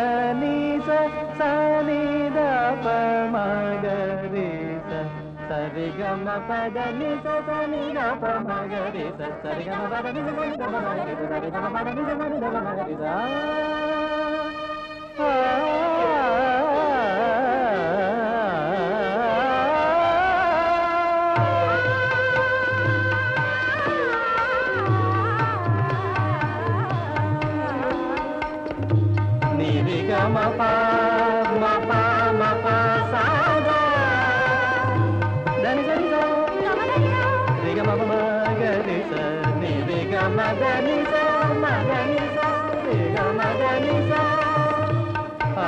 നി സ സ നി ద പ മ ഗ രി സ സരി ഗ മ പ ద നി സ സ നി ద പ മ ഗ രി സ സരി ഗ മ പ ద നി സ നി ద പ മ ഗ രി സ സരി ഗ മ പ ద നി സ നി ద പ മ ഗ രി സ ആ നി രി ഗ മ പ മ പ മ പ സ ഗ ധ നി സ നി സ രി ഗ മ പ മ ഗ രി സ നി രി ഗ മ ധ നി സ മ ഗ നി സ രി ഗ മ ധ നി സ ആ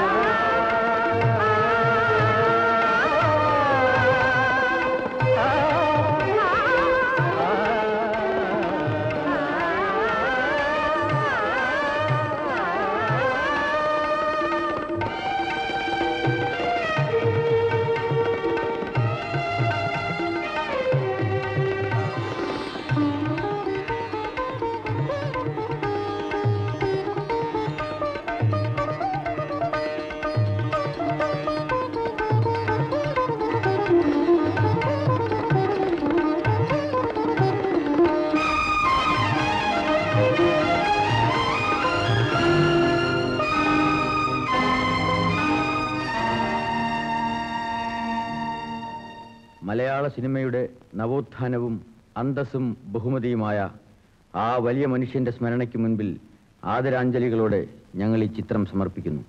മലയാള സിനിമയുടെ നവോത്ഥാനവും അന്തസ്സും ബഹുമതിയുമായ ആ വലിയ മനുഷ്യന്റെ സ്മരണയ്ക്ക് മുൻപിൽ ആദരാഞ്ജലികളോടെ ഞങ്ങൾ ഈ ചിത്രം സമർപ്പിക്കുന്നു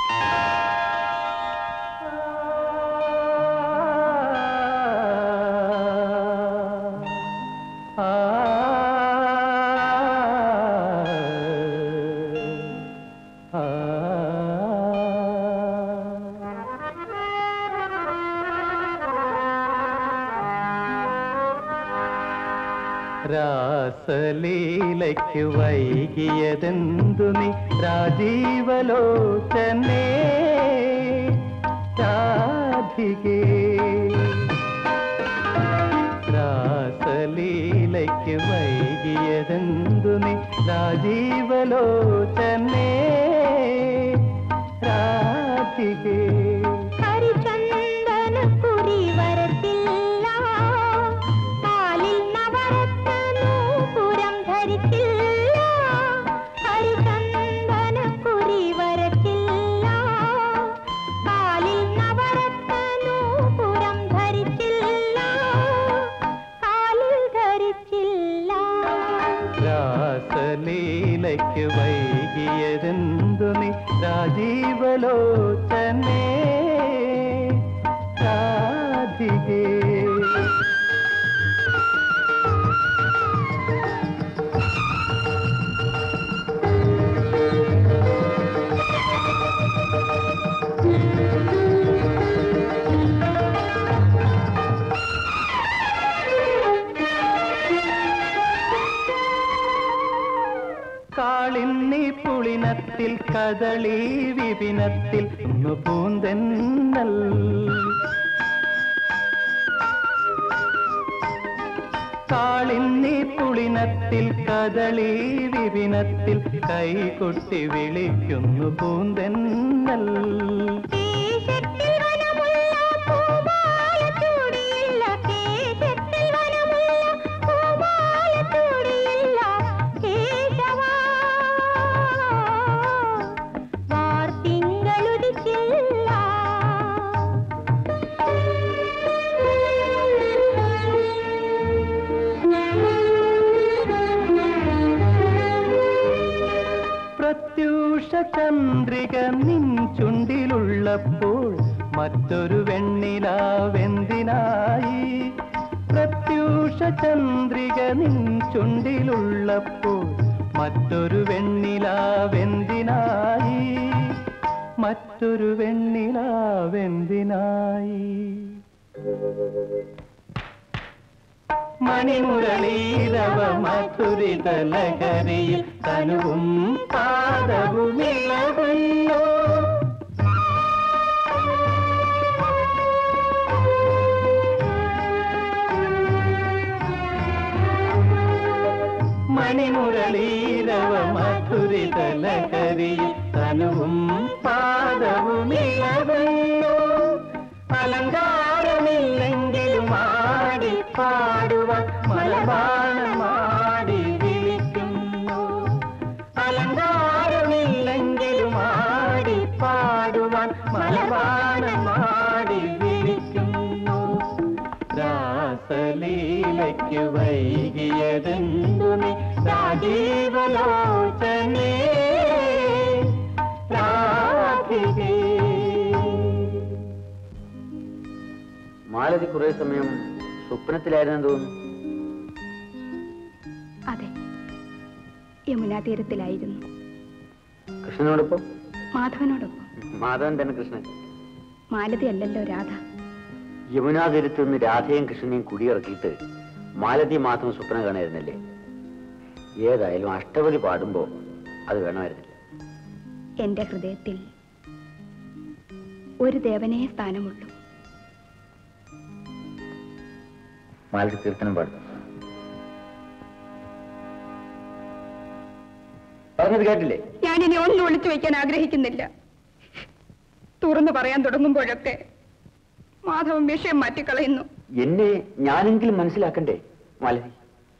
രാസലീലയ്ക്ക് വൈകിയതെന്തു നീ രാജീവലോചനേ രാധികേ രാസലീലയ്ക്ക് വൈകിയതെന്തു നീ രാജീവലോചനേ രാധികേ ഹരിചന്ദനക്കുറി വരത്തില്ല കാലിൽ നവരത്നനൂപുരം ധരിച്ചില്ല ഹരിചന്ദനക്കുറി വരത്തില്ല കാലിൽ നവരത്നനൂപുരം ധരിച്ചില്ല കാലിൽ ധരിച്ചില്ല രാസലീലയ്ക്ക് വൈകിയതെന്തു നീ രാജീവലോചനേ രാധികേ കാളിന്നി പുളിനത്തിൽ കദളി വിപിനത്തിൽ ഒന്ന് പൂന്തെന്നൽ കാളിന്നി പുളിനത്തിൽ കദളി വിപിനത്തിൽ കൈകൊട്ടി വിളിക്കുന്നു പൂന്തെന്നൽ കേശത്തിൽ വനമുള്ള പൂമാലച്ചൂടിയില്ല കേശത്തിൽ വനമുള്ള പൂമാലച്ചൂടിയില്ല കേശവാ വാർത്തിങ്കളുദിച്ചില്ല പ്രത്യൂഷ ചന്ദ്രിക നിൻ ചുണ്ടിലുള്ളപ്പോൾ മറ്റൊരു വെണ്ണിലാവെന്തിനായി പ്രത്യൂഷ ചന്ദ്രിക നിൻ ചുണ്ടിലുള്ളപ്പോൾ മറ്റൊരു വെണ്ണിലാവെന്തിനായി മറ്റൊരു വെണ്ണിലാവെന്തിനായി മണിമുരളീരവ മധുരിതലകരിയിൽ തനുവും പാദവും ഇളകുന്നു മണിമുരളീരവ മധുരിതലകരിയിൽ തനുവും പാദവും ഇളകുന്നു അലങ്കാരമില്ലെങ്കിലും ആടി പാടുവാൻ മലബാണമാടി വിളിക്കുന്നു അലങ്കാരമില്ലെങ്കിലും ആടി പാടുവാൻ മലബാണമാടി വിളിക്കുന്നു രാസലീലയ്ക്ക് വൈകിയതെന്തു നീ രാജീവലോചനേ രാധികേ മാലതി കുറെ സമയം സ്വപ്നത്തിലായിരുന്നു തോന്നുന്നു അതെ യമുനാ തീരത്തിലായിരുന്നു കൃഷ്ണനോടൊപ്പം മാധവനോടൊപ്പം മാധവൻ തന്നെ കൃഷ്ണൻ മാലതി അല്ലല്ലോ രാധ യമുനാ തീരത്ത് നിന്ന് രാധയും കൃഷ്ണനെയും കുടിയിറക്കിയിട്ട് മാലതി മാധവൻ സ്വപ്നം കാണായിരുന്നല്ലേ ഏതായാലും അഷ്ടപതി പാടുമ്പോ അത് വേണമായിരുന്നില്ല എന്റെ ഹൃദയത്തിൽ ഒരു ദേവനേ സ്ഥാനമുള്ളൂ മാലതി കീർത്തനം പാടും പറഞ്ഞത് കേട്ടില്ലേ ഞാനിനി ഒന്നും ഒളിച്ചു വയ്ക്കാൻ ആഗ്രഹിക്കുന്നില്ല തുറന്നു പറയാൻ തുടങ്ങുമ്പോഴൊക്കെ മാധവൻ വിഷയം മാറ്റിക്കളയുന്നു എന്നെ ഞാനെങ്കിലും മനസ്സിലാക്കണ്ടേ മാലതി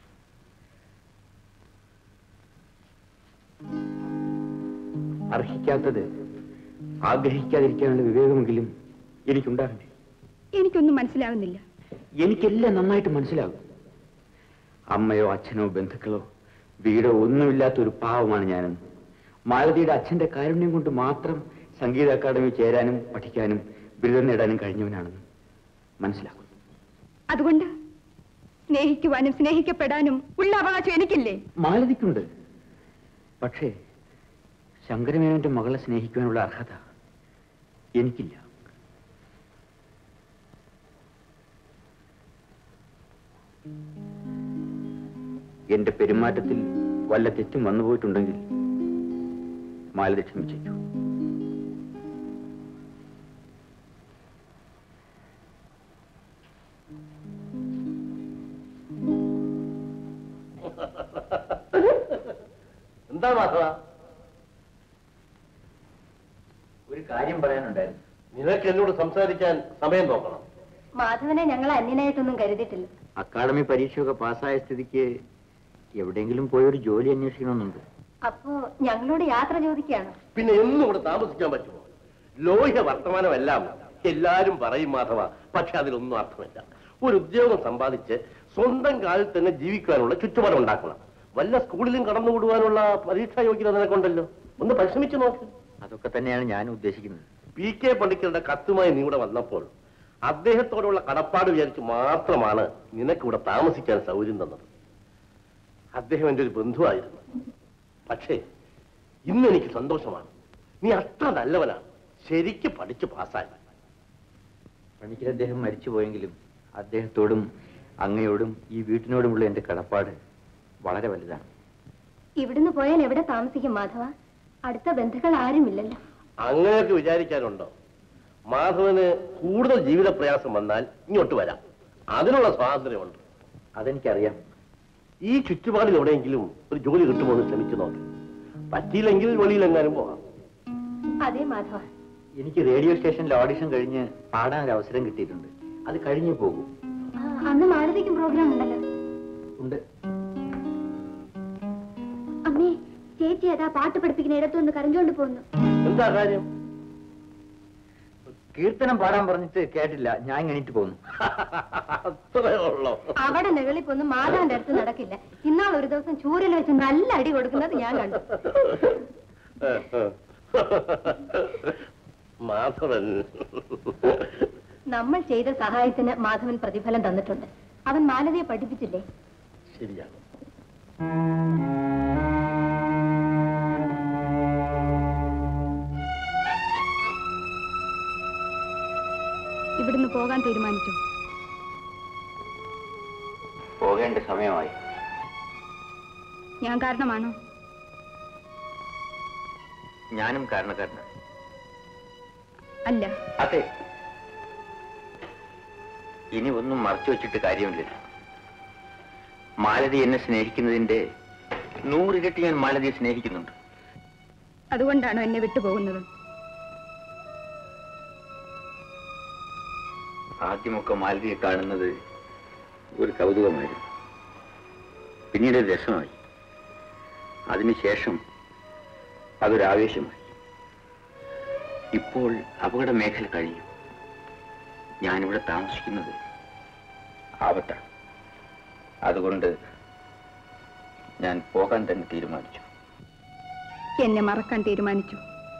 അർഹിക്കാത്തത് ആഗ്രഹിക്കാതിരിക്കാനുള്ള വിവേകമെങ്കിലും എനിക്കുണ്ടാകണ്ടേ എനിക്കൊന്നും മനസ്സിലാവുന്നില്ല എനിക്കെല്ലാം നന്നായിട്ട് മനസ്സിലാകും അമ്മയോ അച്ഛനോ ബന്ധുക്കളോ വീടോ ഒന്നുമില്ലാത്ത ഒരു പാവമാണ് ഞാനെന്ന് മാലതിയുടെ അച്ഛന്റെ കാരുണ്യം കൊണ്ട് മാത്രം സംഗീത അക്കാദമി ചേരാനും പഠിക്കാനും ബിരുദം നേടാനും കഴിഞ്ഞവനാണെന്ന് മനസ്സിലാക്കുന്നു അതുകൊണ്ട് സ്നേഹിക്കുവാനും സ്നേഹിക്കപ്പെടാനും ഉള്ള അവകാശം എനിക്കില്ലേ മാലതിക്കുണ്ട് പക്ഷേ ശങ്കരമേനോന്റെ മകളെ സ്നേഹിക്കുവാനുള്ള അർഹത എനിക്കില്ല എന്റെ പെരുമാറ്റത്തിൽ വല്ല തെറ്റും വന്നുപോയിട്ടുണ്ടെങ്കിൽ മാലതി ക്ഷമിച്ചേക്കൂ എന്താ മാധവ ഒരു കാര്യം പറയാനുണ്ടായിരുന്നു നിനക്ക് എന്നോട് സംസാരിക്കാൻ സമയം നോക്കണം മാധവനെ ഞങ്ങൾ അന്യനായിട്ടൊന്നും കരുതിയിട്ടില്ല അക്കാഡമി പരീക്ഷയൊക്കെ പാസ്സായ സ്ഥിതിക്ക് എവിടെയെങ്കിലും പോയി ഒരു ജോലി അന്വേഷിക്കണമെന്നുണ്ട് അപ്പോ ഞങ്ങളോട് യാത്ര ചോദിക്കുകയാണ് പിന്നെ എന്നും ഇവിടെ താമസിക്കാൻ പറ്റുമോ ലോഹ്യ വർത്തമാനമെല്ലാം എല്ലാരും പറയും മാധവ പക്ഷെ അതിലൊന്നും അർത്ഥമില്ല ഒരു ഉദ്യോഗം സമ്പാദിച്ച് സ്വന്തം കാലിൽ തന്നെ ജീവിക്കാനുള്ള ചുറ്റുപാട് ഉണ്ടാക്കണം വല്ല സ്കൂളിലും കടന്നുകൂടുവാനുള്ള പരീക്ഷാ യോഗ്യത നിനക്കുണ്ടല്ലോ ഒന്ന് പരിശ്രമിച്ചു നോക്ക് അതൊക്കെ തന്നെയാണ് ഞാൻ ഉദ്ദേശിക്കുന്നത് പി കെ പണിക്കരുടെ കത്തുമായി നീ ഇവിടെ വന്നപ്പോൾ അദ്ദേഹത്തോടുള്ള കടപ്പാട് വിചാരിച്ച് മാത്രമാണ് നിനക്ക് ഇവിടെ താമസിക്കാൻ സൗകര്യം തന്നത് അദ്ദേഹം എൻ്റെ ഒരു ബന്ധുവായിരുന്നു പക്ഷേ ഇന്ന് എനിക്ക് സന്തോഷമാണ് നീ അത്ര നല്ലവനാണ് ശരിക്ക് പഠിച്ച് പാസ്സായി പണിക്കർ അദ്ദേഹം മരിച്ചുപോയെങ്കിലും അദ്ദേഹത്തോടും അങ്ങയോടും ഈ വീട്ടിനോടുമുള്ള എന്റെ കടപ്പാട് വളരെ വലുതാണ് ഇവിടുന്ന് പോയാൽ എവിടെ താമസിക്കും മാധവ അടുത്ത ബന്ധുക്കൾ ആരുമില്ലല്ലോ അങ്ങനെയൊക്കെ വിചാരിക്കാനുണ്ടോ മാധവന് കൂടുതൽ ജീവിത പ്രയാസം വന്നാൽ ഇങ്ങോട്ട് വരാം അതിനുള്ള സ്വാതന്ത്ര്യമുണ്ട് അതെനിക്കറിയാം ഈ ചുറ്റുപാടിൽ എവിടെയെങ്കിലും ഒരു ജോലി കിട്ടുമോ എന്ന് ശ്രമിച്ചു നോക്ക് പറ്റിയില്ലെങ്കിൽ വെളിയിലെങ്ങാനും പോകാം അതെ മാധവ എനിക്ക് റേഡിയോ സ്റ്റേഷനിൽ ഓഡിഷൻ കഴിഞ്ഞ് പാടാൻ ഒരു അവസരം കിട്ടിയിട്ടുണ്ട് അത് കഴിഞ്ഞേ പോകൂ ആ, അന്ന് മാലതിക്കും പ്രോഗ്രാം ഉണ്ടല്ലോ ഉണ്ട് അമ്മേ ചേച്ചി അതാ പാട്ട് പഠിപ്പിക്കുന്ന ഇടത്തുനിന്ന് കരഞ്ഞുകൊണ്ട് പോകുന്നു എന്താ കാര്യം കീർത്തനം പാടാൻ പറഞ്ഞിട്ട് കേട്ടില്ല ഞാൻ എണീറ്റ് പോന്നു അത്രേ ഉള്ളോ അവിടെ നെകളിപ്പൊന്നും മാധവന്റെ അടുത്ത് നടക്കില്ല ഇന്നാൾ ഒരു ദിവസം ചൂരൽ വെച്ച് നല്ല അടി കൊടുക്കുന്നത് ഞാൻ കണ്ടു മാധവൻ നമ്മൾ ചെയ്ത സഹായത്തിന് മാധവൻ പ്രതിഫലം തന്നിട്ടുണ്ട് അവൻ മാലതിയെ പഠിപ്പിച്ചില്ലേ ശരിയാണ് ഇവിടുന്ന് പോകാൻ തീരുമാനിച്ചു പോകേണ്ട സമയമായി ഞാൻ കാരണമാണോ ഞാനും കാരണക്കാരനാണ് അല്ല അതെ ഇനി ഒന്നും മറച്ചു വെച്ചിട്ട് കാര്യമില്ല മാലതി എന്നെ സ്നേഹിക്കുന്നതിന്റെ നൂറിരട്ടി ഞാൻ മാലതിയെ സ്നേഹിക്കുന്നുണ്ട് അതുകൊണ്ടാണോ എന്നെ വിട്ടുപോകുന്നത് ആദ്യമൊക്കെ മാലതിയെ കാണുന്നത് ഒരു കൗതുകമായിരുന്നു പിന്നീട് ഒരു രസമായി അതിനുശേഷം അതൊരു ആവേശമായി ഇപ്പോൾ അപകട മേഖല കഴിഞ്ഞു ഞാനിവിടെ താമസിക്കുന്നത് ആപത്താണ് അതുകൊണ്ട് ഞാൻ പോകാൻ തന്നെ തീരുമാനിച്ചു എന്നെ മറക്കാൻ തീരുമാനിച്ചു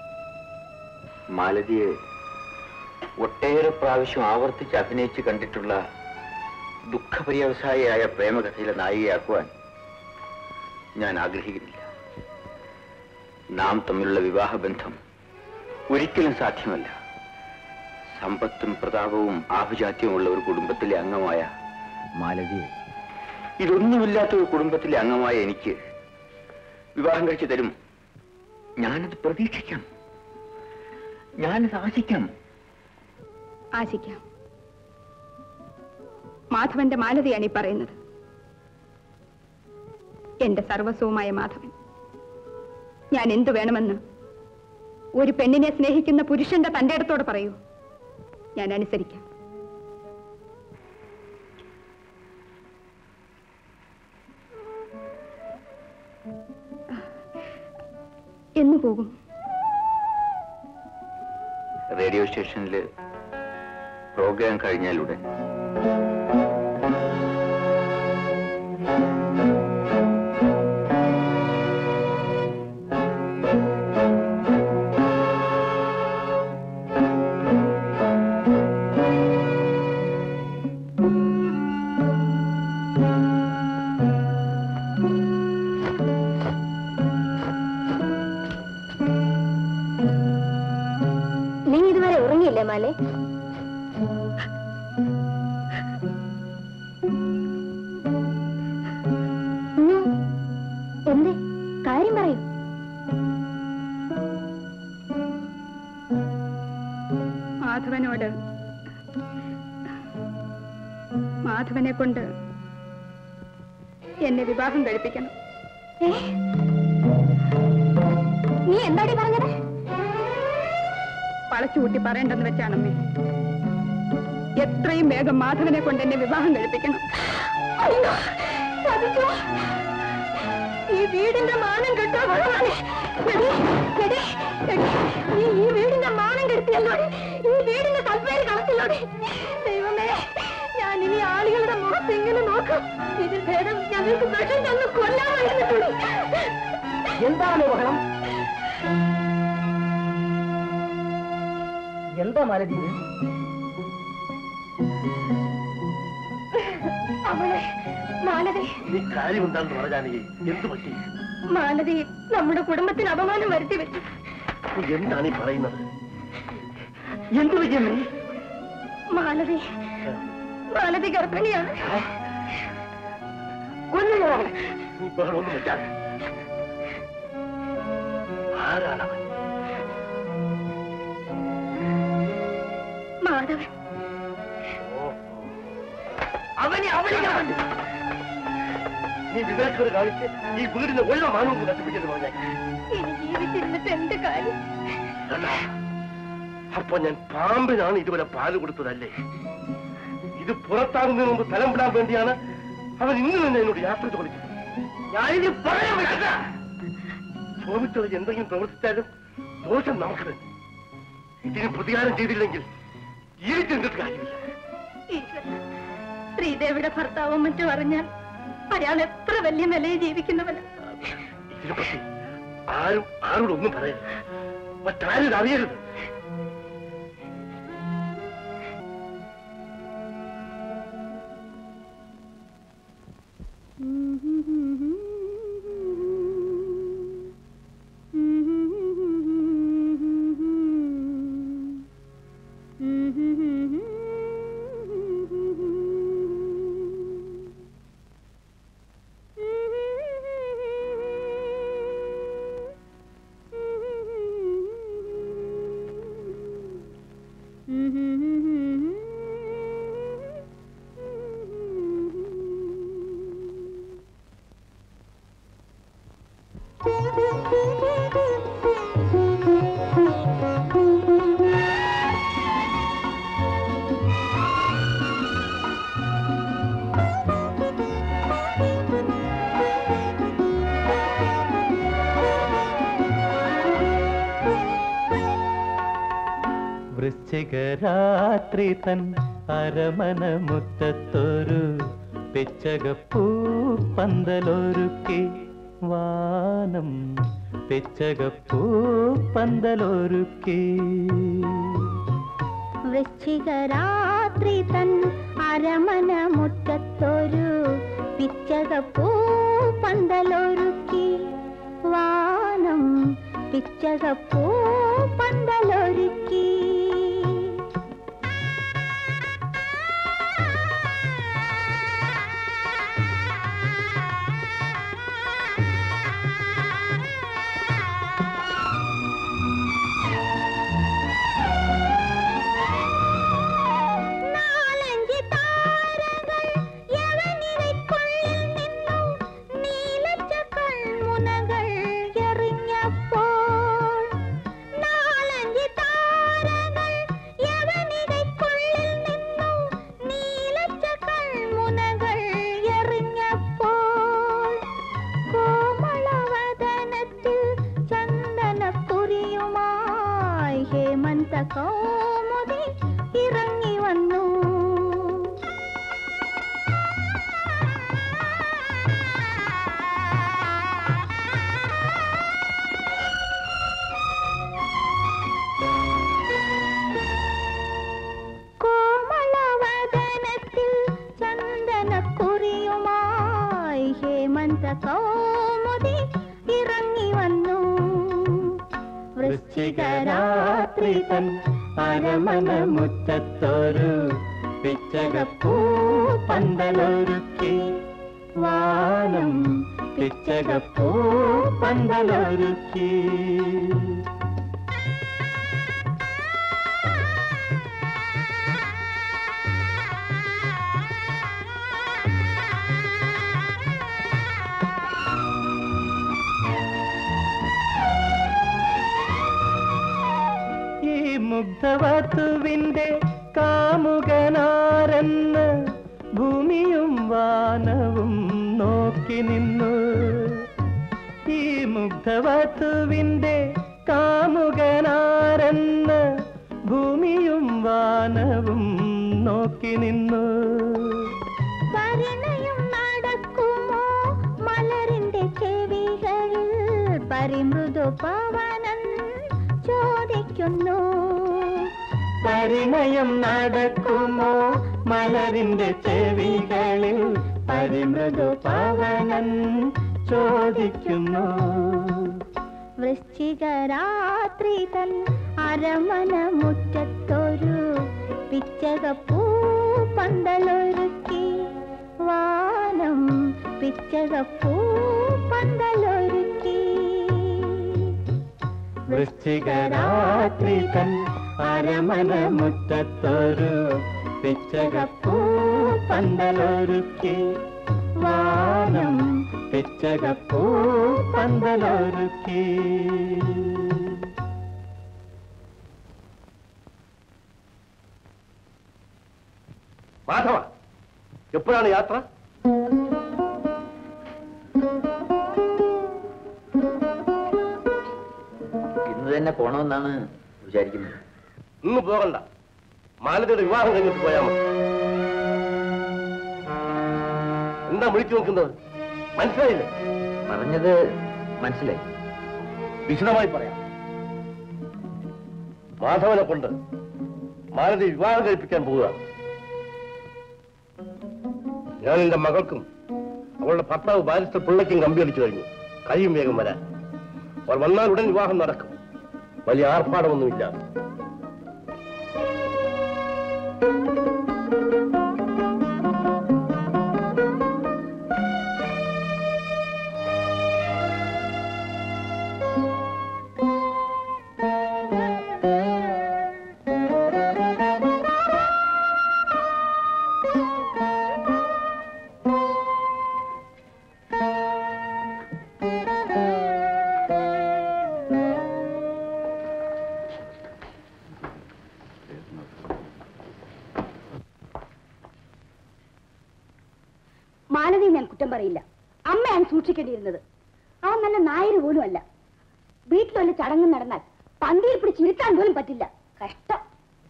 മാലതിയെ ഒട്ടേറെ പ്രാവശ്യം ആവർത്തിച്ച് അഭിനയിച്ച് കണ്ടിട്ടുള്ള ദുഃഖപര്യവസായിയായ പ്രേമകഥയിലെ നായികയാക്കുവാൻ ഞാൻ ആഗ്രഹിക്കുന്നില്ല നാം തമ്മിലുള്ള വിവാഹബന്ധം ഒരിക്കലും സാധ്യമല്ല സമ്പത്തും പ്രതാപവും ആഭിജാത്യവുമുള്ള ഒരു കുടുംബത്തിലെ അംഗമായ മാലതിയെ ഇതൊന്നുമില്ലാത്ത ഒരു കുടുംബത്തിലെ അംഗമായ എനിക്ക് വിവാഹം കഴിച്ചു തരും ഞാനത് പ്രതീക്ഷിക്കാം ഞാനത് ആശിക്കാം ആശിക്കാം മാധവന്റെ മാലതയാണ് ഈ പറയുന്നത് എന്റെ സർവസ്വവുമായ മാധവൻ ഞാൻ എന്തു വേണമെന്ന് ഒരു പെണ്ണിനെ സ്നേഹിക്കുന്ന പുരുഷന്റെ തന്റെ അടുത്തോട് പറയൂ ഞാൻ അനുസരിക്കാം എന്നു പോകും റേഡിയോ സ്റ്റേഷനിൽ പ്രോഗ്രാം കഴിഞ്ഞാലുടൻ നീ ഇതുവരെ ഉറങ്ങിയില്ലേ മാലേ ഉം. എന്തേ കാര്യം പറയൂ മാധവനോട് മാധവനെ കൊണ്ട് എന്നെ വിവാഹം കഴിപ്പിക്കണം ഏ? നീ എന്താടി പറഞ്ഞത് വളച്ചുകൂട്ടി പറയണ്ടെന്ന് വെച്ചാണമ്മേ എത്രയും വേഗം മാധവനെ കൊണ്ട് എന്നെ വിവാഹം കഴിപ്പിക്കണം അയ്യോ ചതിച്ചോ ഈ വീടിന്റെ മാനം കെട്ടോ ഭഗവാനെ എടി, എടി, എടി, നീ ഈ വീടിന്റെ മാനം കെടുത്തിയല്ലോടി ഈ വീടിന്റെ കൽപ്പേര് കളത്തില്ലോടി ദൈവമേ ഞാൻ ഇനി ആളുകളുടെ മുഖത്ത് എങ്ങനെ നോക്കും ഇതിൽ ഭേദം ഞങ്ങൾക്ക് വിഷം തന്ന് കൊല്ലാമായിരുന്നു എന്താണ് ബഹളം എന്താ മാലതി ഇത്? അവളെ മാലതി നീ കാര്യം എന്താണെന്ന് പറഞ്ഞാണെങ്കിൽ എന്ത് പറ്റി മാലതി നമ്മുടെ കുടുംബത്തിന് അപമാനം വരുത്തി വെച്ചു നീ എന്താണ് ഈ പറയുന്നത് എന്ത് പറ്റിയ നീ മാലതി മാലതി ഗർഭിണിയാണ് കൊല്ലുക അവളെ. നീ ബഹളമൊന്നും വെച്ചാൽ ആരാണവൻ മാധവൻ അവനെ അവനെ നീ വിവേക്കത് കാണിച്ച് ഈ വീടിന്റെ ഉള്ള മാനവും നശിപ്പിച്ചത് പറഞ്ഞേ ഇനി ജീവിച്ചിരുന്നിട്ട് എന്ത് കാര്യം കണ്ടോ? അപ്പൊ ഞാൻ പാമ്പിനാണ് ഇതുവരെ പാല് കൊടുത്തതല്ലേ ഇത് പുറത്താകുന്നതിന് മുമ്പ് സ്ഥലം വിടാൻ വേണ്ടിയാണ് അവൻ ഇന്ന് തന്നെ എന്നോട് യാത്ര ചോദിച്ചത് ഞാനിത് പറയാൻ പറ്റില്ല ചോദിച്ചത് എന്തെങ്കിലും പ്രവർത്തിച്ചാലും ദോഷം നമുക്ക് തന്നെ ഇതിന് പ്രതികാരം ചെയ്തില്ലെങ്കിൽ ജീവിച്ചിരുന്നിട്ട് കാര്യമില്ല ഈശ്വര ശ്രീദേവിയുടെ ഭർത്താവും മറ്റും അറിഞ്ഞാൽ അയാൾ എത്ര വലിയ നിലയിൽ ജീവിക്കുന്നവന് ഇതിനെപ്പറ്റി ആരും ആരോടൊന്നും പറയരുത് മറ്റാരും ഇത് അറിയരുത് Thank you. വൃശ്ചികരാത്രി തൻ അരമന മുറ്റത്തൊരു പിച്ചകപ്പൂ പന്തലൊരുക്കി വാനം പിച്ചകപ്പൂ പന്തലൊരുക്കി വൃശ്ചികരാത്രി തൻ അരമന മുറ്റത്തൊരു പിച്ചകപ്പൂ പന്തലൊരുക്കി വാനം പിച്ചകപ്പൂ പന്തലൊരുക്കി നാലഞ്ച് താരകൾ യവനിരയ്ക്കുള്ളിൽ നിന്നും നീലച്ച കൺമുനകൾ എറിഞ്ഞപ്പോൾ നാലഞ്ച് താരകൾ യവനിരയ്ക്കുള്ളിൽ നിന്നും നീലച്ച കൺമുനകൾ എറിഞ്ഞപ്പോൾ കോമളവദനത്തിൽ ചന്ദനക്കുറിയുമായി ഹേമന്ത കൗമുദി ഇറങ്ങി വന്നു കോമളവദനത്തിൽ ചന്ദനക്കുറിയുമായി ഹേമന്ത കൗമുദി ഇറങ്ങി വന്നു വൃശ്ചികരാത്രി തൻ അരമന മുറ്റത്തൊരു പിച്ചകപ്പൂ പന്തലൊരുക്കി വാനം പിച്ചകപ്പൂ പന്തലൊരുക്കി ഈ മുഗ്ധവത്തുവിന്റെ കാമുകനാരെന്ന് ഭൂമിയും വാനവും നോക്കി നിന്നു ഈ മുഗ്ധവത്തുവിന്റെ കാമുകനാരെന്ന് ഭൂമിയും വാനവും നോക്കി നിന്നു പരിണയം നടക്കുമോ മലരിന്റെ ചെവികളിൽ പരിമൃദു പവനൻ ചോദിക്കുന്നു പരിണയം നടക്കുമോ മലരിന്റെ ചെവികളിൽ പരിമൃദു പവനൻ ചോദിക്കുന്നു വൃശ്ചികരാത്രി തൻ അരമന മുറ്റത്തൊരു പിച്ചകപ്പൂ പന്തലൊരുക്കി വാനം പിച്ചകപ്പൂ പന്തലൊരുക്കി വൃശ്ചികരാത്രി തൻ അരമന മുറ്റത്തൊരു പിച്ചകപ്പൂ പന്തലൊരുക്കി വാനം പിച്ചകപ്പൂ പന്തലൊരുക്കി മാധവ എപ്പോഴാണ് യാത്ര ഇന്ന് തന്നെ പോണമെന്നാണ് വിചാരിക്കുന്നത് ഇന്ന് പോകണ്ട മാലതിയുടെ വിവാഹം കഴിഞ്ഞിട്ട് പോയാൽ മതി എന്താ വിളിച്ചു നോക്കുന്നത് മനസ്സിലായില്ലേ പറഞ്ഞത് മനസ്സിലായി വിശദമായി പറയാം മാധവനെ കൊണ്ട് മാലതി വിവാഹം കഴിപ്പിക്കാൻ പോവുകയാണ് ഞാൻ എന്റെ മകൾക്കും അവളുടെ ഭർത്താവ് ബാരിസ്റ്റർ പിള്ളയ്ക്കും കമ്പി അടിച്ചു കഴിഞ്ഞു കഴിയും വേഗം വരാൻ അവർ വന്നാൽ ഉടൻ വിവാഹം നടക്കും വലിയ ആർഭാടമൊന്നുമില്ല മാലതി ഞാൻ കുറ്റം പറയില്ല അമ്മയാണ് സൂക്ഷിക്കേണ്ടിയിരുന്നത് അവൻ നല്ല നായര് പോലും അല്ല വീട്ടിൽ വല്ല ചടങ്ങ് നടന്നാൽ പന്തിയിൽ പിടിച്ച് ഇരുത്താൻ പോലും പറ്റില്ല കഷ്ടം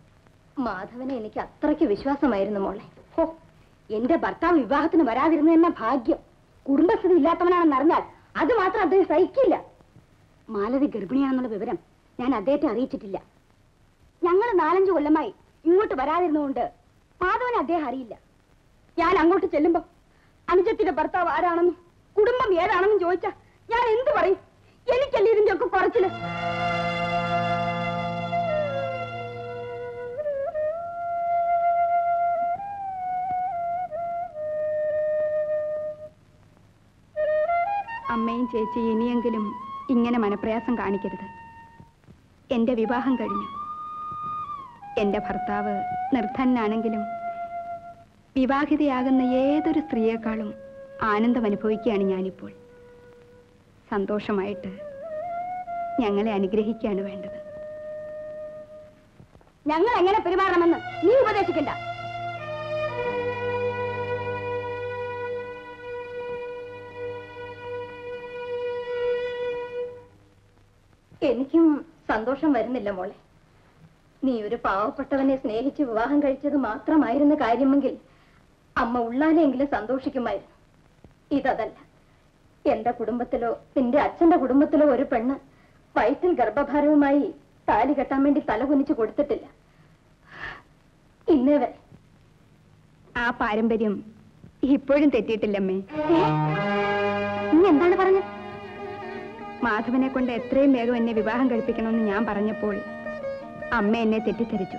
മാധവനെ എനിക്ക് അത്രയ്ക്ക് വിശ്വാസമായിരുന്നു മോളെ ഹോ എന്റെ ഭർത്താവ് വിവാഹത്തിന് വരാതിരുന്ന എന്ന ഭാഗ്യം കുടുംബസ്ഥിതി ഇല്ലാത്തവനാണെന്ന് അറിഞ്ഞാൽ അത് മാത്രം അദ്ദേഹം സഹിക്കില്ല മാലതി ഗർഭിണിയാണെന്നുള്ള വിവരം ഞാൻ അദ്ദേഹത്തെ അറിയിച്ചിട്ടില്ല ഞങ്ങൾ നാലഞ്ചു കൊല്ലമായി ഇങ്ങോട്ട് വരാതിരുന്നുകൊണ്ട് മാധവനെ അദ്ദേഹം അറിയില്ല ഞാൻ അങ്ങോട്ട് ചെല്ലുമ്പോ അനുജത്തിന്റെ ഭർത്താവ് ആരാണെന്നും കുടുംബം ഏതാണെന്നും ചോദിച്ചാ ഞാൻ എന്ത് പറയും എനിക്കല്ലേ ഇതിന്റെ ഒക്കെ കുറച്ചില് അമ്മയും ചേച്ചി ഇനിയെങ്കിലും ഇങ്ങനെ മനപ്രയാസം കാണിക്കരുത് എന്റെ വിവാഹം കഴിഞ്ഞു എന്റെ ഭർത്താവ് നിർധനാണെങ്കിലും വിവാഹിതയാകുന്ന ഏതൊരു സ്ത്രീയേക്കാളും ആനന്ദം അനുഭവിക്കുകയാണ് ഞാനിപ്പോൾ സന്തോഷമായിട്ട് ഞങ്ങളെ അനുഗ്രഹിക്കുകയാണ് വേണ്ടത് ഞങ്ങൾ എങ്ങനെ പെരുമാറണമെന്ന് നീ ഉപദേശിക്കണ്ട എനിക്കും സന്തോഷം വരുന്നില്ല മോളെ നീ ഒരു പാവപ്പെട്ടവനെ സ്നേഹിച്ച് വിവാഹം കഴിച്ചത് മാത്രമായിരുന്ന കാര്യമെങ്കിൽ അമ്മ ഉള്ളാലെങ്കിലും സന്തോഷിക്കുമായിരുന്നു ഇതല്ല എന്റെ കുടുംബത്തിലോ നിന്റെ അച്ഛന്റെ കുടുംബത്തിലോ ഒരു പെണ്ണ് വയറ്റിൽ ഗർഭഭാരവുമായി താലി കെട്ടാൻ വേണ്ടി തല കുനിച്ചു കൊടുത്തിട്ടില്ല ഇന്നേ വരെ ആ പാരമ്പര്യം ഇപ്പോഴും തെറ്റിയിട്ടില്ലമ്മേ നീ എന്താണ് പറഞ്ഞത് മാധവനെ കൊണ്ട് എത്രയും വേഗം എന്നെ വിവാഹം കഴിപ്പിക്കണമെന്ന് ഞാൻ പറഞ്ഞപ്പോൾ അമ്മ എന്നെ തെറ്റിദ്ധരിച്ചു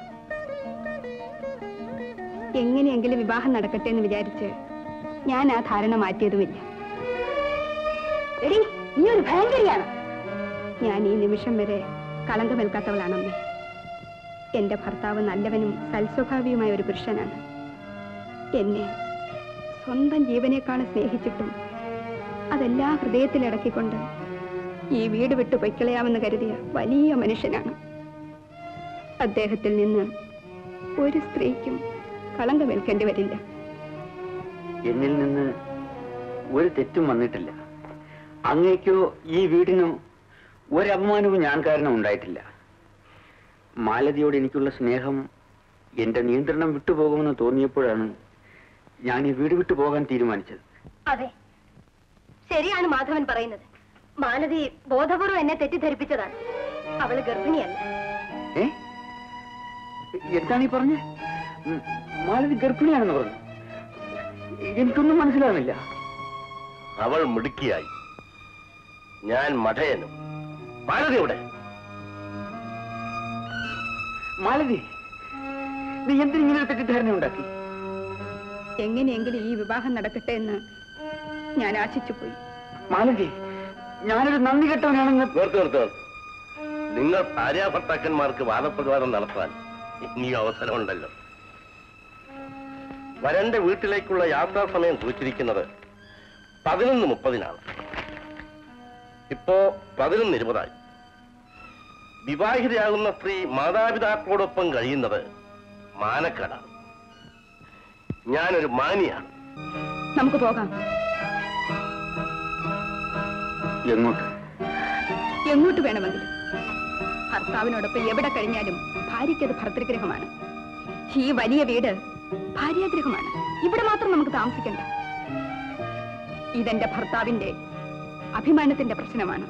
എങ്ങനെയെങ്കിലും വിവാഹം നടക്കട്ടെ എന്ന് വിചാരിച്ച് ഞാൻ ആ ധാരണ മാറ്റിയതുമില്ല എടി നീ ഒരു ഭയങ്കരിയാണ് ഞാൻ ഈ നിമിഷം വരെ കളങ്കമേൽക്കാത്തവളാണമ്മേ എന്റെ ഭർത്താവ് നല്ലവനും സൽസ്വഭാവിയുമായ ഒരു പുരുഷനാണ് എന്നെ സ്വന്തം ജീവനേക്കാൾ സ്നേഹിച്ചിട്ടും അതെല്ലാ ഹൃദയത്തിലടക്കിക്കൊണ്ട് ഈ വീട് വിട്ടു പൊയ്ക്കളയാമെന്ന് കരുതിയ വലിയ മനുഷ്യനാണ് അദ്ദേഹത്തിൽ നിന്ന് ഒരു സ്ത്രീക്കും കളങ്കമേൽക്കേണ്ടി വരില്ല എന്നിൽ നിന്ന് ഒരു തെറ്റും വന്നിട്ടില്ല അങ്ങേക്കോ ഈ വീടിനോ ഒരപമാനവും ഞാൻ കാരണം ഉണ്ടായിട്ടില്ല മാലതിയോട് എനിക്കുള്ള സ്നേഹം എന്റെ നിയന്ത്രണം വിട്ടുപോകുമെന്ന് തോന്നിയപ്പോഴാണ് ഞാൻ ഈ വീട് വിട്ടു പോകാൻ തീരുമാനിച്ചത് അതെ ശരിയാണ് മാധവൻ പറയുന്നത് മാലതി ബോധപൂർവ്വം എന്നെ തെറ്റിദ്ധരിപ്പിച്ചതാണ് അവള് ഗർഭിണിയല്ല ഏ എന്താണ് ഈ പറഞ്ഞ മാലതി ഗർഭിണിയാണെന്ന് പറഞ്ഞു എനിക്കൊന്നും മനസ്സിലാവുന്നില്ല അവൾ മിടുക്കിയായി ഞാൻ മഠയനും മാലതി എവിടെ മാലതി നീ എന്തിനിങ്ങനെ ഒരു തെറ്റിദ്ധാരണ ഉണ്ടാക്കി എങ്ങനെയെങ്കിലും ഈ വിവാഹം നടക്കട്ടെ എന്ന് ഞാൻ ആശിച്ചുപോയി മാലതി ഞാനൊരു നന്ദി കെട്ടവനാണെന്ന് നിർത്ത് നിർത്ത് നിങ്ങൾ ഭാര്യാഭർത്താക്കന്മാർക്ക് വാദപ്രതിവാദം നടത്താൻ ഇനിയും അവസരമുണ്ടല്ലോ വരന്റെ വീട്ടിലേക്കുള്ള യാത്രാ സമയം കുറിച്ചിരിക്കുന്നത് പതിനൊന്ന് മുപ്പതിനാണ് ഇപ്പോ പതിനൊന്ന് ഇരുപതായി വിവാഹിതയാകുന്ന സ്ത്രീ മാതാപിതാക്കളോടൊപ്പം കഴിയുന്നത് മാനക്കേടാണ് ഞാനൊരു മാനിയാണ് നമുക്ക് പോകാം എങ്ങോട്ട് എങ്ങോട്ട് വേണമെങ്കിലും ഭർത്താവിനോടൊപ്പം എവിടെ കഴിഞ്ഞാലും ഭാര്യയ്ക്കത് ഭർത്തൃഗ്രഹമാണ് ഈ വലിയ വീട് ഭാര്യാഗ്രഹമാണ് ഇവിടെ മാത്രം നമുക്ക് താമസിക്കണ്ട ഇതെന്റെ ഭർത്താവിന്റെ അഭിമാനത്തിന്റെ പ്രശ്നമാണ്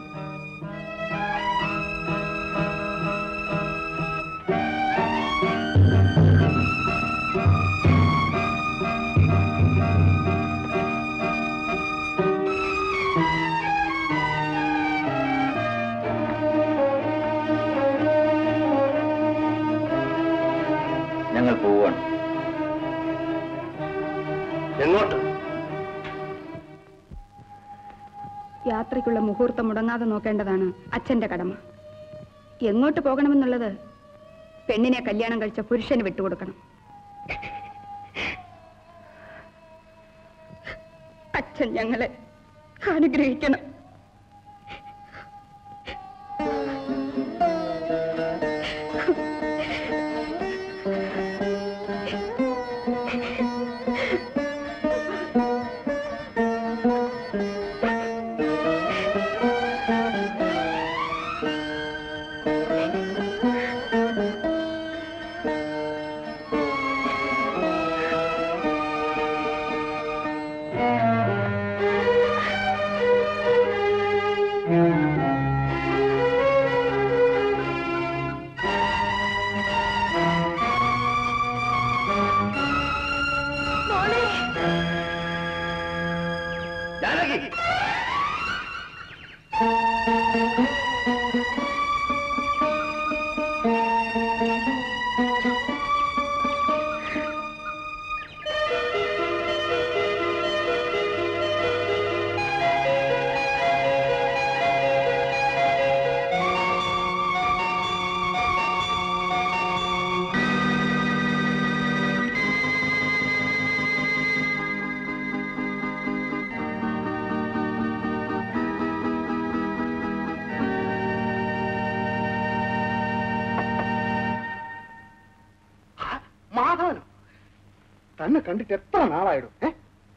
ഞങ്ങൾ പോവാണ് എങ്ങോട്ട് യാത്രയ്ക്കുള്ള മുഹൂർത്തം മുടങ്ങാതെ നോക്കേണ്ടതാണ് അച്ഛന്റെ കടമ എങ്ങോട്ട് പോകണമെന്നുള്ളത് പെണ്ണിനെ കല്യാണം കഴിച്ച പുരുഷന് വിട്ടുകൊടുക്കണം അച്ഛൻ ഞങ്ങളെ അനുഗ്രഹിക്കണം തന്നെ കണ്ടിട്ട് എത്ര നാളായിടും ഏ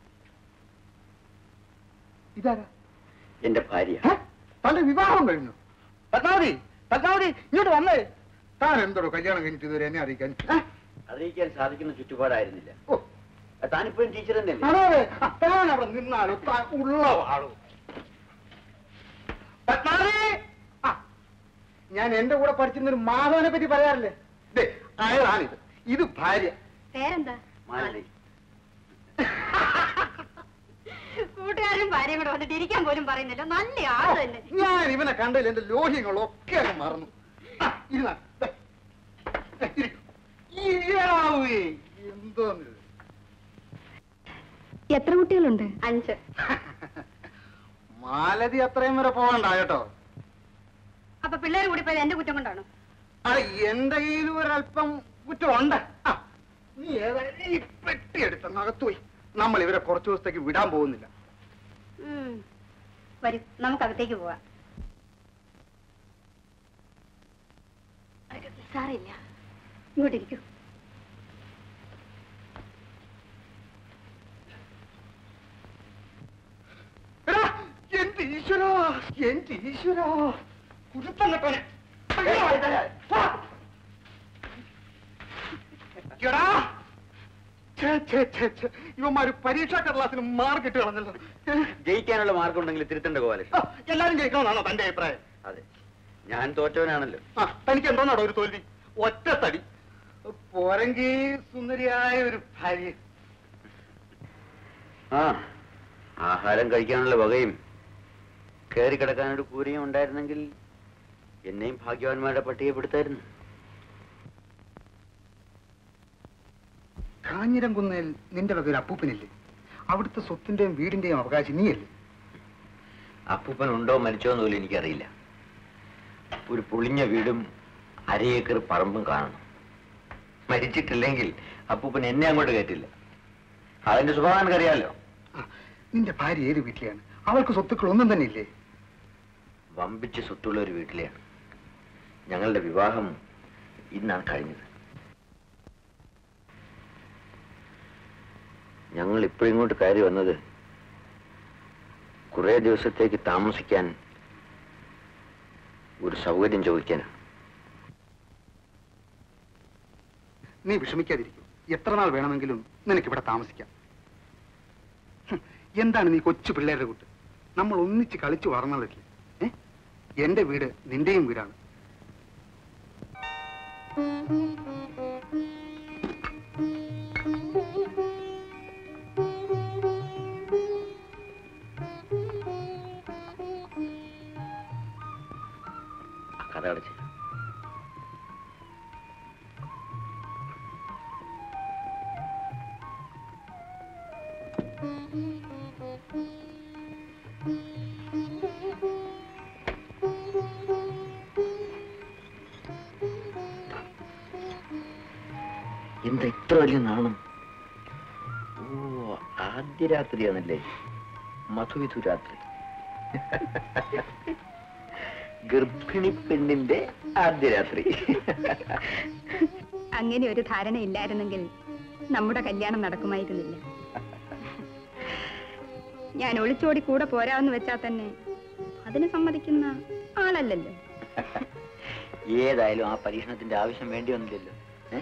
ഇതാരാ എന്റെ ഭാര്യ ഏ? തന്റെ വിവാഹം കഴിഞ്ഞു പത്മാവതി പത്മാവതി ഇങ്ങോട്ട് വന്നേ താൻ എന്തോടോ കല്യാണം കഴിഞ്ഞിട്ട് ഇതുവരെ എന്നെ അറിയിക്കാൻ ഏ? അറിയിക്കാൻ സാധിക്കുന്ന ചുറ്റുപാടായിരുന്നില്ല ഓ താനിപ്പോഴും ടീച്ചർ തന്നെയല്ലേ അതെ അതെ ആ, താൻ അവിടെ നിന്നാലോ താൻ ഉള്ള ആളോ പത്മാവതി ആ ഞാൻ എന്റെ കൂടെ പഠിച്ചിരുന്ന ഒരു മാധവനെ പറ്റി പറയാറില്ലേ ദേ, അയാളാണിത് ഇത് ഭാര്യ പേരെന്താ മാലതി കൂട്ടുകാരും ഭാര്യയും കൂടെ വന്നിട്ട് ഇരിക്കാൻ പോലും പറയുന്നില്ല നല്ല ആള് തന്നെ ഞാൻ ഇവനെ കണ്ടതിൽ എന്റെ ലോഹ്യങ്ങളൊക്കെ അങ്ങ് മറന്നു ആ, ഇരുന്നാ. ദേ. ദേ, ഇരിക്ക്. ഇയാളാവേ. എന്തോന്ന് ഇത്? എത്ര കുട്ടികളുണ്ട് അഞ്ച് മാലതി അത്രയും വരെ പോകണ്ട കേട്ടോ അപ്പൊ പിള്ളേർ കൂടി പോയത് എന്റെ കുറ്റം കൊണ്ടാണോ അത് എന്റെ കയ്യിൽ ഒരല്പം കുറ്റമുണ്ട് ആ, നീ ഏതായാലും ഈ പെട്ടി എടുത്ത് അകത്ത് പോയി നമ്മൾ ഇവരെ കുറച്ചു ദിവസത്തേക്ക് വിടാൻ പോകുന്നില്ല ഉം. വരൂ നമുക്ക് അകത്തേക്ക് പോവാം സാറില്ല ഇങ്ങോട്ടിരിക്കൂ എടാ, എന്റെ ഈശ്വരാ എന്റെ ഈശ്വരാ കുരുത്തം കെട്ടവനെ. അയ്യോ, ആ. എടാ ഛേ, ഛേ, ഛേ, ഛേ. ഇവന്മാര് പരീക്ഷാ കടലാസിന് മാർക്ക് ഇട്ട് കളഞ്ഞല്ലോ ഏ? ജയിക്കാനുള്ള മാർഗം ഉണ്ടെങ്കിൽ തിരുത്തണ്ട ആ, ഗോപാലകൃഷ്ണൻ എല്ലാരും ജയിക്കണമെന്നാണോ തന്റെ അഭിപ്രായം അതെ ഞാൻ തോറ്റവനാണല്ലോ ആ തനിക്ക് എന്തോന്നാടോ ഒരു തോൽവി ഒറ്റത്തടി പോരെങ്കി സുന്ദരിയായ ഒരു ഭാര്യ ആ ആഹാരം കഴിക്കാനുള്ള വകയും കയറി കിടക്കാനൊരു കൂരയും ഉണ്ടായിരുന്നെങ്കിൽ എന്നെയും ഭാഗ്യവാന്മാരുടെ പട്ടികപ്പെടുത്തായിരുന്നു കാഞ്ഞിരംകുന്നേൽ നിന്റെ വക ഒരു അപ്പൂപ്പനില്ലേ അവിടുത്തെ സ്വത്തിന്റെയും വീടിന്റെയും അവകാശി നീയല്ലേ അപ്പൂപ്പൻ ഉണ്ടോ മരിച്ചോ എന്ന് പോലും എനിക്കറിയില്ല ഒരു പൊളിഞ്ഞ വീടും അരയേക്കർ പറമ്പും കാണണം മരിച്ചിട്ടില്ലെങ്കിൽ അപ്പൂപ്പൻ എന്നെ അങ്ങോട്ട് കയറ്റില്ല അതിന്റെ സ്വഭാവം എനിക്കറിയാലോ ആ, നിന്റെ ഭാര്യ ഏത് വീട്ടിലാണ് അവൾക്ക് സ്വത്തുക്കൾ ഒന്നും തന്നെ ഇല്ലേ വമ്പിച്ച് സ്വത്തുള്ള ഒരു വീട്ടിലെയാണ് ഞങ്ങളുടെ വിവാഹം ഇന്നാണ് കഴിഞ്ഞത് ഞങ്ങൾ ഇപ്പോഴിങ്ങോട്ട് കയറി വന്നത് കുറെ ദിവസത്തേക്ക് താമസിക്കാൻ ഒരു സൗകര്യം ചോദിക്കാനാണ് നീ വിഷമിക്കാതിരിക്കും എത്ര നാൾ വേണമെങ്കിലും നിനക്ക് ഇവിടെ താമസിക്കാം ഹും, എന്താണ് നീ കൊച്ചു പിള്ളേരുടെ കൂട്ട് നമ്മൾ ഒന്നിച്ച് കളിച്ചു വളർന്നതല്ലേ ഏ എന്റെ വീട് നിന്റെയും വീടാണ് ആ കഥ അടച്ച് എന്താ ഇത്ര വലിയ നാണം ഓ ആദ്യ രാത്രിയാണല്ലേ മധുവിധു രാത്രി ഗർഭിണി പെണ്ണിന്റെ ആദ്യ രാത്രി അങ്ങനെ ഒരു ധാരണ ഇല്ലായിരുന്നെങ്കിൽ നമ്മുടെ കല്യാണം നടക്കുമായിരുന്നില്ല ഞാൻ ഒളിച്ചോടി കൂടെ പോരാന്ന് വെച്ചാൽ തന്നെ അതിന് സമ്മതിക്കുന്ന ആളല്ലല്ലോ ഏതായാലും ആ പരീക്ഷണത്തിന്റെ ആവശ്യം വേണ്ടി വന്നില്ലല്ലോ ഏ?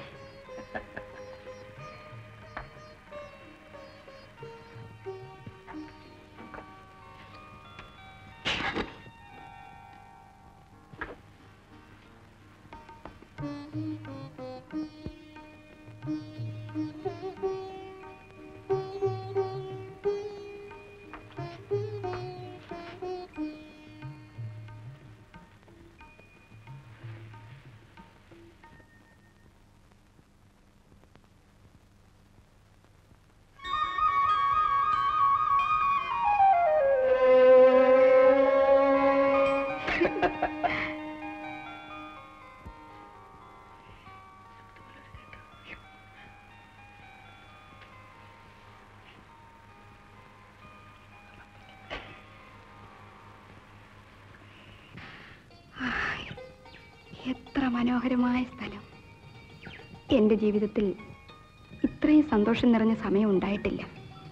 എത്ര മനോഹരമായ സ്ഥലം എന്റെ ജീവിതത്തിൽ ഇത്രയും സന്തോഷം നിറഞ്ഞ സമയം ഉണ്ടായിട്ടില്ല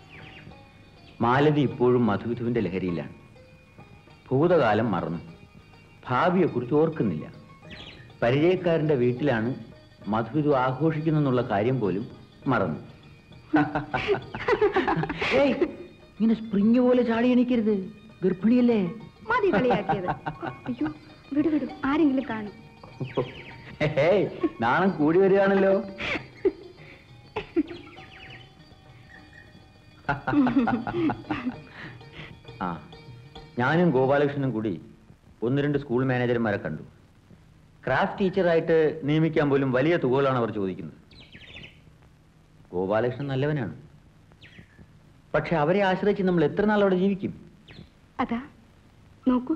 മാലതി ഇപ്പോഴും മധുവിധുവിന്റെ ലഹരിയിലാണ് ഭൂതകാലം മറന്നു ഭാവിയെക്കുറിച്ച് ഓർക്കുന്നില്ല പരിചയക്കാരന്റെ വീട്ടിലാണ് മധുവിധു ആഘോഷിക്കുന്നെന്നുള്ള കാര്യം പോലും മറന്നു ഏയ്, ഇങ്ങനെ സ്പ്രിങ് പോലെ ചാടി എണീക്കരുത് ഗർഭിണിയല്ലേ മതി കളിയാക്കിയത് അയ്യോ വിടു വിടു ആരെങ്കിലും കാണും ഏയ്, നാണം കൂടി വരികയാണല്ലോ ആ ഞാനും ഗോപാലകൃഷ്ണനും കൂടി ഒന്ന് രണ്ട് സ്കൂൾ മാനേജർമാരെ കണ്ടു ക്രാഫ്റ്റ് ടീച്ചറായിട്ട് നിയമിക്കാൻ പോലും വലിയ തുകകളാണ് അവർ ചോദിക്കുന്നത് ഗോപാലകൃഷ്ണൻ നല്ലവനാണ് പക്ഷെ അവരെ ആശ്രയിച്ച് നമ്മൾ എത്ര നാൾ അവിടെ ജീവിക്കും അതാ നോക്കൂ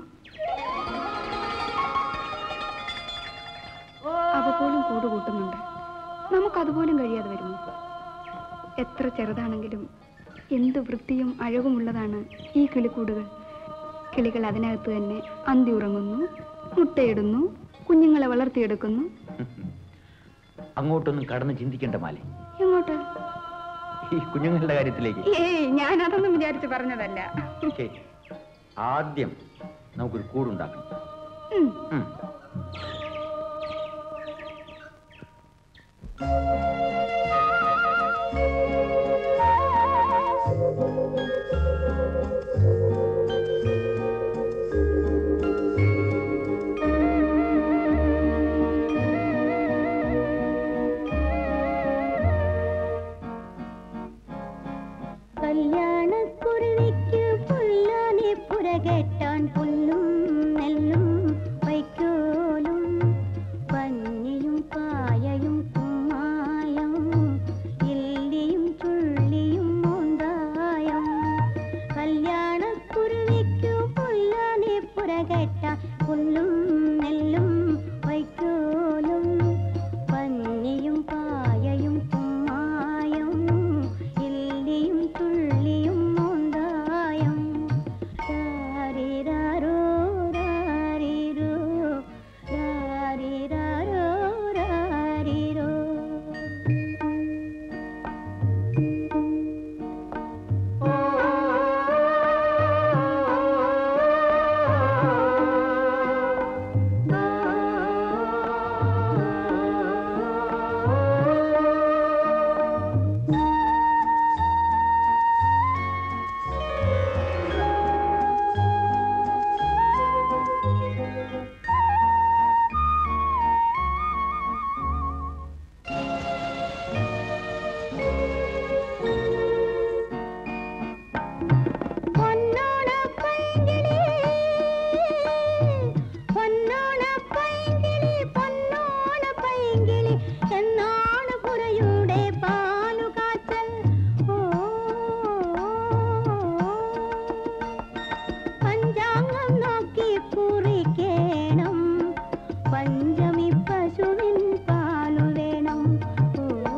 അവ പോലും കൂട് കൂട്ടുന്നുണ്ട് നമുക്കതുപോലും കഴിയാതെ വരുമോ എത്ര ചെറുതാണെങ്കിലും എന്ത് വൃത്തിയും അഴകുമുള്ളതാണ് ഈ കിളിക്കൂടുകൾ കിളികൾ അതിനകത്ത് തന്നെ അന്തി ഉറങ്ങുന്നു മുട്ടയിടുന്നു കുഞ്ഞുങ്ങളെ വളർത്തിയെടുക്കുന്നു അങ്ങോട്ടൊന്നും കടന്ന് ചിന്തിക്കേണ്ട മാലേ എങ്ങോട്ട് ഈ കുഞ്ഞുങ്ങളുടെ കാര്യത്തിലേക്ക് ഏയ് ഞാൻ അതൊന്നും വിചാരിച്ച് പറഞ്ഞതല്ല ശരി. ആദ്യം നമുക്കൊരു കൂടുണ്ടാക്കണം ഉം. ഉം. കല്യാണക്കുരുവിക്ക് പുല്ലാനെ പുരകെട്ടാൻ പുല്ലും നെല്ലും വൈക്കോലും പഞ്ഞിയും പായയും കുമ്മായം ഇല്ലിയും ചുള്ളിയും മോന്തായം കല്യാണക്കുരുവിക്ക് പുല്ലാനെ പുരകെട്ടാൻ പുല്ലും നെല്ലും വൈക്കോലും പഞ്ഞിയും പായയും കുമ്മായം ഇല്ലിയും തുള്ളിയും മോന്തായം രാരിരാരോ രാരിരോ രാരിരാരോ രാരിരോ പൊന്നോണ പൈങ്കിളി പൊന്നോണ പൈങ്കിളി പൊന്നോണ പൈങ്കിളി എന്നാണ് പുരയുടെ പാലു കാച്ചൽ ഓ പഞ്ചാംഗം നോക്കി കുറിക്കേണം പഞ്ചമി പശുവിൻ പാലു വേണം ഓ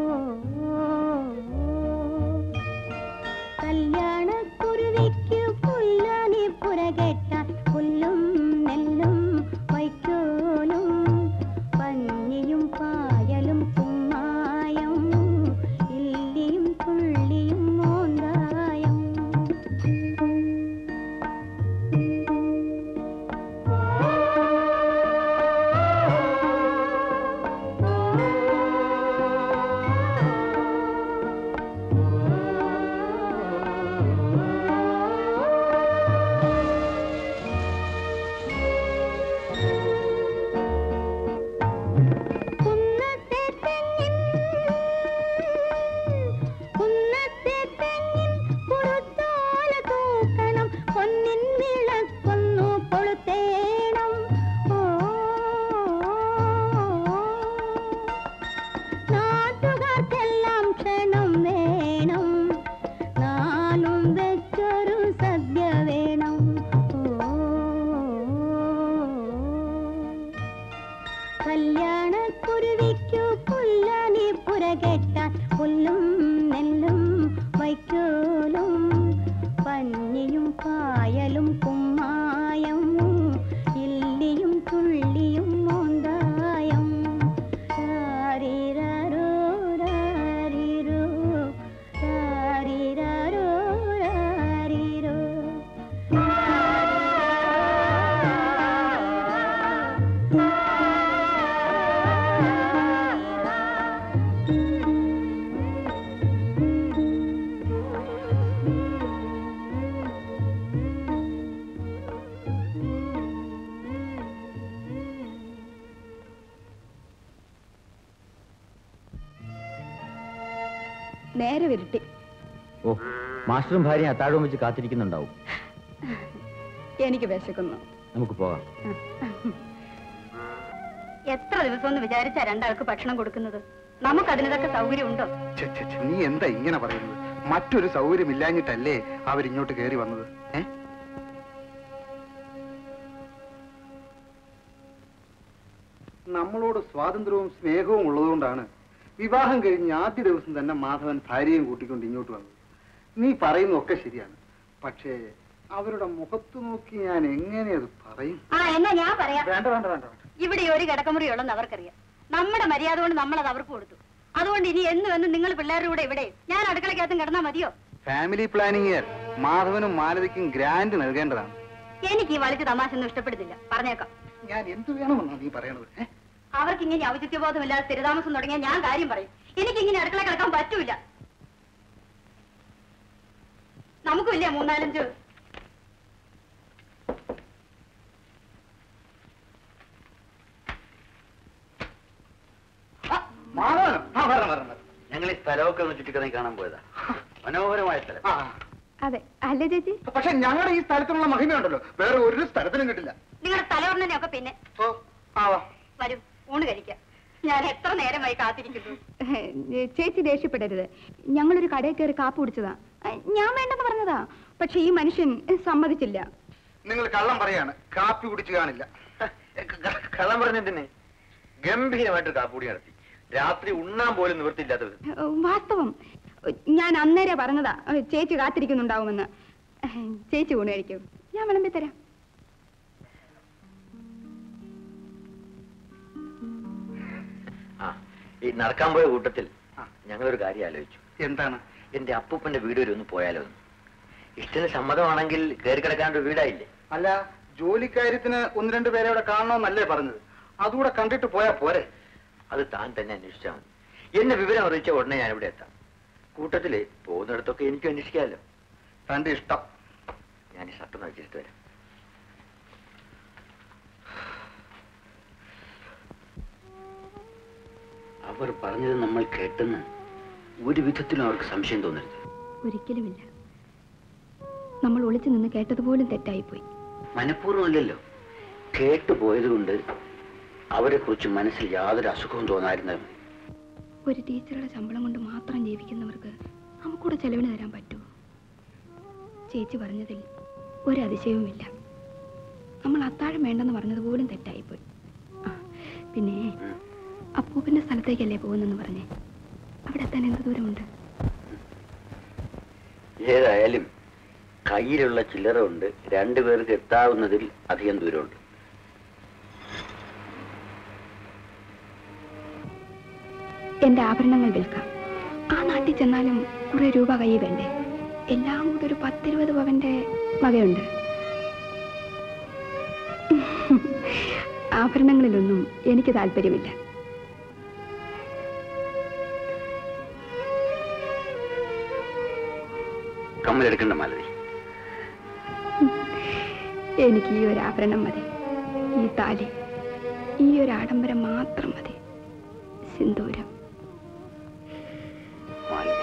കല്യാണക്കുരുവിക്ക് പുല്ലാനി പുരകെട്ടാൻ പുല്ലും നെല്ലും വൈക്കോലും പഞ്ഞിയും പായലും കുമ്മായം ഇല്ലിയും തുള്ളിയും മോന്തായം കുന്നത്തെ തെങ്ങിൻ കുന്നത്തെ തെങ്ങിൻ കുറുത്തോല തൂക്കണം പൊന്നിൻ വിളക്കൊന്നു കൊളുത്തേണം ഓ നാട്ടുകാർക്കെല്ലാം ക്ഷണം വേണം നാലും വെച്ചൊരു സദ്യ വേണം ഓ കല്യാണക്കുരുവിക്കു പുല്ലാനി പുരകെട്ടാൻ പുല്ലും നെല്ലും വൈക്കോലും പഞ്ഞിയും പായലും കുമ്മായം ഇല്ലിയും തുള്ളിയും മോന്തായം രാരിരാരോ രാരി നേരെ വിരട്ടി ഓ മാസ്റ്ററും ഭാര്യയും അത്താഴവും വെച്ച് കാത്തിരിക്കുന്നുണ്ടാവും എനിക്ക് വിശക്കുന്നു നമുക്ക് പോകാം എത്ര ദിവസം എന്ന് വിചാരിച്ചാ രണ്ടാൾക്ക് ഭക്ഷണം കൊടുക്കുന്നത് നമുക്ക് അതിനൊക്കെ സൗകര്യമുണ്ടോ ഛെ, ഛെ, ഛെ, നീ എന്താ ഇങ്ങനെ പറയുന്നത് മറ്റൊരു സൗകര്യം ഇല്ലാഞ്ഞിട്ടല്ലേ അവരിങ്ങോട്ട് കയറി വന്നത് ഏ നമ്മളോട് സ്വാതന്ത്ര്യവും സ്നേഹവും ഉള്ളതുകൊണ്ടാണ് വിവാഹം കഴിഞ്ഞ് ആദ്യ ദിവസം തന്നെ മാധവൻ ഭാര്യയും കൂട്ടിക്കൊണ്ട് ഇങ്ങോട്ട് വന്നത് നീ പറയുന്നതൊക്കെ ശരിയാണ് പക്ഷേ അവരുടെ മുഖത്ത് നോക്കി ഞാൻ എങ്ങനെ അത് പറയും ആ എന്നാ ഞാൻ പറയാം വേണ്ട വേണ്ട വേണ്ട വേണ്ട ഇവിടെ ഒരു കിടക്കമുറി ഉള്ളെന്ന് അവർക്കറിയാം നമ്മുടെ മര്യാദ കൊണ്ട് നമ്മളത് അവർക്ക് കൊടുത്തു അതുകൊണ്ട് ഇനി എന്നും എന്നും നിങ്ങൾ പിള്ളേരുടെ കൂടെ ഇവിടെ ഞാൻ അടുക്കളക്കകത്തും കിടന്നാ മതിയോ ഫാമിലി പ്ലാനിങ് മാധവനും മാലതിക്കും ഗ്രാൻഡ് നൽകേണ്ടതാണ് എനിക്ക് ഈ വലിച്ച തമാശ ഒന്നും ഇഷ്ടപ്പെടുന്നില്ല പറഞ്ഞേക്കാം ഞാൻ എന്ത് വേണമെന്നാ നീ പറയണത് ഏ? അവർക്ക് ഇങ്ങനെ ഔചിത്യബോധമില്ലാതെ സ്ഥിരതാമസം തുടങ്ങിയാൽ ഞാൻ കാര്യം പറയും എനിക്ക് ഇങ്ങനെ അടുക്കള കിടക്കാൻ പറ്റൂല നമുക്കുമില്ല മൂന്നാലഞ്ച് ആ, മാധവനോ? ആ, വരണം, വരണം, വരണം. ഞങ്ങൾ ഈ സ്ഥലമൊക്കെ ഒന്ന് ചുറ്റിക്കറങ്ങി കാണാൻ പോയതാ മനോഹരമായ സ്ഥലം ആ, അതെ അല്ലേ ചേച്ചി പക്ഷെ ഞങ്ങളുടെ ഈ സ്ഥലത്തിനുള്ള മഹിമയുണ്ടല്ലോ വേറെ ഒരു സ്ഥലത്തിനും കിട്ടില്ല നിങ്ങളുടെ തലവർണ്ണനെയൊക്കെ പിന്നെ ഓ ആ വാ. വരും ഊണ് കഴിക്കാം ഞാൻ എത്ര നേരമായി കാത്തിരിക്കുന്നു ഏ, ചേച്ചി ദേഷ്യപ്പെടരുത് ഞങ്ങളൊരു കടയിൽ കയറി കാപ്പ് കുടിച്ചതാ ഏ, ഞാൻ വേണ്ടെന്ന് പറഞ്ഞതാ പക്ഷെ ഈ മനുഷ്യൻ സമ്മതിച്ചില്ല നിങ്ങൾ കള്ളം പറയാണ് കാപ്പി കുടിച്ചു കാണില്ല കള്ളം പറഞ്ഞെന്തിന് ഗംഭീരമായിട്ട് കാപ്പൂടി നടത്തി രാത്രി ഉണ്ണാൻ പോലും നിവൃത്തിയില്ലാത്ത വിധം ഏ, വാസ്തവം ഞാൻ അന്നേരെ പറഞ്ഞതാ ഏ, ചേച്ചി കാത്തിരിക്കുന്നുണ്ടാവുമെന്ന് ഏ, ചേച്ചി ഊണ് കഴിക്കും ഞാൻ വിളമ്പി തരാം ആ ഈ നടക്കാൻ പോയ കൂട്ടത്തിൽ ആ. ഞങ്ങളൊരു കാര്യം ആലോചിച്ചു എന്താണ് എന്റെ അപ്പൂപ്പന്റെ വീട് വരെ ഒന്ന് പോയാലോ എന്ന് ഇഷ്ടത്തിന് സമ്മതമാണെങ്കിൽ കയറി കിടക്കാണ്ട് വീടായില്ലേ അല്ല ജോലിക്കാര്യത്തിന് ഒന്ന് രണ്ട് പേരെ അവിടെ കാണണമെന്നല്ലേ പറഞ്ഞത് അതുകൂടെ കണ്ടിട്ട് പോയാ പോരെ അത് താൻ തന്നെ അന്വേഷിച്ചാൽ മതി എന്നെ വിവരം അറിയിച്ച ഉടനെ ഞാൻ ഇവിടെ എത്താം കൂട്ടത്തില് പോകുന്നിടത്തൊക്കെ എനിക്ക് അന്വേഷിക്കാമല്ലോ തന്റെ ഇഷ്ടം ഞാൻ ഈ ഷർട്ട് നയിച്ചിട്ട് വരാം അവർ പറഞ്ഞത് നമ്മൾ കേട്ടെന്ന് ഒരു വിധത്തിലും അവർക്ക് സംശയം തോന്നരുത് ഒരിക്കലുമില്ല നമ്മൾ ഒളിച്ചു നിന്ന് കേട്ടതുപോലും തെറ്റായിപ്പോയി മനഃപൂർവ്വമല്ലല്ലോ കേട്ടുപോയത് കൊണ്ട് അവരെ കുറിച്ച് മനസ്സിൽ യാതൊരു അസുഖവും തോന്നായിരുന്നത് ഒരു ടീച്ചറുടെ ശമ്പളം കൊണ്ട് മാത്രം ജീവിക്കുന്നവർക്ക് നമുക്കൂടെ ചെലവിന് തരാൻ പറ്റുമോ ചേച്ചി പറഞ്ഞതിൽ ഒരു അതിശയവുമില്ല നമ്മൾ അത്താഴം വേണ്ടെന്ന് പറഞ്ഞത് പോലും തെറ്റായിപ്പോയി ആ, പിന്നെ അപ്പൂപ്പന്റെ സ്ഥലത്തേക്കല്ലേ പോകുന്നെന്ന് പറഞ്ഞേ അവിടെ എത്താൻ എന്ത് ദൂരമുണ്ട് ഏതായാലും കയ്യിലുള്ള ചില്ലറ ഉണ്ട് രണ്ടുപേർക്ക് എത്താവുന്നതിൽ അധികം ദൂരമുണ്ട് എന്റെ ആഭരണങ്ങൾ വിൽക്കാം ആ നാട്ടിൽ ചെന്നാലും കുറെ രൂപ കയ്യിൽ വേണ്ടേ എല്ലാം കൂടെ ഒരു പത്തിരുപത് പവന്റെ വകയുണ്ട് ആഭരണങ്ങളിലൊന്നും എനിക്ക് താല്പര്യമില്ല കമ്മലെടുക്കണ്ട മാലതി എനിക്ക് ഈ ഒരു ആഭരണം മതി ഈ താലി ഈ ഒരു ആഡംബരം മാത്രം മതി സിന്ദൂരം മാലതി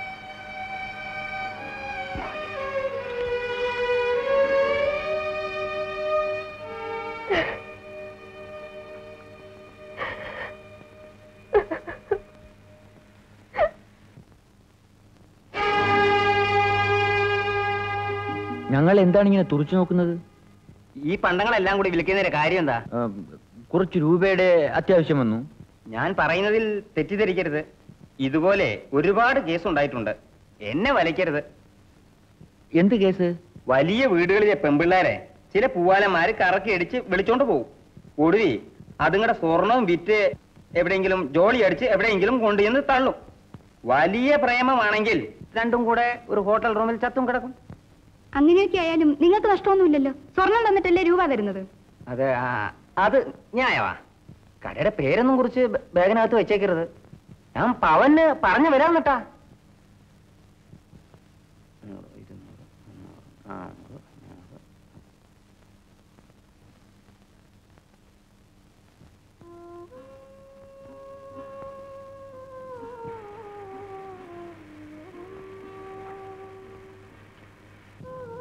ഞങ്ങൾ എന്താണ് ഇങ്ങനെ തുറച്ചു നോക്കുന്നത് ഈ പണ്ടങ്ങളെല്ലാം കൂടി വിളിക്കുന്നതിന്റെ കാര്യം എന്താ ആ, കുറച്ച് രൂപയുടെ അത്യാവശ്യം വന്നു ഞാൻ പറയുന്നതിൽ തെറ്റിദ്ധരിക്കരുത് ഇതുപോലെ ഒരുപാട് കേസ് ഉണ്ടായിട്ടുണ്ട് എന്നെ വലയ്ക്കരുത് എന്ത് കേസ് വലിയ വീടുകളിലെ പെമ്പിള്ളേരെ ചില പൂവാലന്മാര് കറക്കി അടിച്ച് വിളിച്ചോണ്ട് പോകും ഒടുവി അതുങ്ങളുടെ സ്വർണവും വിറ്റ് എവിടെയെങ്കിലും ജോളി അടിച്ച് എവിടെയെങ്കിലും കൊണ്ടുചെന്ന് തള്ളും വലിയ പ്രേമമാണെങ്കിൽ രണ്ടും കൂടെ ഒരു ഹോട്ടൽ റൂമിൽ ചത്തും കിടക്കും അങ്ങനെയൊക്കെ ആയാലും നിങ്ങൾക്ക് നഷ്ടമൊന്നുമില്ലല്ലോ സ്വർണം തന്നിട്ടല്ലേ രൂപ തരുന്നത് അത് ആ, അത് ന്യായവാ കടയുടെ പേരൊന്നും കുറിച്ച് ബ- ബാഗിനകത്ത് വെച്ചേക്കരുത് ഞാൻ പവന് പറഞ്ഞു വരാൻ കേട്ടാ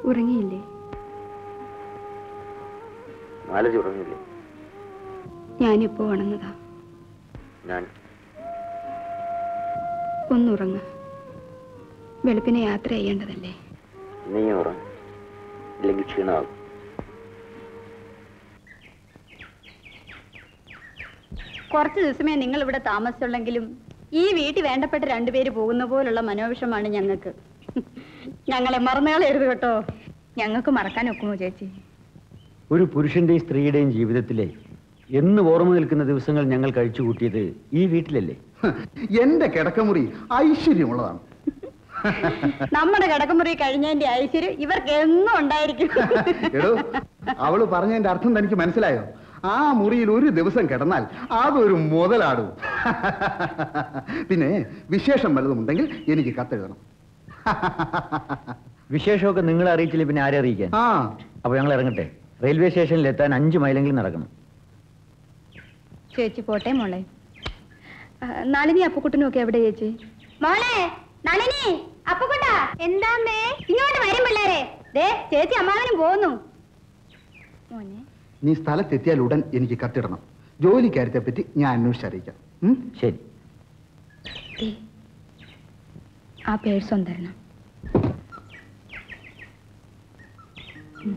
ഉറങ്ങിയില്ലേ മാലതി ഉറങ്ങില്ലേ ഞാനിപ്പോ ഉണന്നതാ ഞാൻ ഒന്നുറങ്ങ വെളുപ്പിനെ യാത്ര ചെയ്യേണ്ടതല്ലേ നീ ഉറങ്ങും ഇല്ലെങ്കിൽ ക്ഷീണമാകും കുറച്ച് ദിവസമേ നിങ്ങൾ ഇവിടെ താമസിച്ചുള്ളെങ്കിലും ഈ വീട്ടിൽ വേണ്ടപ്പെട്ട രണ്ടുപേര് പോകുന്ന പോലുള്ള മനോവിഷമാണ് ഞങ്ങൾക്ക് ഞങ്ങളെ മറന്നുകളയരുത് കേട്ടോ ഞങ്ങൾക്ക് മറക്കാൻ ഒക്കുമോ ചേച്ചി ഒരു പുരുഷന്റെയും സ്ത്രീയുടെയും ജീവിതത്തിലെ എന്ന് ഓർമ്മ നിൽക്കുന്ന ദിവസങ്ങൾ ഞങ്ങൾ കഴിച്ചു കൂട്ടിയത് ഈ വീട്ടിലല്ലേ എന്റെ കിടക്കമുറി ഐശ്വര്യമുള്ളതാണ് നമ്മുടെ കിടക്കമുറി കഴിഞ്ഞതിന്റെ ഐശ്വര്യം ഇവർക്ക് എന്നും ഉണ്ടായിരിക്കും എടോ അവള് പറഞ്ഞതിന്റെ അർത്ഥം തനിക്ക് മനസ്സിലായോ ആ മുറിയിൽ ഒരു ദിവസം കിടന്നാൽ അതൊരു മുതലാടും പിന്നെ വിശേഷം വല്ലതുമുണ്ടെങ്കിൽ എനിക്ക് കത്തെഴുതണം വിശേഷമൊക്കെ നിങ്ങളെ അറിയിച്ചില്ല പിന്നെ ആരെ അറിയിക്കാൻ ആ അപ്പൊ ഞങ്ങൾ ഇറങ്ങട്ടെ റെയിൽവേ സ്റ്റേഷനിൽ എത്താൻ അഞ്ച് മൈലെങ്കിലും നടക്കണം ചേച്ചി പോട്ടെ മോളെ ആ, നളിനി അപ്പുക്കുട്ടനും ഒക്കെ എവിടെ ചേച്ചി മോളെ നളിനി അപ്പുകുട്ടാ എന്താമ്മേ ഇങ്ങോട്ട് വരും പിള്ളേരെ ദേ ചേച്ചി അമ്മാവനും പോകുന്നു മോനെ നീ സ്ഥലത്തെത്തിയാൽ ഉടൻ എനിക്ക് കത്തിടണം ജോലിക്കാര്യത്തെ പറ്റി ഞാൻ അന്വേഷിച്ചറിയിക്കാം ഉം? ശരി ദേ, ആ പേഴ്സ് ഒന്ന് തരണം ഉം.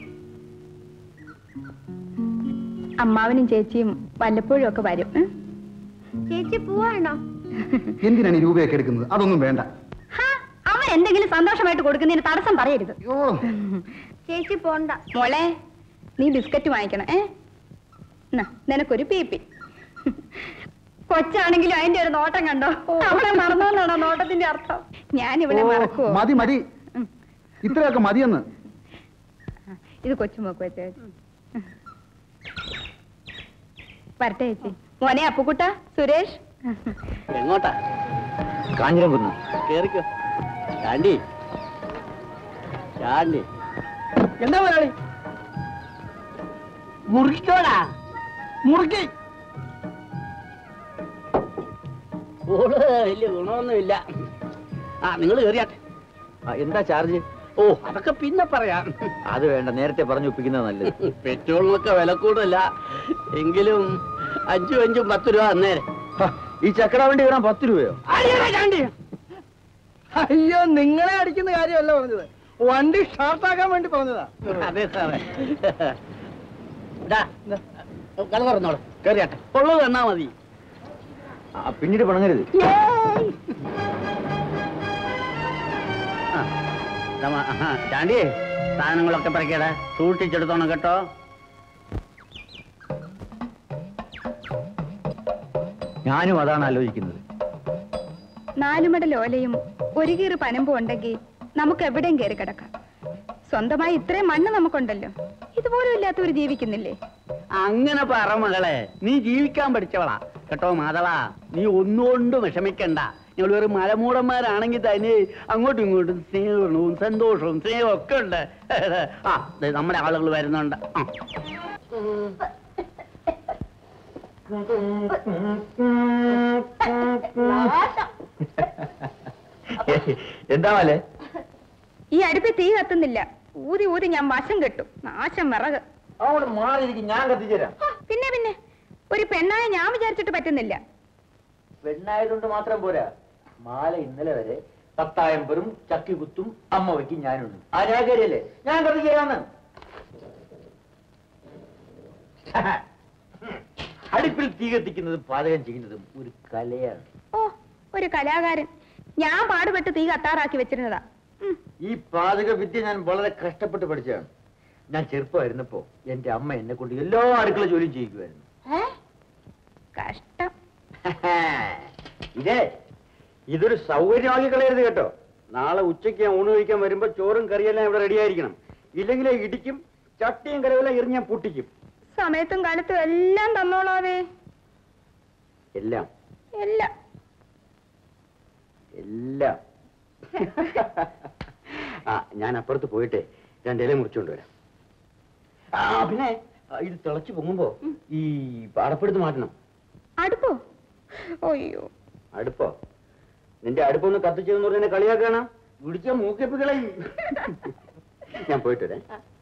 അമ്മാവനും ചേച്ചിയും വല്ലപ്പോഴും ഒക്കെ വരും ഉം? ചേച്ചി പോവാണോ എന്തിനാണ് ഈ രൂപയൊക്കെ എടുക്കുന്നത് അതൊന്നും വേണ്ട അവൻ എന്തെങ്കിലും സന്തോഷമായിട്ട് കൊടുക്കുന്നതിന് തടസ്സം പറയരുത് അയ്യോ ചേച്ചി പോണ്ട മോളെ നീ ബിസ്ക്കറ്റ് വാങ്ങിക്കണം ഏ എന്നാ, നിനക്കൊരു പീപ്പി കൊച്ചാണെങ്കിലും അതിന്റെ ഒരു നോട്ടം കണ്ടോ അവളെ മറന്നോന്നാണോ നോട്ടത്തിന്റെ അർത്ഥം ഞാൻ ഇവിടെ ഓ, മറക്കുവോ മതി മതി ഉം. ഇത്രയൊക്കെ മതിയെന്ന് ഇത് കൊച്ചുമോക്ക് വെച്ച വരട്ടെ ചേച്ചി മോനെ അപ്പുക്കുട്ട സുരേഷ് എങ്ങോട്ടാ കാഞ്ഞിരം കുന്ന് കേറിക്കോ ചാണ്ടി ചാണ്ടി എന്താ മുതലാളി മുറുക്കിക്കോടാ മുറുക്കി ഓള് വലിയ ഗുണമൊന്നുമില്ല ആ നിങ്ങൾ കയറിയാട്ടെ ആ, എന്താ ചാർജ് ഓ അതൊക്കെ പിന്നെ പറയാം അത് വേണ്ട നേരത്തെ പറഞ്ഞു ഒപ്പിക്കുന്നത് നല്ലത് പെട്രോളിനൊക്കെ വില കൂടുതല എങ്കിലും അഞ്ചും അഞ്ചും പത്ത് രൂപ അന്നേരം ഹ, ഈ ചക്കട വണ്ടി കയറാൻ പത്ത് രൂപയോ അയ്യോ നിങ്ങളെ അടിക്കുന്ന കാര്യമല്ല പറഞ്ഞത് വണ്ടി ഷാർട്ടാക്കാൻ വേണ്ടി പറഞ്ഞതാ അതെ സാറേ കഥ പറഞ്ഞോളൂ കയറിയാട്ടെ ഉള്ളത് തന്നാ മതി ആ, പിന്നീട് പണങ്ങരുത് ആ, ദാ, ആ, ചാണ്ടിയേ സാധനങ്ങളൊക്കെ പറക്കേടാ സൂക്ഷിച്ചെടുത്തോണം കേട്ടോ ഞാനും അതാണ് ആലോചിക്കുന്നത് നാലുമട ലോലയും ഒരു കീറ് പനമ്പും ഉണ്ടെങ്കിൽ നമുക്ക് എവിടെയും കയറി കിടക്കാം സ്വന്തമായി ഇത്രയും മണ്ണ് നമുക്കുണ്ടല്ലോ ഇതുപോലും ഇല്ലാത്തവർ ജീവിക്കുന്നില്ലേ അങ്ങനെ പറ മകളെ നീ ജീവിക്കാൻ പഠിച്ചവളാ കേട്ടോ മാധവ നീ ഒന്നുകൊണ്ടും വിഷമിക്കണ്ട ഞങ്ങൾ ഒരു മലമൂടന്മാരാണെങ്കിൽ തന്നെ അങ്ങോട്ടും ഇങ്ങോട്ടും സ്നേഹവും സന്തോഷവും സ്നേഹവും ഒക്കെ ഉണ്ട് ആ ദേ നമ്മുടെ ആളുകൾ വരുന്നുണ്ട് ആ എന്താ പോലെ ഈ അടുപ്പിൽ തീ കത്തുന്നില്ല ഊതി ഊതി ഞാൻ വശം കെട്ടു നാശം വിറക് അവിടെ മാറിയിരിക്കും ഞാൻ കത്തിച്ചേരാം പിന്നെ പിന്നെ ഒരു പെണ്ണായ ഞാൻ വിചാരിച്ചിട്ട് പറ്റുന്നില്ല പെണ്ണായതുകൊണ്ട് മാത്രം പോരാ മാല ഇന്നലെ വരെ പത്തായം പെറും ചക്കി കുത്തും അമ്മ വയ്ക്കും ഞാനുണ്ട് ആരാകരിയല്ലേ ഞാൻ കത്തിച്ചേരാന്ന് അടുപ്പിൽ തീ കത്തിക്കുന്നതും പാചകം ചെയ്യുന്നതും ഒരു കലയാണ് ഓ ഒരു കലാകാരൻ ഞാൻ പാടുപെട്ട് തീ കത്താറാക്കി വെച്ചിരുന്നതാ ഉം. ഈ പാചക വിദ്യ ഞാൻ വളരെ കഷ്ടപ്പെട്ട് പഠിച്ചതാണ് ഞാൻ ചെറുപ്പമായിരുന്നപ്പോ എന്റെ അമ്മ എന്നെ കൊണ്ട് എല്ലാ അടുക്കള ജോലിയും ചെയ്യിക്കുമായിരുന്നു കഷ്ടം ഇതേ ഇതൊരു സൗകര്യമാക്കി കളയരുത് കേട്ടോ നാളെ ഉച്ചയ്ക്ക് ഞാൻ ഊണ് കഴിക്കാൻ വരുമ്പോ ചോറും കറിയെല്ലാം ഇവിടെ റെഡി ആയിരിക്കണം ഇല്ലെങ്കിൽ ഇടിക്കും ചട്ടിയും കറിയെല്ലാം എറിഞ്ഞ് ഞാൻ പൊട്ടിക്കും സമയത്തും കാലത്തും എല്ലാം തന്നോളാവേ എല്ലാം എല്ലാം എല്ലാം ആ ഞാൻ അപ്പുറത്ത് പോയിട്ട് രണ്ടില മുറിച്ചുകൊണ്ട് വരാം ആ പിന്നെ ആ, ഇത് തിളച്ചു പൊങ്ങുമ്പോ ഈ പാടപ്പെടുത്ത് മാറ്റണം അടുപ്പോ അയ്യോ അടുപ്പോ നിന്റെ അടുപ്പൊന്ന് കത്തിച്ചതെന്ന് പറഞ്ഞ കളിയാക്കാണ് വിളിച്ച മൂക്കിപ്പിക്കളയും ഞാൻ പോയിട്ട് വരാം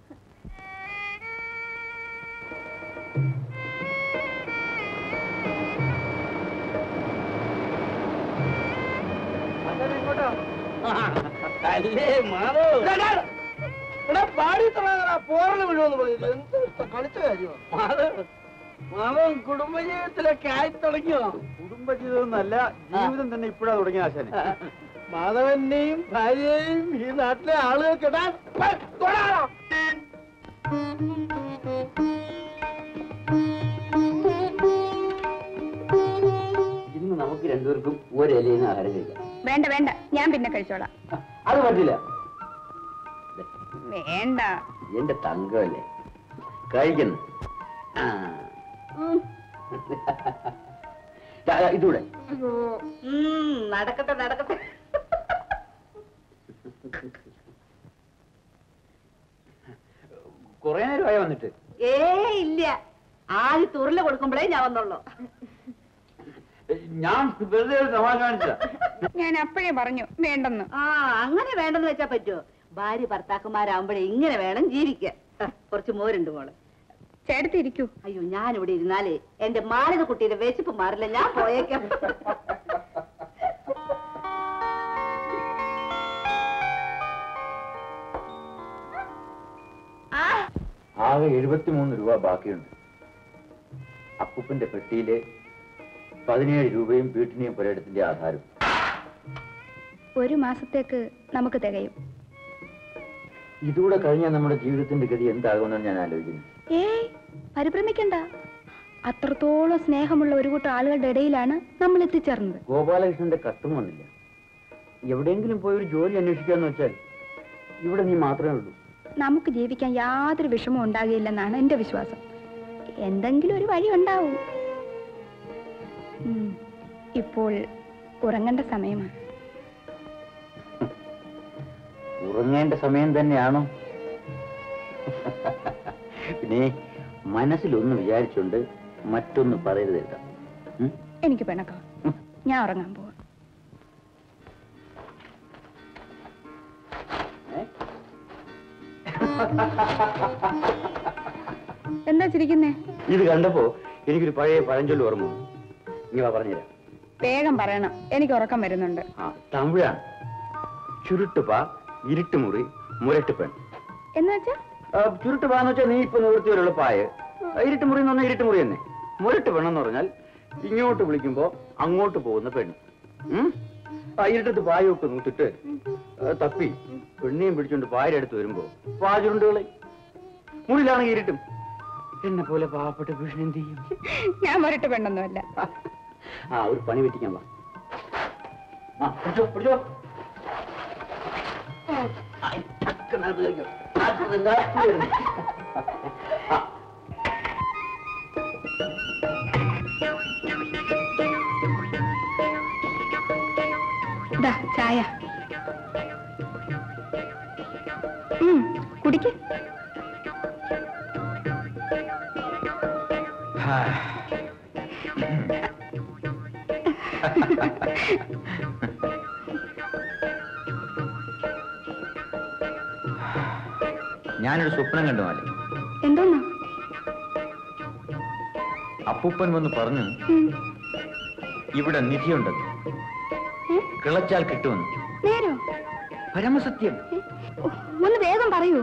അല്ലേ മാധവ് എടാ പാടി തുടങ്ങാ പോറല് വീഴുമെന്ന് പറഞ്ഞില്ല എന്ത് കളിച്ച കാര്യമാണ് മാധവ് മാധവൻ കുടുംബജീവിതത്തിലൊക്കെ ആയി തുടങ്ങിയോ കുടുംബജീവിതം എന്നല്ല ജീവിതം തന്നെ ഇപ്പോഴാ തുടങ്ങിയ ആശാനെ മാധവന്റെയും ഭാര്യയെയും ഈ നാട്ടിലെ ആളുകൾക്ക് ഇടാൻ തൊടാണോ ഇന്ന് നമുക്ക് രണ്ടുപേർക്കും ഒരിലയിൽ നിന്ന് ആഹാരം കഴിക്കാം വേണ്ട വേണ്ട ഞാൻ പിന്നെ കഴിച്ചോളാം അത് പറ്റില്ല വേണ്ട എന്റെ തങ്കമല്ലേ കഴിക്കുന്നു ആ. ദാ, ദാ, ഇതൂടെ നടക്കട്ടെ നടക്കട്ടെ കുറെ നേരമായി വന്നിട്ട് ഏ ഇല്ല ആദ്യ തുറല് കൊടുക്കുമ്പോഴേ ഞാൻ വന്നുള്ളൂ ഞാൻ വെറുതെ ഒരു തമാശ കാണിച്ചതാ ഞാൻ അപ്പോഴേ പറഞ്ഞു വേണ്ടെന്ന് ആ അങ്ങനെ വേണ്ടെന്ന് വെച്ചാ പറ്റുമോ ഭാര്യ ഭർത്താക്കന്മാരാകുമ്പോഴേ ഇങ്ങനെ വേണം ജീവിക്കാൻ ആ, കുറച്ച് മോരുണ്ട് മോള് ചേട്ടത്തി ഇരിക്കൂ അയ്യോ ഞാൻ ഇവിടെ ഇരുന്നാലേ എന്റെ മാനക കുട്ടിയുടെ വിശപ്പ് മാറില്ല ഞാൻ പോയേക്കാം ആകെ എഴുപത്തിമൂന്ന് രൂപ ബാക്കിയുണ്ട് അപ്പൂപ്പന്റെ പെട്ടിയിലെ പതിനേഴ് രൂപയും വീട്ടിനെയും പുരയിടത്തിന്റെ ആധാരം ഒരു മാസത്തേക്ക് നമുക്ക് തികയും ഇതുകൂടെ കഴിഞ്ഞാൽ നമ്മുടെ ജീവിതത്തിന്റെ ഗതി എന്താകുമെന്നാണ് ഞാൻ ആലോചിക്കുന്നത് ഏയ് പരിഭ്രമിക്കണ്ട അത്രത്തോളം സ്നേഹമുള്ള ഒരു കൂട്ടം ആളുകളുടെ ഇടയിലാണ് നമ്മൾ എത്തിച്ചേർന്നത് ഗോപാലകൃഷ്ണന്റെ കത്തും വന്നില്ല എവിടെയെങ്കിലും പോയി ഒരു ജോലി അന്വേഷിക്കാന്ന് വെച്ചാൽ ഇവിടെ നീ മാത്രമേ ഉള്ളൂ നമുക്ക് ജീവിക്കാൻ യാതൊരു വിഷമവും ഉണ്ടാകില്ലെന്നാണ് എന്റെ വിശ്വാസം എന്തെങ്കിലും ഒരു വഴി ഉണ്ടാവും ഉം, ഇപ്പോൾ ഉറങ്ങേണ്ട സമയമാണ് ഉറങ്ങേണ്ട സമയം തന്നെയാണോ പിന്നെ മനസ്സിലൊന്ന് വിചാരിച്ചുകൊണ്ട് മറ്റൊന്ന് പറയരുത് കേട്ടോ ഉം? എനിക്ക് പിണക്കാം ഞാൻ ഉറങ്ങാൻ പോവാം ഏ? എന്താ ചിരിക്കുന്നേ ഇത് കണ്ടപ്പോ എനിക്കൊരു പഴയ പഴഞ്ചൊല്ലി ഓർമ്മ വന്നു. ഇനി വാ പറഞ്ഞുതരാം വേഗം പറയണം എനിക്ക് ഉറക്കം വരുന്നുണ്ട് ആ തമിഴാണ് ചുരുട്ടുപാ ഇരുട്ടുമുറി മുരട്ടുപെൺ എന്ന് വെച്ചാ ആ, ചുരുട്ടുപാന്ന് വെച്ചാൽ നീ ഇപ്പൊ നിവൃത്തി വരെയുള്ള പായ ഇരുട്ടുമുറി എന്ന് പറഞ്ഞാൽ ഇരുട്ടുമുറി തന്നെ മുരട്ട് പെണ്ണെന്ന് പറഞ്ഞാൽ ഇങ്ങോട്ട് വിളിക്കുമ്പോ അങ്ങോട്ട് പോകുന്ന പെണ്ണ് ഉം? ആ ഇരുട്ടത്ത് പായൊക്കെ നൂത്തിട്ട് ആ, തപ്പി പെണ്ണിയും പിടിച്ചോണ്ട് പായുടെ അടുത്ത് വരുമ്പോ പാ ചുരുണ്ടുകളെ മുറിയിലാണെങ്കിൽ ഇരുട്ടും എന്നെ പോലെ പാവപ്പെട്ട ഭീഷണി എന്ത് ചെയ്യും ഞാൻ മുരട്ട് പെണ്ണൊന്നുമല്ല ആ ഒരു പണി പറ്റിക്കാൻ വാ ആ, പിടിച്ചോ പിടിച്ചോ ആ, ടക്ക് നടന്ന് കളിക്കോ. അത് നിങ്ങാട്ടി വരുന്നു. ആ. ദാ ചായ ഉം, കുടിക്ക് ഞാനൊരു സ്വപ്നം കണ്ടു മാലി എന്തോന്നാ അപ്പൂപ്പൻ വന്ന് പറഞ്ഞു ഉം, ഇവിടെ നിധിയുണ്ടെന്ന് ഏ? കിളച്ചാൽ കിട്ടുമെന്ന് നേരോ പരമസത്യം ഏ? ഓ, ഒന്ന് വേഗം പറയൂ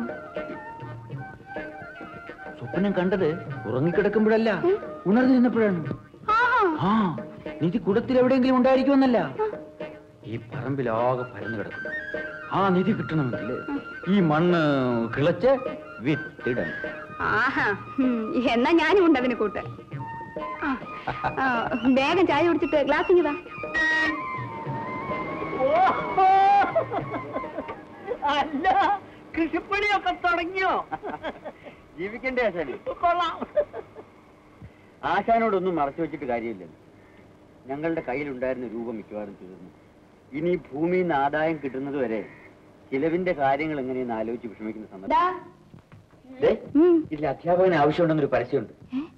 സ്വപ്നം കണ്ടത് ഉറങ്ങിക്കിടക്കുമ്പോഴല്ല ഉണർന്നു നിന്നപ്പോഴാണ് ആഹാ ആ നിധി കുടത്തിൽ എവിടെയെങ്കിലും ഉണ്ടായിരിക്കുമെന്നല്ല ഈ പറമ്പിലാകെ പരന്നു കിടക്കുന്നു ആ നിധി കിട്ടണമെങ്കിൽ ഈ മണ്ണ് കിളച്ച് വിത്തിടണം ആഹാ ഉം, എന്നാ ഞാനും ഉണ്ട് അതിന് കൂട്ട് ആ, ആ, വേഗം ചായ കുടിച്ചിട്ട് ഗ്ലാസ് ഇങ്ങതാ അല്ല കൃഷിപ്പണിയൊക്കെ തുടങ്ങിയോ ജീവിക്കണ്ടേ ആശാനെ കൊള്ളാം ആശാനോടൊന്നും മറച്ചു വെച്ചിട്ട് കാര്യമില്ല ഞങ്ങളുടെ കയ്യിലുണ്ടായിരുന്ന രൂപ മിക്കവാറും തീർന്നു ഇനി ഭൂമിയിൽ നിന്ന് ആദായം കിട്ടുന്നത് വരെ ചിലവിന്റെ കാര്യങ്ങൾ എങ്ങനെയെന്ന് ആലോചിച്ച് വിഷമിക്കുന്ന സന്ദർഭം ദാ, ദേ, ഉം, ഇതിൽ അധ്യാപകന് ആവശ്യമുണ്ടെന്നൊരു പരസ്യമുണ്ട്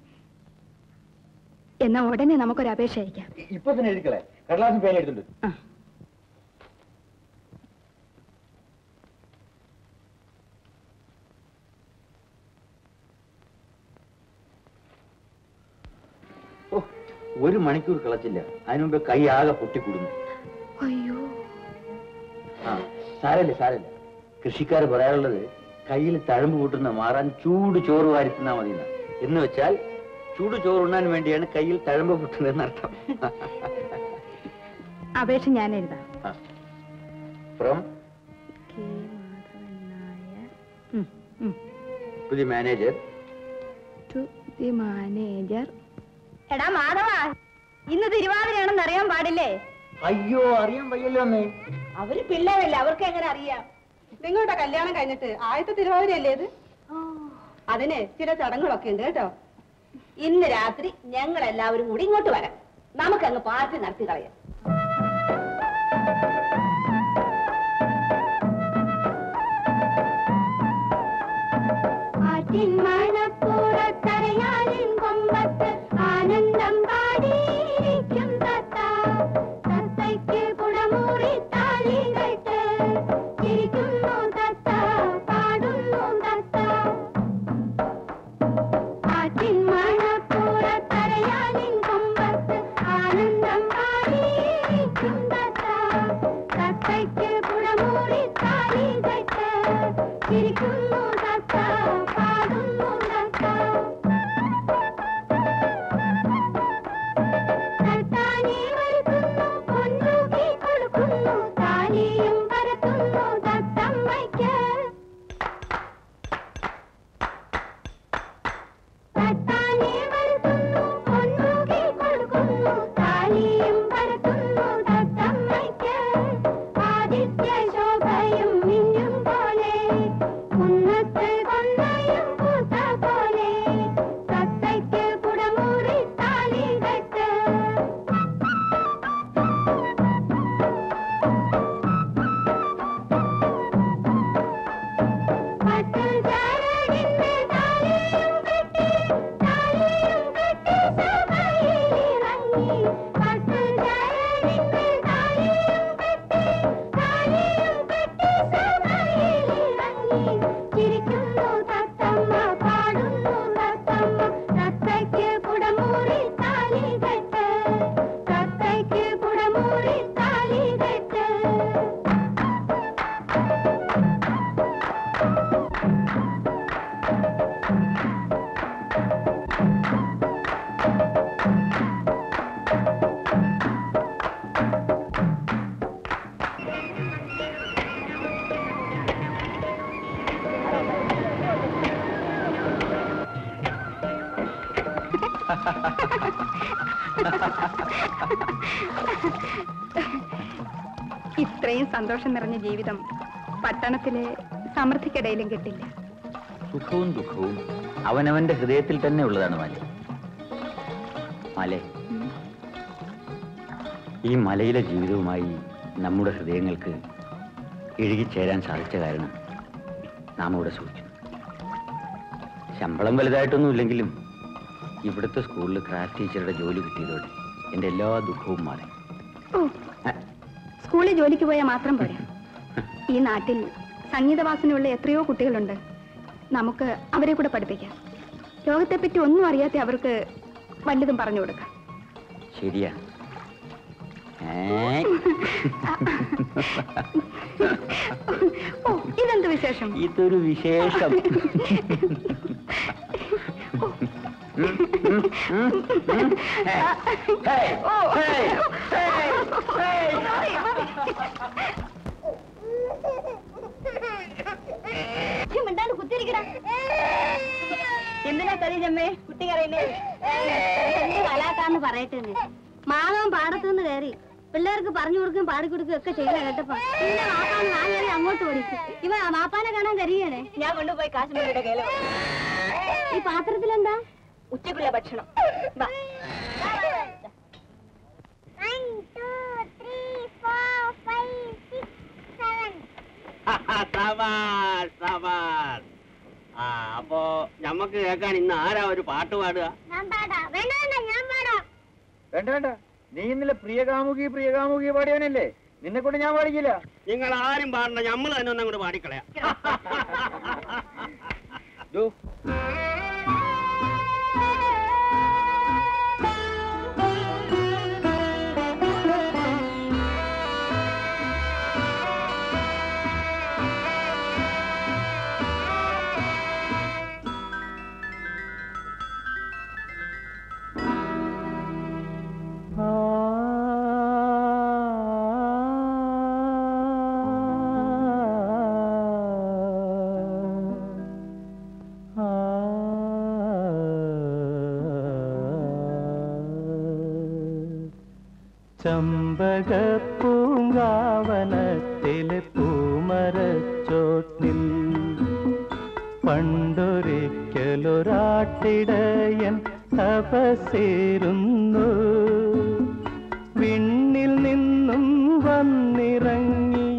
എന്നാ ഉടനെ നമുക്കൊരു അപേക്ഷ അയക്കാം ഇപ്പൊ തന്നെ എഴുതിക്കളെ കടലാസും പേന എടുത്തുണ്ട് ആ. മണിക്കൂർ കളച്ചില്ല അതിനു മുമ്പേ കൈ ആകെ പൊട്ടിക്കുടുന്നു അയ്യോ ആ സാരല്ല സാരല്ല കൃഷിക്കാർ പറയാറുള്ളത് കയ്യിൽ തഴമ്പ് കൂട്ടുന്ന മാറാൻ ചൂട് ചോറ് വാരിത്തുന്നാ മതി എന്നാ. എന്ന് വെച്ചാൽ ചൂട് ചോറ് ഉണ്ണാൻ വേണ്ടിയാണ് കയ്യിൽ തഴമ്പ് പൊട്ടുന്നതെന്ന് അർത്ഥം അപേക്ഷ ഞാൻ എഴുതാം ഫ്രം കെ മാധവൻ നായർ ഉം, ഉം. To the manager to the manager എടാ മാധവ ഇന്ന് തിരുവാതിരയാണെന്ന് അറിയാൻ പാടില്ലേ അയ്യോ അറിയാൻ വയ്യല്ലോ അമ്മേ അവര് പിള്ളേരല്ലേ അവർക്ക് എങ്ങനെ അറിയാം നിങ്ങളുടെ കല്യാണം കഴിഞ്ഞിട്ട് ആദ്യത്തെ തിരുവാതിരയല്ലേ ഇത് അതിന് ചില ചടങ്ങുകളൊക്കെ ഉണ്ട് കേട്ടോ ഇന്ന് രാത്രി ഞങ്ങൾ എല്ലാവരും കൂടി ഇങ്ങോട്ട് വരാം നമുക്കങ്ങ് പാർട്ടി നടത്തി കളയാം ആറ്റിൻ മണപ്പുറത്തരയാലിൻ കൊമ്പത്ത് ആനന്ദം പാടിയിരിക്കും തത്ത തത്തയ്ക്ക് കുടമൂറി താലി കെട്ട് ചിരിക്കുന്നു തത്ത പാടുന്നു തത്ത ആറ്റിൻ മണപ്പുറത്തരയാലിൻ കൊമ്പത്ത് ആനന്ദം പാടിയിരിക്കും തത്ത തത്തയ്ക്ക് കുടമൂറി താലി കെട്ട് ചിരിക്കുന്നു തത്ത പാടുന്നു തത്ത തട്ടാനെ വരുത്തുന്നു പൊന്നൂക്കി കൊടുക്കുന്നു താലിയും പരത്തുന്നു തത്തമ്മയ്ക്ക് തട്ടാനെ വരുത്തുന്നു പൊന്നൂക്കി കൊടുക്കുന്നു താലിയും പരത്തുന്നു തത്തമ്മയ്ക്ക് ആദിത്യ ശോഭയും മിന്നും പോലെ കുന്നത്ത് കൊന്നയും പൂത്ത പോലെ തത്തയ്ക്ക് കുടമൂറി താലി കെട്ട് പട്ടിൽ ചരടിന്റെ താലിയും കെട്ടി താലിയും കെട്ടി സഭയിലിറങ്ങി പട്ടിൽ ചരടിന്റെ താലിയും കെട്ടി താലിയും കെട്ടി സഭയിലിറങ്ങി ചിരിക്കുന്നു തത്തമ്മ പാടുന്നു തത്തമ്മ തത്തയ്ക്ക് കുടമൂറി താലി കെട്ട് തത്തയ്ക്ക് കുടമൂറി താലി കെട്ട് ഇത്രയും സന്തോഷം നിറഞ്ഞ ജീവിതം പട്ടണത്തിലെ സമൃദ്ധിക്കിടയിലും കിട്ടില്ല സുഖവും ദുഃഖവും അവനവന്റെ ഹൃദയത്തിൽ തന്നെ ഉള്ളതാണ് മാലെ മാലെ ഈ മലയിലെ ജീവിതവുമായി നമ്മുടെ ഹൃദയങ്ങൾക്ക് ഇഴുകിച്ചേരാൻ സാധിച്ച കാരണം നാം ഇവിടെ സൂക്ഷിച്ചു ശമ്പളം വലുതായിട്ടൊന്നും ഇല്ലെങ്കിലും ഇവിടുത്തെ സ്കൂളിൽ ക്രാഫ്റ്റ് ടീച്ചറുടെ ജോലി കിട്ടിയതോടെ എൻ്റെ എല്ലാ ദുഃഖവും മാറി ഓ സ്കൂളിൽ ജോലിക്ക് പോയാൽ മാത്രം പോരാ ഈ നാട്ടിൽ സംഗീതവാസനയുള്ള എത്രയോ കുട്ടികളുണ്ട് നമുക്ക് അവരെ കൂടെ പഠിപ്പിക്കാം ലോകത്തെപ്പറ്റി ഒന്നും അറിയാത്ത അവർക്ക് വല്ലതും പറഞ്ഞു കൊടുക്കാം ശരിയാ ഏ? ഓ ഇതെന്ത് വിശേഷം ഇതൊരു വിശേഷം മിണ്ടാണ്ട് കുത്തിരിക്കടാ എന്തിനാ കരീജമ്മേ കുട്ടി കരയില്ലേ കലാക്കാന്ന് പറയട്ടെ മാധവൻ പാടത്തുനിന്ന് കയറി പിള്ളേർക്ക് പറഞ്ഞു കൊടുക്കുകയും പാടിക്കൊടുക്കുകയും ഒക്കെ ചെയ്യുന്ന കേട്ടപ്പോ പിന്നെ മാപ്പാന്ന് ഞാൻ കയറി അങ്ങോട്ട് ഓടിച്ചു ഇവ മാപ്പാനെ കാണാൻ കരികയാണേ ഞാൻ കൊണ്ടുപോയി കാശ്മീരുടെ കയ്യില് ഈ പാത്രത്തിലെന്താ ഉച്ചക്കുള്ള ഭക്ഷണം വാ. സവാൽ സവാൽ ആ അപ്പോ ഞമ്മക്ക് കേൾക്കാൻ ഇന്ന് ആരാ ഒരു പാട്ട് പാടുക ഞാൻ പാടാ വേണ്ട വേണ്ട ഞാൻ പാടാം വേണ്ട വേണ്ട നീ ഇന്നലെ പ്രിയകാമുകി പ്രിയകാമുകി പാടിയവനല്ലേ നിന്നെ കൊണ്ട് ഞാൻ പാടിക്കില്ല നിങ്ങൾ ആരും പാടണ്ട നമ്മൾ തന്നെ ഒന്നും കൂടെ പാടിക്കളയാ ദോ, Thank you. ചമ്പകപ്പൂങ്കാവനത്തിലെ പൂമരച്ചോട്ടിൽ പണ്ടൊരിക്കലൊരാട്ടിടയൻ തപസേരുന്നു വിണ്ണിൽ നിന്നും വന്നിറങ്ങിയ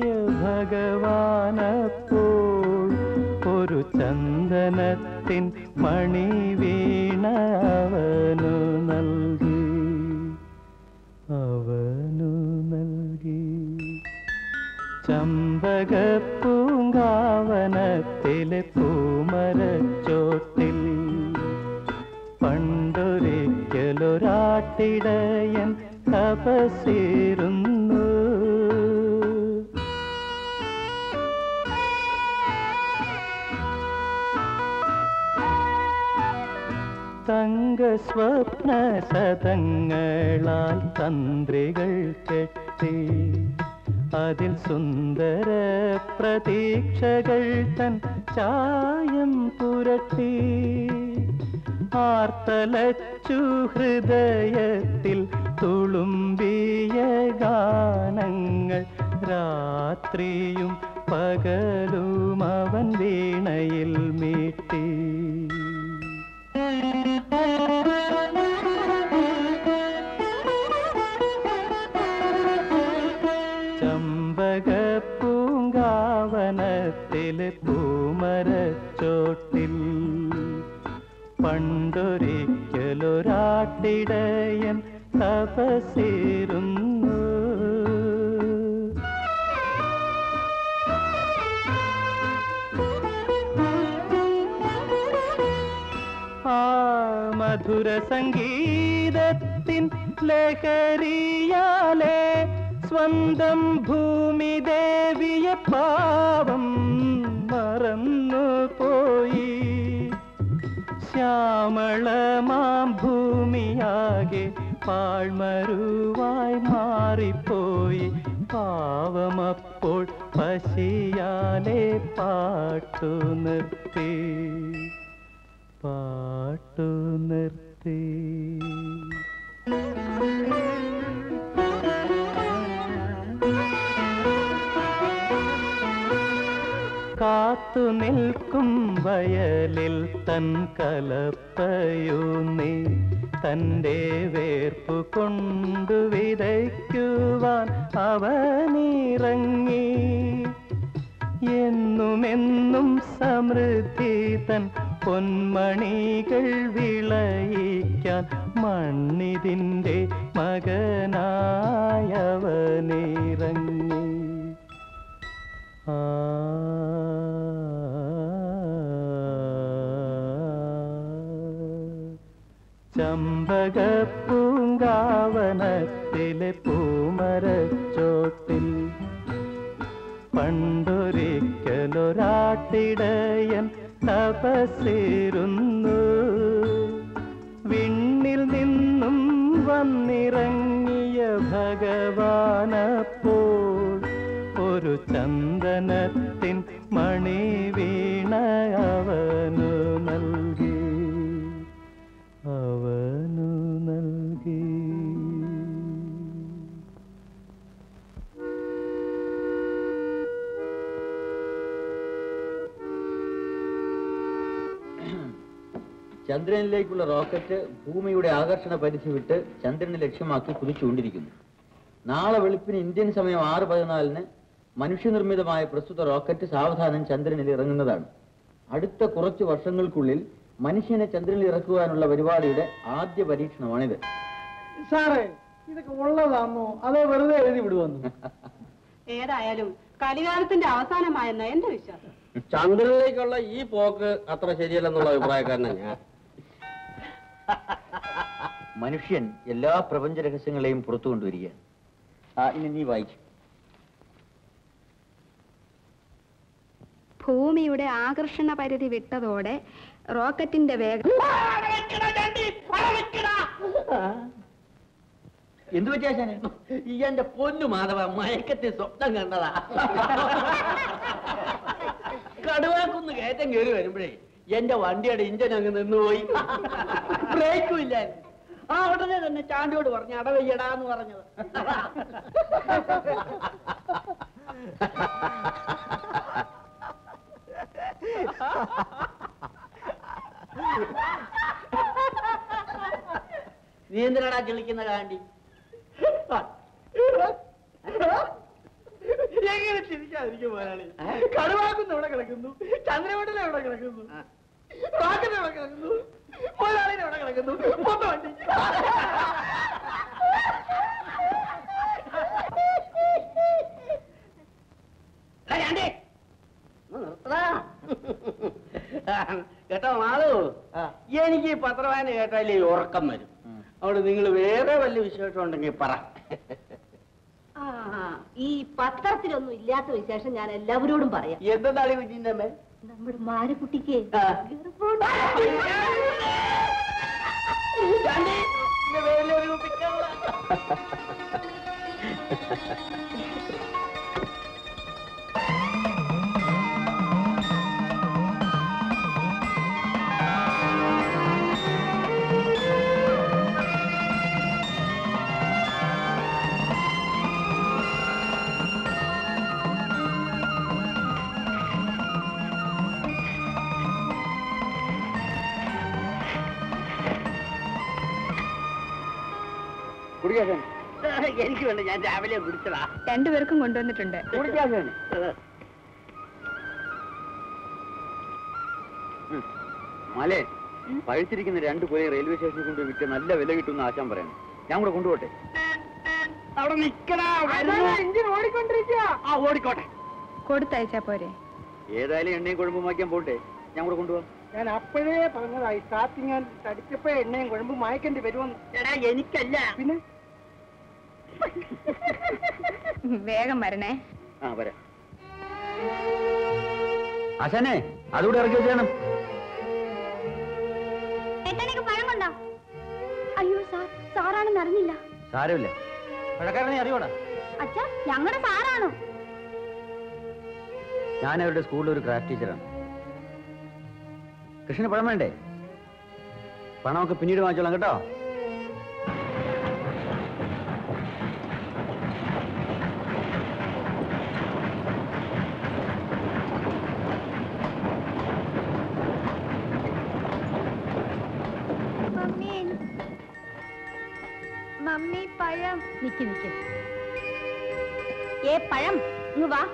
ഭഗവാനപ്പോൾ ഒരു ചന്ദനത്തിൻ മണി വീണ അവനു നൽകി അവനു നൽകി ചമ്പകപ്പൂങ്കാവനത്തിലെ പൂമരച്ചോട്ടിൽ പണ്ടൊരിക്കലൊരാട്ടിടയൻ തപസേരുന്നു തങ്കസ്വപ്ന സതങ്ങളാൽ തന്ത്രികൾ കെട്ടി അതിൽ സുന്ദര പ്രതീക്ഷകൾ തൻ ചായം പുരട്ടി ആർത്തലച്ചു ഹൃദയത്തിൽ തുളുമ്പിയ ഗാനങ്ങൾ രാത്രിയും പകലും അവൻ വീണയിൽ മീട്ടി ചമ്പകപ്പൂങ്കാവനത്തിലെ പൂമരച്ചോട്ടിൽ പണ്ടൊരിക്കലൊരാട്ടിടയൻ തപസേരുന്നു ആ മധുര സംഗീതത്തിൻ ലഹരിയാലെ സ്വന്തം ഭൂമി ദേവിയെ പാവം മറന്നു പോയി ശ്യാമളമാം ഭൂമിയാകെ പാഴ്മരുവായി മാറിപ്പോയി പാവമപ്പോൾ പശിയാലെ പാട്ടു നിർത്തി പാട്ടു നിർത്തി കാത്തു നിൽക്കും വയലിൽ തൻ കലപ്പയൂന്നി തൻ്റെ വേർപ്പു കൊണ്ടു വിതയ്ക്കുവാൻ അവനിറങ്ങി എന്നുമെന്നും സമൃദ്ധി തൻ പൊന്മണികൾ വിളയിക്കാൻ മണ്ണിതിൻ്റെ മകനായവനിറങ്ങി ആ ചമ്പകപ്പൂങ്കാവനത്തിലെ പൂമരച്ചോട്ടിൽ പണ്ടൊരിക്കലൊരാട്ടിടയൻ തപസേരുന്നു വിണ്ണിൽ നിന്നും വന്നിറങ്ങിയ ഭഗവാനപ്പോൾ ഒരു ചന്ദനത്തിൻ മണി വീണ അവനു നൽകി അവനു നൽകി ചന്ദ്രനിലേക്കുള്ള റോക്കറ്റ് ഭൂമിയുടെ ആകർഷണ പരിധി വിട്ട് ചന്ദ്രനെ ലക്ഷ്യമാക്കി കുതിച്ചുകൊണ്ടിരിക്കുന്നു നാളെ വെളുപ്പിന് ഇന്ത്യൻ സമയം ആറ് പതിനാലിന് മനുഷ്യനിർമ്മിതമായ പ്രസ്തുത റോക്കറ്റ് സാവധാനം ചന്ദ്രനിൽ ഇറങ്ങുന്നതാണ് അടുത്ത കുറച്ച് വർഷങ്ങൾക്കുള്ളിൽ മനുഷ്യനെ ചന്ദ്രനിൽ ഇറക്കുവാനുള്ള പരിപാടിയുടെ ആദ്യ പരീക്ഷണമാണിത് സാറേ ഇതൊക്കെ ഉള്ളതാണോ അതോ വെറുതെ എഴുതി വിടുവന്നു ഏതായാലും കലികാലത്തിന്റെ അവസാനമായെന്ന എന്റെ വിശ്വാസം ചന്ദ്രനിലേക്കുള്ള ഈ പോക്ക് അത്ര ശരിയല്ലെന്നുള്ള അഭിപ്രായക്കാരനാണ് ഞാൻ മനുഷ്യൻ എല്ലാ പ്രപഞ്ച രഹസ്യങ്ങളെയും പുറത്തു കൊണ്ടുവരികയാണ് ആ, ഇനി നീ വായിക്കും ഭൂമിയുടെ ആകർഷണ പരിധി വിട്ടതോടെ റോക്കറ്റിന്റെ വേഗം എന്തു പറ്റിയാശാനെ ഈ എന്റെ പൊന്നു മാധവ മയക്കത്തെ സ്വപ്നം കണ്ടതാ കടുവാക്കുന്ന് കയറ്റം കയറി വരുമ്പോഴേ എന്റെ വണ്ടിയുടെ ഇഞ്ചൻ അങ്ങ് നിന്നുപോയി ബ്രേക്കും ഇല്ല ആ ഉടനെ തന്നെ ചാണ്ടിയോട് പറഞ്ഞു അടവയ്യടാന്ന് പറഞ്ഞത് നീ എന്തിനാടാ കിളിക്കുന്ന കാണ്ടി എങ്ങനെ ചിരിക്കാതിരിക്കും മുതലാളി കടുവാക്കുന്ന എവിടെ കിടക്കുന്നു ചന്ദ്രമണ്ഡലം എവിടെ കിടക്കുന്നു റാക്കറ്റ് എവിടെ കിടക്കുന്നു മുതലാളിനെ എവിടെ കിടക്കുന്നു മൊത്തം വണ്ടി എടാ, ചാണ്ടി, ഒന്ന് നിർത്തടാ. കേട്ടോ മാളു എനിക്ക് ഈ പത്രവായന കേട്ടാലേ ഈ ഉറക്കം വരും അവിടെ നിങ്ങൾ വേറെ വല്ല വിശേഷം ഉണ്ടെങ്കിൽ പറ ആ ഈ പത്രത്തിലൊന്നും ഇല്ലാത്ത വിശേഷം ഞാൻ എല്ലാവരോടും പറയാം എന്താണ് കുഞ്ഞിന്റെ അമ്മ നമ്മുടെ മാരക്കുട്ടിക്ക് ആ. ഗർഭമുണ്ട്. ചാണ്ടി, നിന്റെ വേലൊരു കുപ്പിക്കള്ള. കുടിക്കാൻ എനിക്ക് വേണ്ട ഞാൻ രാവിലെ കുടിച്ചതാ രണ്ടുപേർക്കും കൊണ്ടുവന്നിട്ടുണ്ട് കുടിക്കാൻ മലേ പഴുത്തിരിക്കുന്ന രണ്ട് കുല റെയിൽവേ സ്റ്റേഷനിൽ കൊണ്ട് വിറ്റ് നല്ല വില കിട്ടുമെന്ന് ആശാൻ പറയണം ഞാൻ കൂടെ കൊണ്ടുപോട്ടെ അവിടെ നിക്കടാ എഞ്ചിൻ ഓടിക്കൊണ്ടിരിക്കുക ആ ഓടിക്കോട്ടെ കൊടുത്തയച്ചാ പോരെ ഏതായാലും എണ്ണയും കുഴമ്പും വാങ്ങിക്കാൻ പോട്ടെ ഞാൻ കൂടെ കൊണ്ടുപോകാം ഞാൻ അപ്പോഴേ പറഞ്ഞതായി സ്റ്റാർട്ടിങ് ഞാൻ തടിച്ചപ്പോ എണ്ണയും കുഴമ്പും മായ്ക്കേണ്ടി വരുമെന്ന് എടാ എനിക്കല്ല പിന്നെ വേഗം വരണേ ആ വരാം ആശാനെ അതുകൂടെ ഇറക്കി വെച്ചേണം എട്ടനക്ക് പഴം കൊണ്ടോ അയ്യോ സാർ സാറാണെന്ന് അറിഞ്ഞില്ല സാരമില്ല പഴക്കാരനെ അറിയോടാ അച്ഛാ ഞങ്ങളുടെ സാറാണോ ഞാൻ അവരുടെ സ്കൂളിൽ ഒരു ക്രാഫ്റ്റ് ടീച്ചറാണ് കൃഷ്ണന് പഴം വേണ്ടേ പണമൊക്കെ പിന്നീട് വാങ്ങിച്ചോളാം കേട്ടോ മമ്മി മമ്മി പഴം നിക്ക് നിക്ക് ഏ പഴം ഇങ്ങ് വാ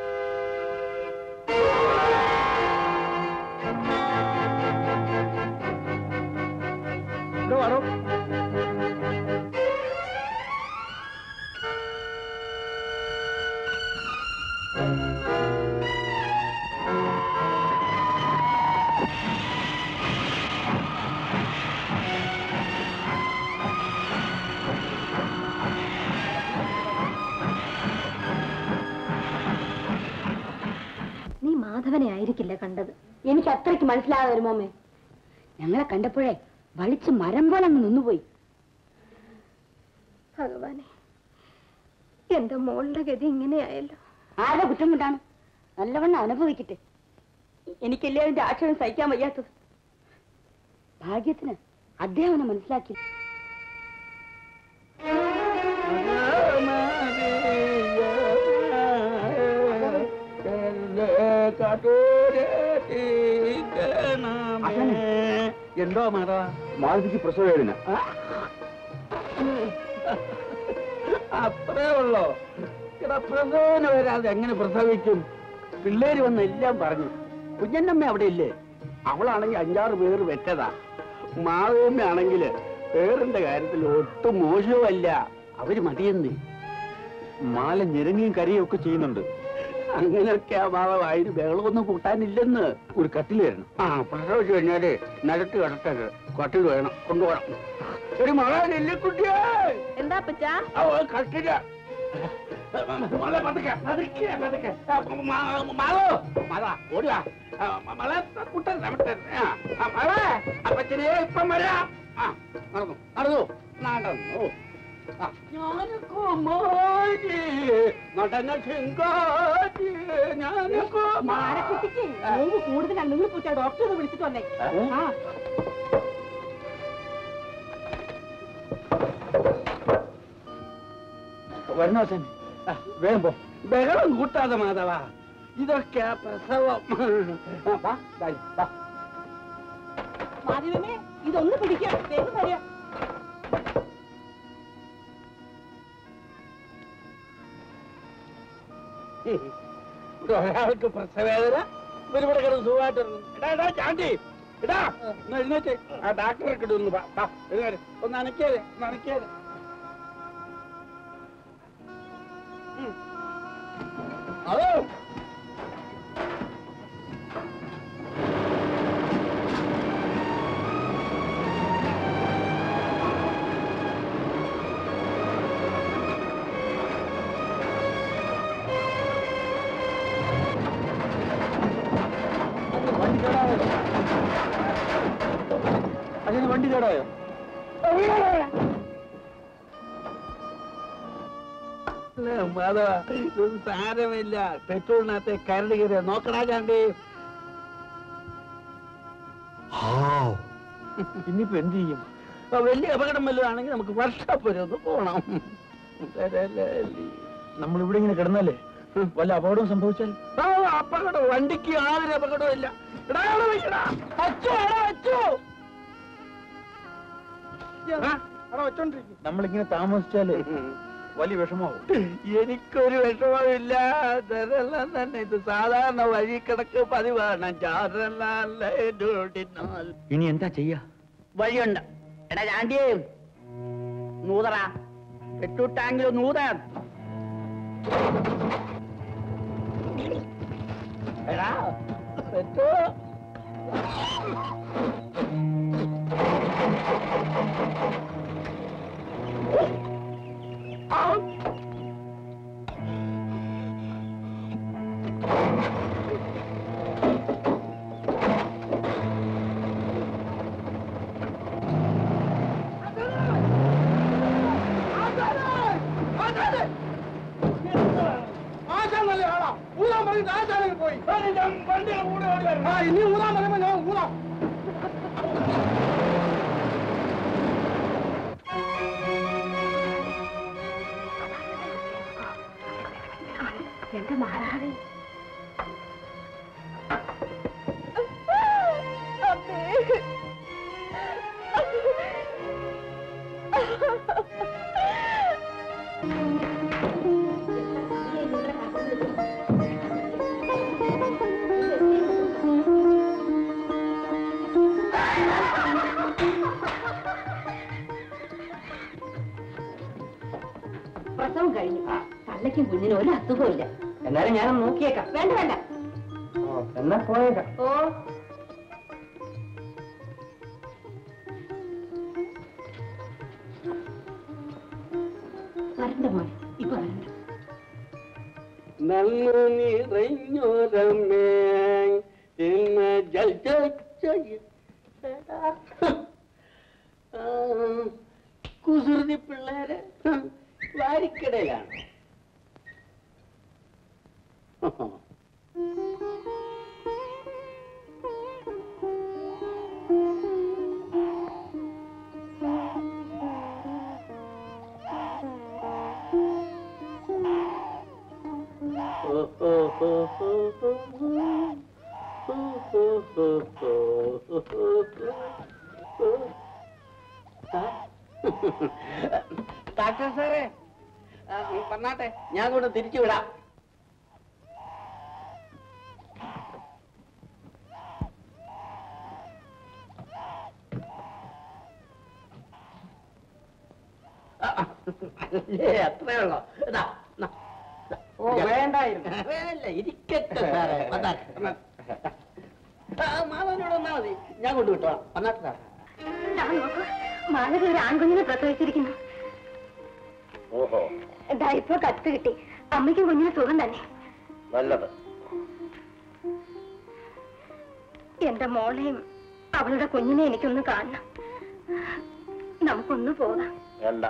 നീ മാധവനെ ആയിരിക്കില്ല കണ്ടത് എനിക്ക് അത്രയ്ക്ക് മനസ്സിലാകാതെ വരുമോ അമ്മേ ഞങ്ങളെ കണ്ടപ്പോഴേ വളിച്ച് മരം പോലെ അങ്ങ് നിന്നുപോയി ഭഗവാനെ എന്റെ മോളുടെ ഗതി ഇങ്ങനെയായല്ലോ ആരുടെ കുറ്റം കൊണ്ടാണ് നല്ലവണ്ണം അനുഭവിക്കട്ടെ എനിക്കല്ലേ അതിന്റെ ആക്ഷേപം സഹിക്കാൻ വയ്യാത്തത് ഭാഗ്യത്തിന് അദ്ദേഹം അവനെ മനസ്സിലാക്കി എന്തോ മാറാ മാലതിക്ക് പ്രസവ വേദന അത്രേ ഉള്ളോ ഇവിടെ പ്രസവന വരാതെ എങ്ങനെ പ്രസവിക്കും പിള്ളേര് വന്ന് എല്ലാം പറഞ്ഞു കുഞ്ഞന്നമ്മ അവിടെ ഇല്ലേ അവളാണെങ്കിൽ അഞ്ചാറ് പേര് വെച്ചതാ മാധവമ്മ ആണെങ്കിൽ പേറിന്റെ കാര്യത്തിൽ ഒട്ടും മോശവുമല്ല അവര് മതിയെന്ന് മാല ഞെരങ്ങിയും കരയും ഒക്കെ ചെയ്യുന്നുണ്ട് അങ്ങനെയൊക്കെ ആ ഭാഗമായിട്ട് ബഹളമൊന്നും കൂട്ടാനില്ലെന്ന് ഒരു കട്ടിൽ തരണം ആ പ്രസവിച്ചു കഴിഞ്ഞാല് നിലത്ത് കിടത്തത് കട്ടിൽ വേണം കൊണ്ടുപോകണം ഒരു മഴ നെല്ലിക്കുട്ടിയേ എന്താ പച്ചാ ഓ, കട്ടില. മല പതുക്കെ, പതുക്കെ, പതുക്കെ. ആ, മ- മാളു, മല, ഓടുക. ആ, മ- മല, കുട്ടൻ, വിട്ടൻ. ആ, ആ, മല, അപ്പച്ചനെ ഇപ്പം വരാം. ആ, നടന്നു, നടന്നു, നടന്നു. ആ, ഞാനൊക്കെ മോനെ, നടന്ന ചെങ്കാറ്റ്, ഞാനൊക്കെ മാരക്കുട്ടിക്ക് നോവ് കൂടുതലാണ് നിങ്ങൾ പോയിട്ട് ഡോക്ടറെ വിളിച്ചിട്ട് വന്നേ ആ വരുന്ന അവസാനം വേഗം പോ ബഹളം കൂട്ടാതെ മാധവ ഇതൊക്കെ പ്രസവം ആ, വാ, ദാ, വാ. മാധവമേ ഇതൊന്ന് പിടിക്കാം വേഗം വരിക ഒരാൾക്ക് പ്രസവേദന ഇവരിവിടെ കിടന്ന് സുഖമായിട്ട് എടാ എടാ ചാണ്ടി എടാ ഒന്ന് എഴുന്നേറ്റ് ആ ഡാക്ടറെ കിടന്ന് വാ വാ, എഴുന്നേറ്റ് ഒന്ന് അനക്കിയത് ഒന്ന് അനക്കിയത് ഹലോ വണ്ടി കേടായോ അതിന് വണ്ടി കേടായോ അല്ല, മാധവ ഇതൊന്നും സാരമില്ല പെട്രോളിനകത്തെ കരട് കയറിയ നോക്കടാ ചാണ്ടി ഇനിയിപ്പോ എന്ത് ചെയ്യും ആ, വലിയ അപകടം വല്ലതാണെങ്കിൽ നമുക്ക് വർഷാപ്പ് വരെ ഒന്ന് പോണം നമ്മൾ ഇവിടെ ഇങ്ങനെ കിടന്നല്ലേ വല്ല അപകടവും സംഭവിച്ചാൽ ആ, അപകടം വണ്ടിക്ക് യാതൊരു അപകടവും ഇല്ല എടാ, അവിടെ വെക്കടാ. അച്ചോ, എടാ, അച്ചോ. ആ, അവിടെ വെച്ചോണ്ടിരിക്കും നമ്മളിങ്ങനെ താമസിച്ചാല് വലിയ വിഷമാവും എനിക്കൊരു വിഷമമില്ല ഇതെല്ലാം തന്നെ ഇത് സാധാരണ വഴി കിടക്ക് പതിവാണ് ചാരലാൽ ഇനി എന്താ ചെയ്യാ വഴിയുണ്ട് എടാ ചാണ്ടിയേ നൂതറ പെട്ടു ടാങ്കിൽ നൂത എടാ പെട്ടു ഇനി ഊതാൻ പറയുമ്പോ ഞാൻ ഊതാം എന്റെ മാറാവേ പ്രസവം കഴിഞ്ഞു തള്ളയ്ക്കും കുഞ്ഞിനും ഒരു അസുഖമില്ല എന്നാലും ഞാനൊന്ന് നോക്കിയേക്കാം വേണ്ട വേണ്ട എന്നാ പോയേക്കാം ഓ വരണ്ട മോനെ ഇപ്പൊ വരണ്ട നന്നു നിറഞ്ഞോരമേ ഇന്ന് ജൽ ജൽ ജൽ ആ, കുസൃതി പിള്ളേരെ വാരിക്കടയിലാണ് ഡാക്ടർ സാറേ ആ, പറഞ്ഞാട്ടെ ഞാൻ കൂടെ തിരിച്ചു വിടാം ആ, അല്ലേ അത്രേ ഉള്ളോ ഇതാ നാ. ഓ വേണ്ടായിരുന്നു വേണ്ട ഇരിക്കട്ടെ സാറേ വന്നാ, വന്നാ. ആ, മാധവനോട് വന്നാ മതി ഞാൻ കൊണ്ടുവിട്ടോ വന്നാട്ടെ സാറേ ഞാൻ നോക്കൂ മാലക ഒരു ആൺകുഞ്ഞിനെ പ്രസവിച്ചിരിക്കുന്നു ഓഹോ എന്താ ഇപ്പൊ കത്ത് കിട്ടി അമ്മയ്ക്കും കുഞ്ഞിന് സുഖം തന്നെ നല്ലത് എന്റെ മോളെയും അവളുടെ കുഞ്ഞിനെ എനിക്കൊന്ന് കാണണം നമുക്കൊന്ന് പോകാം വേണ്ട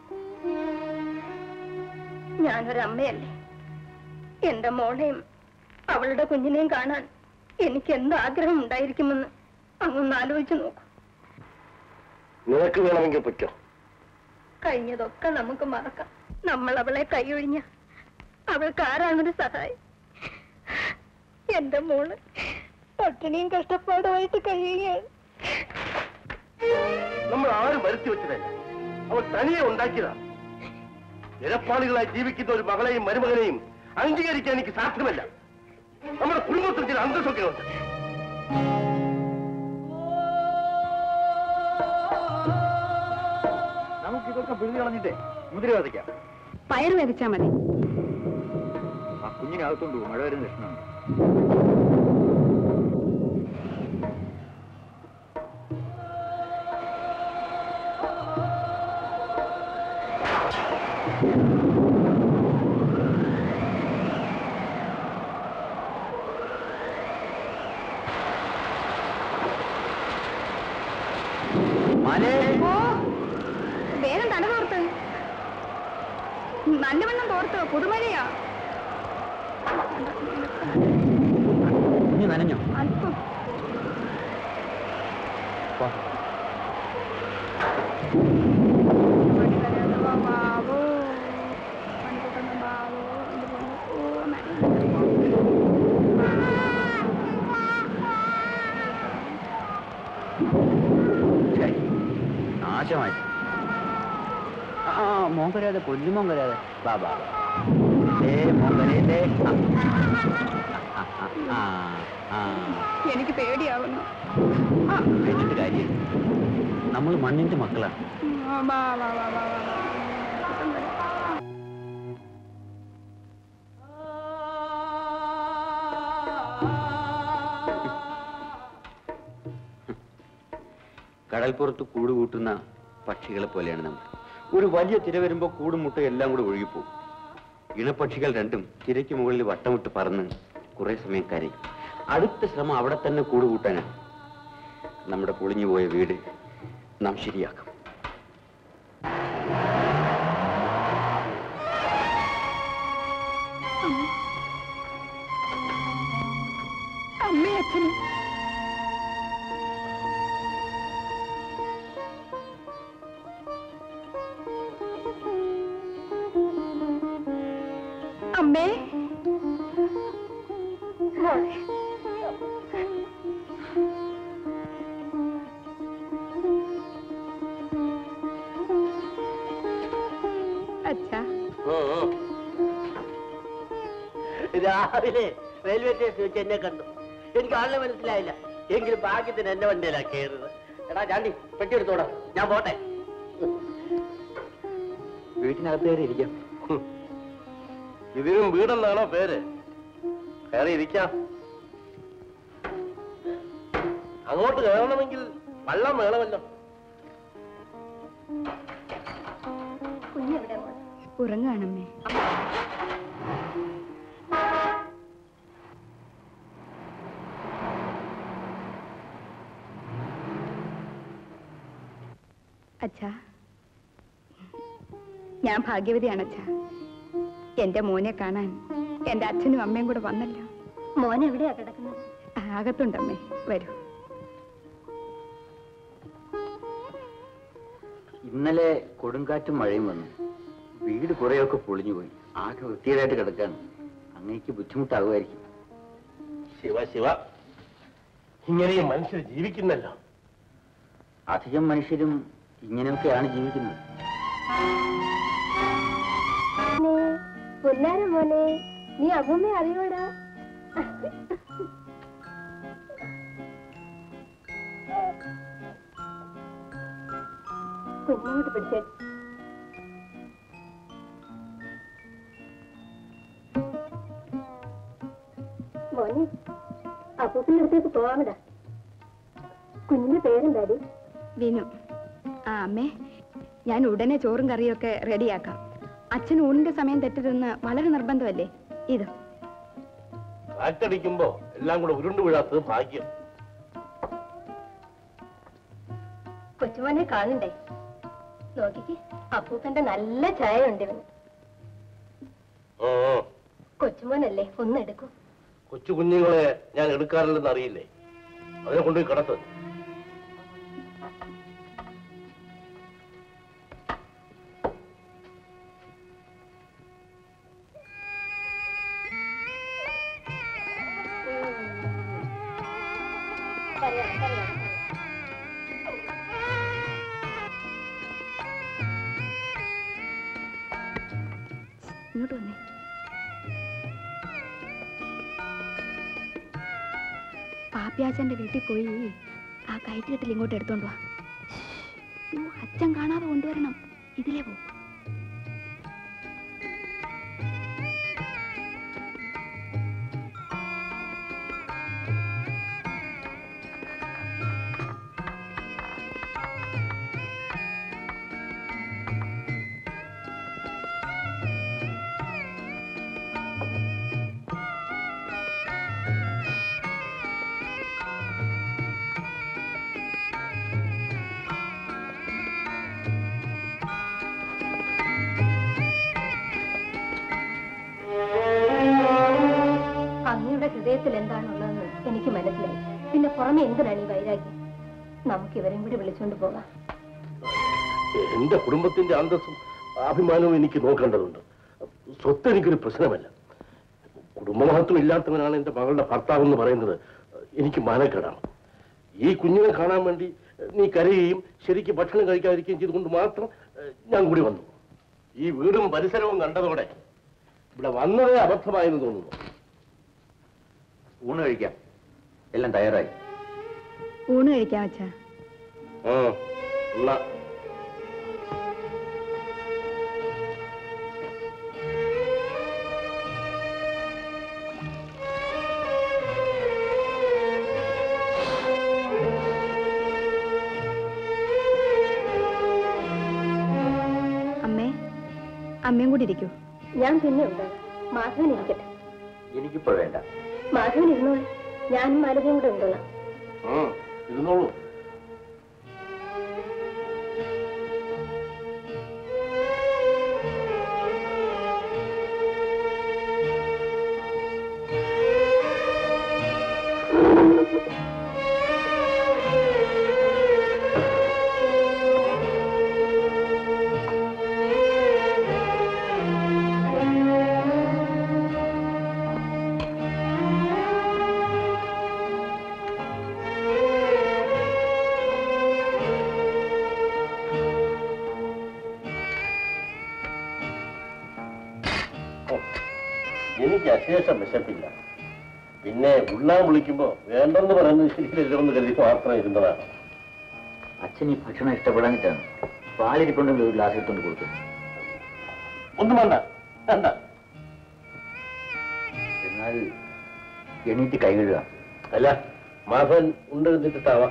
ഞാനൊരമ്മയല്ലേ എന്റെ മോളെയും അവളുടെ കുഞ്ഞിനെയും കാണാൻ എനിക്ക് എന്ത് ആഗ്രഹം ഉണ്ടായിരിക്കുമെന്ന് അങ്ങൊന്ന് ആലോചിച്ചു നോക്കൂ നിനക്ക് വേണമെങ്കിൽ പറ്റോ കഴിഞ്ഞതൊക്കെ നമുക്ക് മറക്കാം നമ്മൾ അവളെ കൈയൊഴിഞ്ഞ അവൾക്ക് ആരാണൊരു സഹായം എന്റെ മോള് പട്ടിണിയും കഷ്ടപ്പാടുമായിട്ട് കഴിയുകയാണ് നമ്മൾ ആരും വരുത്തി വെച്ചതല്ല അവൾ തനിയെ ഉണ്ടാക്കിയതാണ് ഇരപ്പാളികളായി ജീവിക്കുന്ന ഒരു മകളെയും മരുമകനെയും അംഗീകരിക്കാൻ എനിക്ക് സാധ്യമല്ല നമ്മുടെ കുടുംബത്തിൽ ചില അന്തസ്സൊക്കെ ഉണ്ട് നമുക്ക് ഇതൊക്കെ പിഴുതി കളഞ്ഞിട്ടേ മുതിര വധിക്കാം പയറ് വിതച്ചാ മതി ആ കുഞ്ഞിനകത്തോണ്ട് പോകും മഴ വരുന്ന ലക്ഷണമുണ്ട് മാലേ ഓ വേഗം തല തോർത്ത് നല്ലവണ്ണം തോർത്ത് പുതുമഴയാ കുഞ്ഞ് നനഞ്ഞോ അല്പം വാ. ബാവോ മണിക്കൂട്ടൻ ബാവോ എന്റെ പൊന്നു. ഓ നനഞ്ഞു. ഛേ, നാശമായി ആ ആ, മോൻ കരയാതെ കൊല്ലുമോൻ കരയാതെ ബാ ബാ ബാ. ഏ മോൻ കരയല്ലേ ആ, ആ, ആ, ആ, ആ. എനിക്ക് പേടിയാവുന്നു ആ, പേടിച്ചിട്ട് കാര്യം നമ്മൾ മണ്ണിന്റെ മക്കളാണ് ആ, വാ, വാ, വാ, വാ, വാ, വാ. ഇപ്പം വരാം. കടൽപ്പുറത്ത് കൂട് കൂട്ടുന്ന പക്ഷികളെ പോലെയാണ് നമ്മൾ ഒരു വലിയ തിര വരുമ്പോൾ കൂടും മുട്ട എല്ലാം കൂടെ ഒഴുകിപ്പോകും ഇണപക്ഷികൾ രണ്ടും തിരയ്ക്ക് മുകളിൽ വട്ടമിട്ട് പറന്ന് കുറെ സമയം കരയും അടുത്ത ശ്രമം അവിടെ തന്നെ കൂട് കൂട്ടാനാണ് നമ്മുടെ പൊളിഞ്ഞു പോയ വീട് നാം ശരിയാക്കും അമ്മയും അച്ഛനും അമ്മേ മോളെ അച്ഛാ രാവിലെ റെയിൽവേ സ്റ്റേഷൻ വെച്ച് എന്നെ കണ്ടു എനിക്ക് ആളിനെ മനസ്സിലായില്ല എങ്കിലും ഭാഗ്യത്തിന് എന്റെ വണ്ടിയിലാ കയറുന്നത് എടാ ചാണ്ടി പെട്ടി എടുത്തോടാ ഞാൻ പോട്ടെ വീട്ടിനകത്ത് കയറി ഇരിക്കാം ഇതിനും വീടെന്നാണോ പേര് കയറി ഇരിക്കാം അങ്ങോട്ട് കയറണമെങ്കിൽ വള്ളം വേണമല്ലോ കുഞ്ഞെവിടെ മോളെ ഉറങ്ങാണമ്മേ അച്ഛാ ഞാൻ ഭാഗ്യവതിയാണ് അച്ഛാ എന്റെ മോനെ കാണാൻ എന്റെ അച്ഛനും അമ്മയും കൂടെ വന്നല്ലോ മോൻ എവിടെയാ കിടക്കുന്നത് അകത്തുണ്ടമ്മേ വരൂ ഇന്നലെ കൊടുങ്കാറ്റും മഴയും വന്നു വീട് കുറെയൊക്കെ പൊളിഞ്ഞുപോയി ആകെ വൃത്തികേടായിട്ട് കിടക്കാണ് അങ്ങേക്ക് ബുദ്ധിമുട്ടാകുമായിരിക്കും ശിവ ശിവ ഇങ്ങനെയും മനുഷ്യർ ജീവിക്കുന്നല്ലോ അധികം മനുഷ്യരും ഇങ്ങനെയൊക്കെയാണ് ജീവിക്കുന്നത് പൊന്നാര മോനെ നീ അമ്മമ്മ അറിയോടാ കുഞ്ഞങ്ങോട്ട് പിടിച്ചേ മോനെ അപ്പൂപ്പിന്റെ അടുത്തേക്ക് പോവാമടാ കുഞ്ഞിന്റെ പേരെന്താടി വിനു ആ അമ്മേ ഞാൻ ഉടനെ ചോറും കറിയൊക്കെ റെഡിയാക്കാം അച്ഛൻ ഊണിന്റെ സമയം തെറ്റരുതെന്ന് വളരെ നിർബന്ധമല്ലേ ഇത് കാറ്റടിക്കുമ്പോ എല്ലാം കൂടെ ഉരുണ്ടു വീഴാത്തത് ഭാഗ്യം കൊച്ചുമോനെ കാണണ്ടേ നോക്കിക്ക് അപ്പൂപ്പന്റെ നല്ല ചായ ഉണ്ട് ഇവന് ഓ കൊച്ചുമോനല്ലേ ഒന്നെടുക്കൂ കൊച്ചു കുഞ്ഞുങ്ങളെ ഞാൻ എടുക്കാറില്ലെന്ന് അറിയില്ലേ അതിനെ കൊണ്ടുപോയി കിടത്ത് പാപ്പിയാച്ചന്റെ വീട്ടിൽ പോയി ആ കയറ്റുകെട്ടിൽ ഇങ്ങോട്ട് എടുത്തോണ്ട് വാ യ്യോ, അച്ഛൻ കാണാതെ കൊണ്ടുവരണം ഇതിലേ പോ അങ്ങയുടെ ഹൃദയത്തിൽ എന്താണുള്ളതെന്ന് എനിക്ക് മനസ്സിലായി പിന്നെ പുറമെ എന്തിനാണ് ഈ വൈരാഗ്യം നമുക്ക് ഇവരെയും കൂടി വിളിച്ചുകൊണ്ട് പോകാം എന്റെ കുടുംബത്തിന്റെ അന്തസ്സും അഭിമാനവും എനിക്ക് നോക്കേണ്ടതുണ്ട് സ്വത്ത് എനിക്കൊരു പ്രശ്നമല്ല കുടുംബമഹത്വം ഇല്ലാത്തവനാണ് എന്റെ മകളുടെ ഭർത്താവ് എന്ന് പറയുന്നത് എനിക്ക് മാനക്കേടാണ് ഈ കുഞ്ഞിനെ കാണാൻ വേണ്ടി നീ കരയുകയും ശരിക്ക് ഭക്ഷണം കഴിക്കാതിരിക്കുകയും ചെയ്തുകൊണ്ട് മാത്രം ഏഹ്, ഞാൻ കൂടി വന്നു ഈ വീടും പരിസരവും കണ്ടതോടെ ഇവിടെ വന്നതേ അബദ്ധമായെന്ന് തോന്നുന്നു ഊണ് കഴിക്കാം എല്ലാം തയ്യാറായി ഊണ് കഴിക്കാം അച്ഛാ ആ എന്നാ അമ്മേ അമ്മയും കൂടി ഇരിക്കൂ ഞാൻ പിന്നെ ഉണ്ട് മാധവൻ ഇരിക്കട്ടെ എനിക്കിപ്പോ വേണ്ട മാധവൻ ഇരുന്നോളൂ ഞാനും മാലതയും കൂടെ ഉണ്ടോളാം ആ ഇരുന്നോളൂ ഓ, എനിക്ക് അശേഷം വിശപ്പില്ല പിന്നെ ഉണ്ണാൻ വിളിക്കുമ്പോ വേണ്ടെന്ന് പറയുന്നത് ശരിയല്ലെന്ന് കരുതി മാത്രം ഇരുന്നതാണ് അച്ഛൻ ഈ ഭക്ഷണം ഇഷ്ടപ്പെടാനിട്ടാണ് പാലിരിപ്പുണ്ടെങ്കിൽ ഒരു ഗ്ലാസ് എടുത്തോണ്ട് കൊടുത്തു ഒന്നും വേണ്ട വേണ്ട എന്നാൽ എണീറ്റ് കൈ കഴുകുക അല്ല മാധവൻ ഉണ്ടെഴുന്നിട്ടാവാ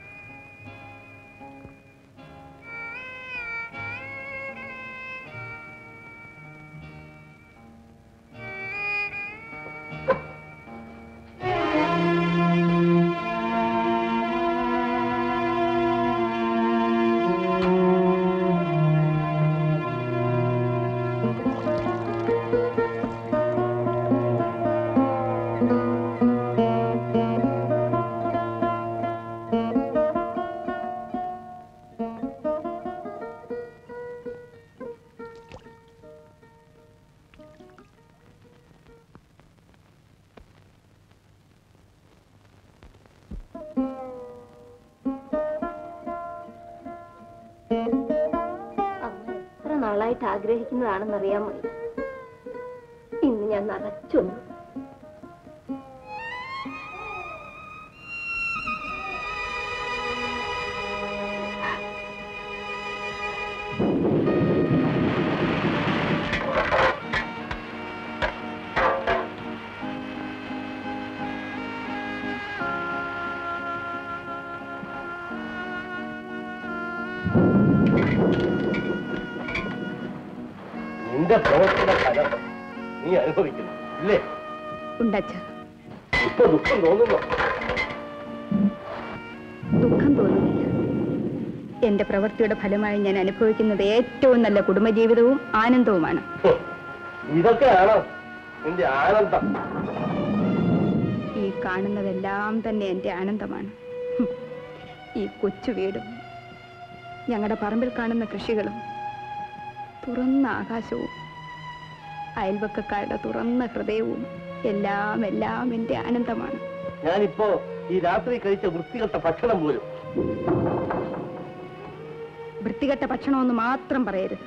അമ്മ എത്ര നാളായിട്ട് ആഗ്രഹിക്കുന്നതാണെന്ന് അറിയാൻ വയ്യ ഇന്ന് ഞാൻ നിറച്ചൊന്നു നിന്റെ പ്രവർത്തന ഫലം നീ അനുഭവിക്കുന്നു ഇല്ലേ ഉണ്ടച്ഛ ഇപ്പൊ ദുഃഖം തോന്നുന്നു ദുഃഖം തോന്നുന്നില്ല എന്റെ പ്രവൃത്തിയുടെ ഫലമായി ഞാൻ അനുഭവിക്കുന്നത് ഏറ്റവും നല്ല കുടുംബജീവിതവും ആനന്ദവുമാണ് ഹ്, ഇതൊക്കെയാണ് നിന്റെ ആനന്ദം ഈ കാണുന്നതെല്ലാം തന്നെ എന്റെ ആനന്ദമാണ് ഹും. ഈ കൊച്ചു വീടും ഞങ്ങളുടെ പറമ്പിൽ കാണുന്ന കൃഷികളും തുറന്ന ആകാശവും അയൽവക്കക്കാരുടെ തുറന്ന ഹൃദയവും എല്ലാം എല്ലാം എന്റെ ആനന്ദമാണ് ഞാനിപ്പോ ഈ രാത്രി കഴിച്ച വൃത്തികെട്ട ഭക്ഷണം പോലും വൃത്തികെട്ട ഭക്ഷണമെന്ന് മാത്രം പറയരുത്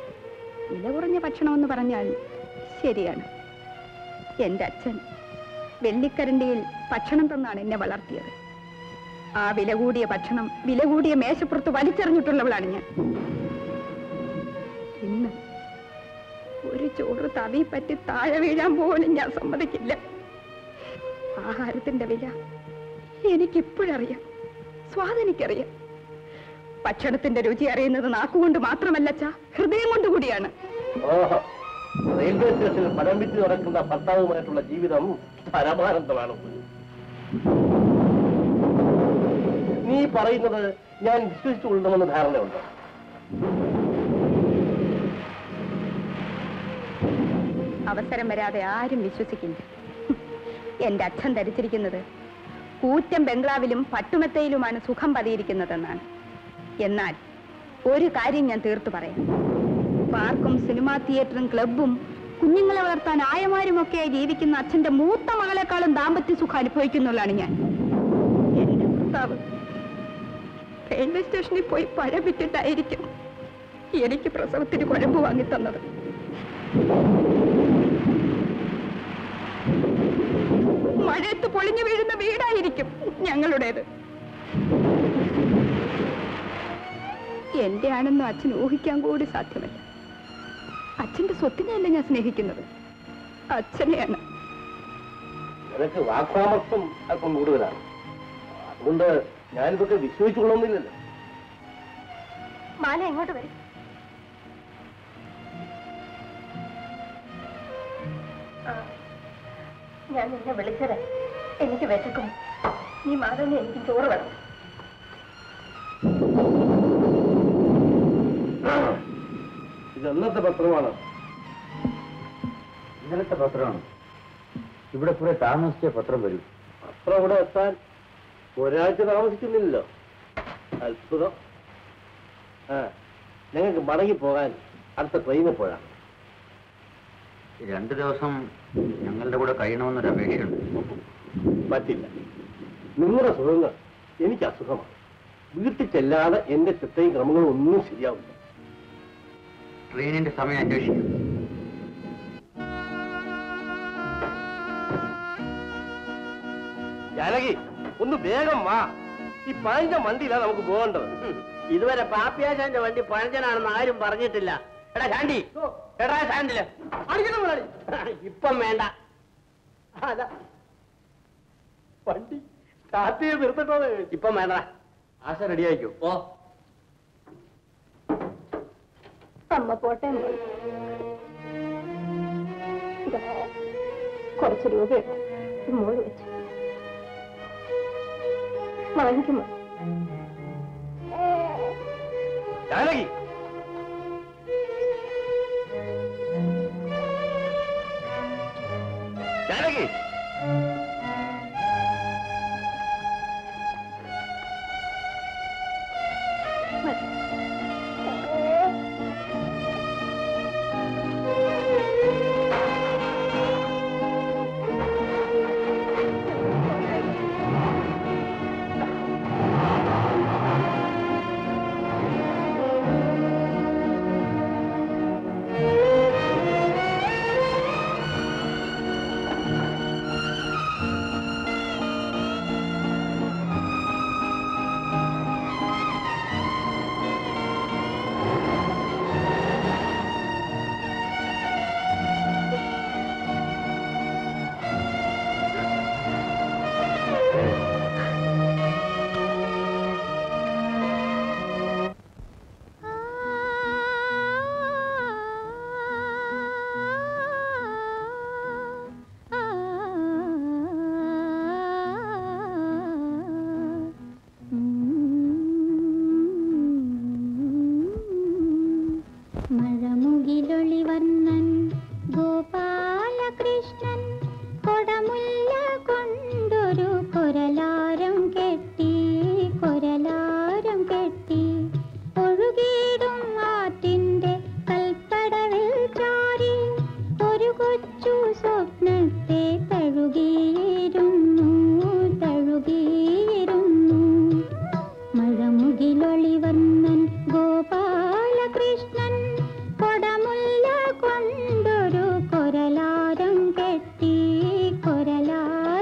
വില കുറഞ്ഞ ഭക്ഷണമെന്ന് പറഞ്ഞാൽ ശരിയാണ് എൻ്റെ അച്ഛൻ വെള്ളിക്കരണ്ടിയിൽ ഭക്ഷണം തന്നാണ് എന്നെ വളർത്തിയത് ആ വില കൂടിയ ഭക്ഷണം വില കൂടിയ മേശപ്പുറത്ത് വലിച്ചെറിഞ്ഞിട്ടുള്ളവളാണ് ഞാൻ ഇന്ന് ഒരു ചോറ് തവി പറ്റി താഴെ വീഴാൻ പോലും ഞാൻ സമ്മതിക്കില്ല ആഹാരത്തിന്റെ വില എനിക്കിപ്പോഴറിയാം സ്വാതെനിക്കറിയാം ഭക്ഷണത്തിന്റെ രുചി അറിയുന്നത് നാക്കുകൊണ്ട് മാത്രമല്ല ചാ ഹൃദയം കൊണ്ട് കൂടിയാണ് ഓഹോ റെയിൽവേ സ്റ്റേഷനിൽ പടം വിറ്റ് നടക്കുന്ന ഭർത്താവുമായിട്ടുള്ള ജീവിതം പരമാനന്ദമാണ് പോലും. നീ പറയുന്നത് ഞാൻ വിശ്വസിച്ചു കൊള്ളണമെന്ന് ധാരണയുണ്ടോ അവസരം വരാതെ ആരും വിശ്വസിക്കില്ല എന്റെ അച്ഛൻ ധരിച്ചിരിക്കുന്നത് കൂറ്റൻ ബംഗ്ലാവിലും പട്ടുമെത്തയിലുമാണ് സുഖം പതിയിരിക്കുന്നതെന്നാണ് എന്നാൽ ഒരു കാര്യം ഞാൻ തീർത്തു പറയാം പാർക്കും സിനിമാ തിയേറ്ററും ക്ലബും കുഞ്ഞുങ്ങളെ വളർത്താൻ ആയമാരുമൊക്കെയായി ജീവിക്കുന്ന അച്ഛന്റെ മൂത്ത മകളെക്കാളും ദാമ്പത്യ സുഖം അനുഭവിക്കുന്നുള്ളതാണ് ഞാൻ എന്റെ ഭർത്താവ് റെയിൽവേ സ്റ്റേഷനിൽ പോയി പഴം വിറ്റിട്ടായിരിക്കും എനിക്ക് പ്രസവത്തിന് കുഴമ്പ് വാങ്ങിത്തന്നത് മഴയത്ത് പൊളിഞ്ഞു വീഴുന്ന വീടായിരിക്കും ഞങ്ങളുടേത് എന്റെ ആണെന്ന് അച്ഛൻ ഊഹിക്കാൻ കൂടി സാധ്യമല്ല അച്ഛന്റെ സ്വത്തിനെയല്ല ഞാൻ സ്നേഹിക്കുന്നത് അച്ഛനെയാണ് നിനക്ക് വാക്സാമർത്ഥം അല്പം കൂടുതലാണ് അതുകൊണ്ട് ഞാനിതൊക്കെ വിശ്വസിച്ചു കൊള്ളുന്നില്ലല്ലോ മാല എങ്ങോട്ട് വരും ആ, ഞാൻ നിന്നെ വിളിച്ചത് എനിക്ക് വിശക്കും നീ മാധവന് എനിക്ക് ചോറ് വേണം ഇത് എന്നത്തെ പത്രമാണ് ഇന്നലത്തെ പത്രമാണ് ഇവിടെ കുറെ താമസിച്ച പത്രം വരും പത്രം ഇവിടെ എത്താൻ ഒരാഴ്ച താമസിക്കുന്നില്ലല്ലോ അത്ഭുതം ആ ഞങ്ങൾക്ക് മടങ്ങി പോകാൻ അടുത്ത ട്രെയിനിൽ പോകാം രണ്ടു ദിവസം ഞങ്ങളുടെ കൂടെ കഴിയണമെന്നൊരു അപേക്ഷയുണ്ട് പറ്റില്ല നിങ്ങളുടെ സുഖങ്ങൾ എനിക്ക് അസുഖമാണ് വീട്ടിൽ ചെല്ലാതെ എന്റെ ചിട്ടയും ക്രമങ്ങളും ഒന്നും ശരിയാവില്ല ട്രെയിനിന്റെ സമയം അന്വേഷിക്കും ജാനകി ഒന്ന് വേഗം വാ ഈ പഴഞ്ച വണ്ടിയിലാണ് നമുക്ക് പോകേണ്ടത് ഇതുവരെ പാപ്പിയാശാന്റെ വണ്ടി പഴഞ്ചനാണെന്ന് ആരും പറഞ്ഞിട്ടില്ല എടാ ശാന്തി എടാ ശാന്തില് അടിക്കണം മുതലാളി. ഇപ്പം വേണ്ട അല്ല വണ്ടി സ്റ്റാർട്ട് ചെയ്ത് നിർത്തട്ടോ ഇപ്പം വേണ്ട ആശ റെഡിയായിക്കോ ഓ അമ്മ പോട്ടെ മോളെ. ഇതാ, കുറച്ച് രൂപയുണ്ട് ഇത് മോള് വെച്ചു വാങ്ങിക്കുമോ ജാനകി ജാനകി മഴമുകിലൊളിവർണ്ണൻ ഗോപാലകൃഷ്ണൻ കൊടമുല്ല കൊണ്ടൊരു കൊരലാരം കെട്ടി കൊരലാരം കെട്ടി ഒഴുകിയിടും ആറ്റിന്റെ കൽപ്പടവിൽ ചാരി ഒരു കൊച്ചു സ്വപ്നത്തെ തഴുകിയിരുന്നു തഴുകിയിരുന്നു മഴമുകിലൊളിവർണ്ണൻ ഗോപാലകൃഷ്ണൻ കൊടമുല്ല കൊണ്ടൊരു കൊരലാരം കെട്ടി കൊരലാരം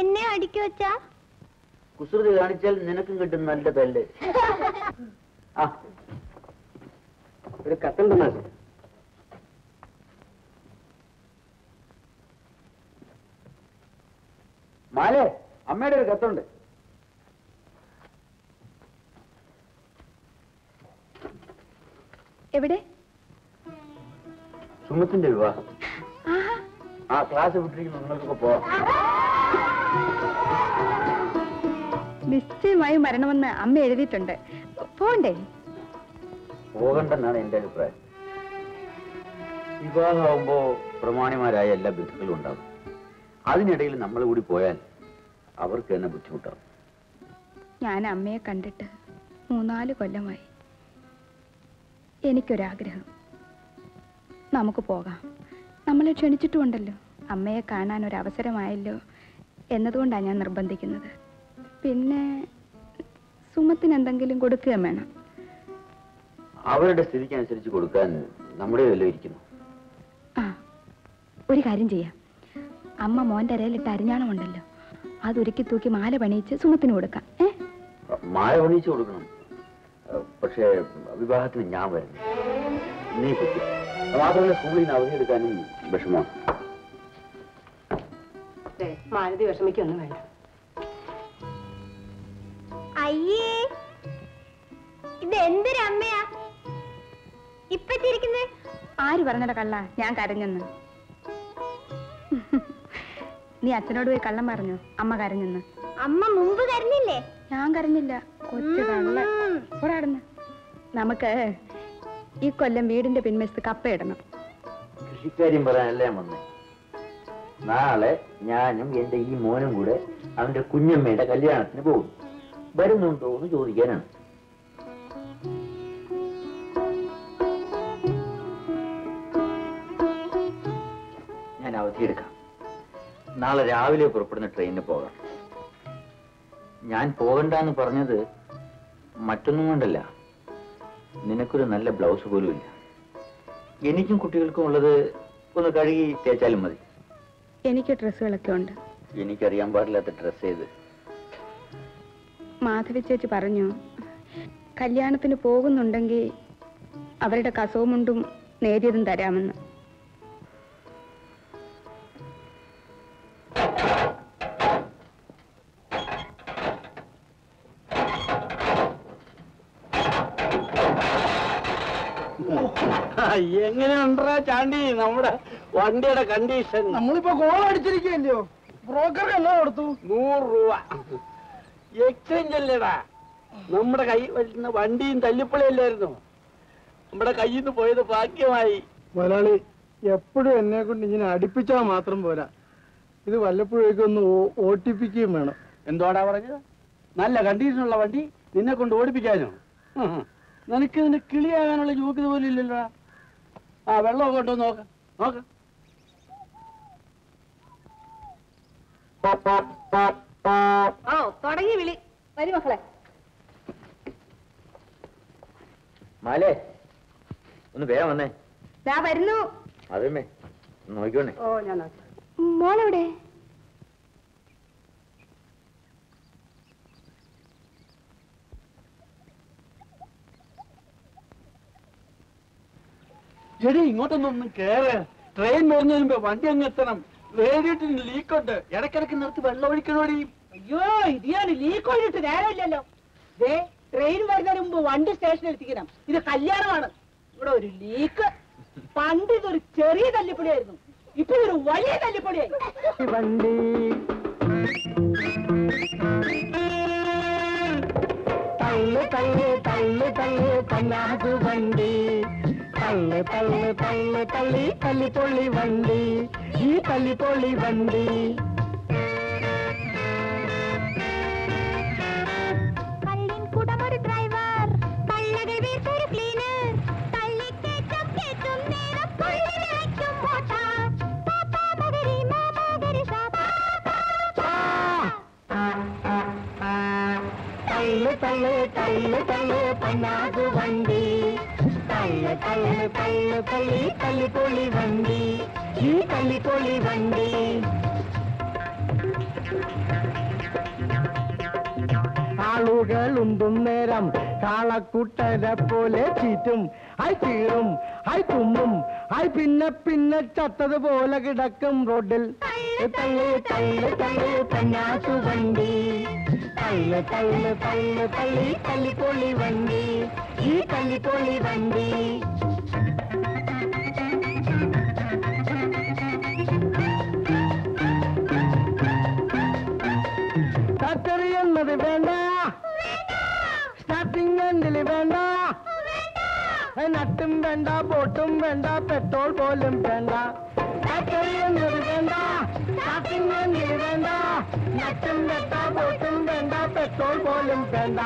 എന്നെ അടിക്കു വച്ചാ കുസൃതി കാണിച്ചാൽ നിനക്കും കിട്ടും നല്ല തല്ല് ആ ഒരു കത്തുണ്ടെന്നാ മാലേ അമ്മയുടെ ഒരു കത്തുണ്ട് എവിടെ സുമത്തിന്റെ വിവാഹം ആഹാ ആ ക്ലാസ് വിട്ടിരിക്കുന്നു നിങ്ങൾക്കൊക്കെ പോവാം നിശ്ചയമായും വരണമെന്ന് അമ്മ എഴുതിയിട്ടുണ്ട് പോണ്ടേ പോകണ്ടെന്നാണ് എന്റെ അഭിപ്രായം വിവാഹമാകുമ്പോ പ്രമാണിമാരായ എല്ലാ ബന്ധുക്കളും ഉണ്ടാവും അതിനിടയിൽ നമ്മൾ കൂടി പോയാൽ അവർക്ക് തന്നെ ബുദ്ധിമുട്ടാവും ഞാൻ അമ്മയെ കണ്ടിട്ട് മൂന്നാല് കൊല്ലമായി എനിക്കൊരാഗ്രഹം നമുക്ക് പോകാം നമ്മളെ ക്ഷണിച്ചിട്ടുമുണ്ടല്ലോ അമ്മയെ കാണാൻ ഒരു അവസരമായല്ലോ എന്നതുകൊണ്ടാണ് ഞാൻ നിർബന്ധിക്കുന്നത് പിന്നെ സുമത്തിന് എന്തെങ്കിലും കൊടുക്കുകയും വേണം അവരുടെ സ്ഥിതിക്കനുസരിച്ച് കൊടുക്കാൻ നമ്മുടെ വല്ലതും ഇരിക്കുന്നു ആ ഒരു കാര്യം ചെയ്യാം അമ്മ മോൻ്റെ അരയിലിട്ട് അരിഞ്ഞാണമുണ്ടല്ലോ അതൊരുക്കി തൂക്കി മാല പണിയിച്ച് സുമത്തിന് കൊടുക്കാം ഏ മായ പണിയിച്ചു കൊടുക്കണം ഏഹ് പക്ഷേ വിവാഹത്തിന് ഞാൻ വരുന്നു നീ കുട്ടി മാത്രമല്ല സ്കൂളിൽ നിന്ന് അവധിയെടുക്കാനും വിഷമമാണ് മാലതി വിഷമിക്കൊന്നും വേണ്ട അയ്യേ ഇത് എന്തൊരമ്മയാ ഇപ്പൊ ചിരിക്കുന്നേ ആര് പറഞ്ഞട കള്ള ഞാൻ കരഞ്ഞെന്ന് നീ അച്ഛനോട് പോയി കള്ളം പറഞ്ഞു അമ്മ കരഞ്ഞെന്ന് അമ്മ മുമ്പ് കരഞ്ഞില്ലേ ഞാൻ കരഞ്ഞില്ല കൊച്ചു കള്ള ഒരാടുന്ന് നമുക്ക് ഈ കൊല്ലം വീടിന്റെ പിൻവശത്ത് കപ്പയിടണം കൃഷിക്കാര്യം പറയാനല്ല ഞാൻ വന്നേ നാളെ ഞാനും എന്റെ ഈ മോനും കൂടെ അവന്റെ കുഞ്ഞമ്മയുടെ കല്യാണത്തിന് പോകും വരുന്നുണ്ടോ എന്ന് ചോദിക്കാനാണ് ഞാൻ അവധിയെടുക്കാം നാളെ രാവിലെ പുറപ്പെടുന്ന ട്രെയിനിന് പോകാം ഞാൻ പോകണ്ടെന്ന് പറഞ്ഞത് മറ്റൊന്നും കൊണ്ടല്ല നിനക്കൊരു നല്ല ബ്ലൗസ് പോലും ഇല്ല എനിക്കും കുട്ടികൾക്കും ഉള്ളത് ഒന്ന് കഴുകി തേച്ചാലും മതി എനിക്ക് ഡ്രസ്സുകളൊക്കെ ഉണ്ട് എനിക്കറിയാൻ പാടില്ലാത്ത ഡ്രസ് ചെയ്ത് മാധവി ചേച്ചി പറഞ്ഞു കല്യാണത്തിന് പോകുന്നുണ്ടെങ്കിൽ അവരുടെ കസവുമുണ്ടും നേരിയതും തരാമെന്ന് എങ്ങനെയുണ്ടാ ചാണ്ടി നമ്മുടെ വണ്ടിയുടെ കണ്ടീഷൻ നമ്മളിപ്പോ ഗോൾ അടിച്ചിരിക്കല്ലോ ബ്രോക്കർക്ക് എന്നാ കൊടുത്തു നൂറ് രൂപ എക്സ്ചേഞ്ച് അല്ലേടാ നമ്മുടെ കൈ വരുന്ന വണ്ടിയും തല്ലിപ്പൊളിയല്ലായിരുന്നു നമ്മുടെ കയ്യിൽ നിന്ന് പോയത് ഭാഗ്യമായി മുതലാളി എപ്പോഴും എന്നെ കൊണ്ട് ഇങ്ങനെ അടുപ്പിച്ചാൽ മാത്രം പോരാ ഇത് വല്ലപ്പോഴേക്കും ഒന്ന് ഓട്ടിപ്പിക്കുകയും വേണം എന്തോടാ പറഞ്ഞത് നല്ല കണ്ടീഷനുള്ള വണ്ടി നിന്നെ കൊണ്ട് ഓടിപ്പിക്കാനോ ഉം. നിനക്ക് ഇതിന് കിളിയാകാനുള്ള യോഗ്യത പോലും ഇല്ലല്ലോ ആ വെള്ളമൊക്കെ ഉണ്ടോ നോക്ക നോക്ക ഓ തുടങ്ങി വിളി വരി മക്കളെ മാലേ ഒന്ന് വേഗം വന്നേ ഞാൻ വരുന്നു അതേമേ നോക്കിക്കോണേ ഓ ഞാൻ നോക്കാം മോളെവിടെ എടി ഇങ്ങോട്ടൊന്നും കേറ് ട്രെയിൻ വരുന്നതിന് മുമ്പ് വണ്ടി അങ്ങ് എത്തണം റേഡിയേറ്ററിന് ലീക്കുണ്ട് ഇടയ്ക്കിടയ്ക്ക് നിർത്തി വെള്ളം ഒഴിക്കണോടി അയ്യോ ഇത് ഞാൻ ലീക്ക് ഒഴിഞ്ഞിട്ട് നേരമില്ലല്ലോ ദേ ട്രെയിൻ വരുന്നതിന് മുമ്പ് വണ്ടി സ്റ്റേഷനിൽ എത്തിക്കണം ഇത് കല്യാണമാണ് ഇവിടെ ഒരു ലീക്ക് പണ്ട് ഇതൊരു ചെറിയ തല്ലിപ്പൊളിയായിരുന്നു ഇപ്പൊ ഇതൊരു വലിയ തല്ലിപ്പൊളിയായി വണ്ടി തള്ളു തള്ളു തള്ളു തള്ളു പന്നാസു വണ്ടി തള്ളു തള്ളു തള്ളു തള്ളി തല്ലിപ്പൊള്ളി വണ്ടി ഈ തല്ലിപ്പൊള്ളി വണ്ടി കള്ളിൻ കുടമൊരു ഡ്രൈവർ കള്ളകൾ വീഴ്ത്തൊരു ക്ലീനർ തള്ളിക്കേറ്റം കേറ്റും നേരം കൊള്ളി വിളയ്ക്കും മോട്ടാർ പാപ്പാ മകരി മാമാ ഗരി സാ തള്ളു തള്ളു തള്ളു തള്ളു പന്നാസു വണ്ടി തള്ളു തള്ളു തള്ളു തള്ളി തല്ലിപ്പൊള്ളി വണ്ടി ഈ തല്ലിപ്പൊള്ളി വണ്ടി ആളുകളുണ്ടും നേരം കാളക്കുട്ടരെ പോലെ ചീറ്റും ഹൈ ചീറും ഹൈ തുമ്മും ഹൈ പിന്നെ പിന്നെ ചത്തതുപോലെ കിടക്കും റോഡിൽ തള്ളി തള്ളി തള്ളി തന്നാസു വണ്ടി തള്ളു തള്ളു തള്ളു തള്ളി തല്ലിപ്പൊളി വണ്ടി ഈ തല്ലിപ്പൊളി വണ്ടി ഫാക്ടറി എന്നത് വേണ്ട സ്റ്റാർട്ടിംഗ് എൻഡിൽ വേണ്ട നട്ടും വേണ്ട ബോട്ടും വേണ്ട പെട്രോൾ പോലും വേണ്ട ഫാക്ടറി എന്നത് വേണ്ട സ്റ്റാർട്ടിംഗ് എൻഡിൽ വേണ്ട നട്ടും വേണ്ട ബോട്ടും വേണ്ട പെട്രോൾ പോലും വേണ്ട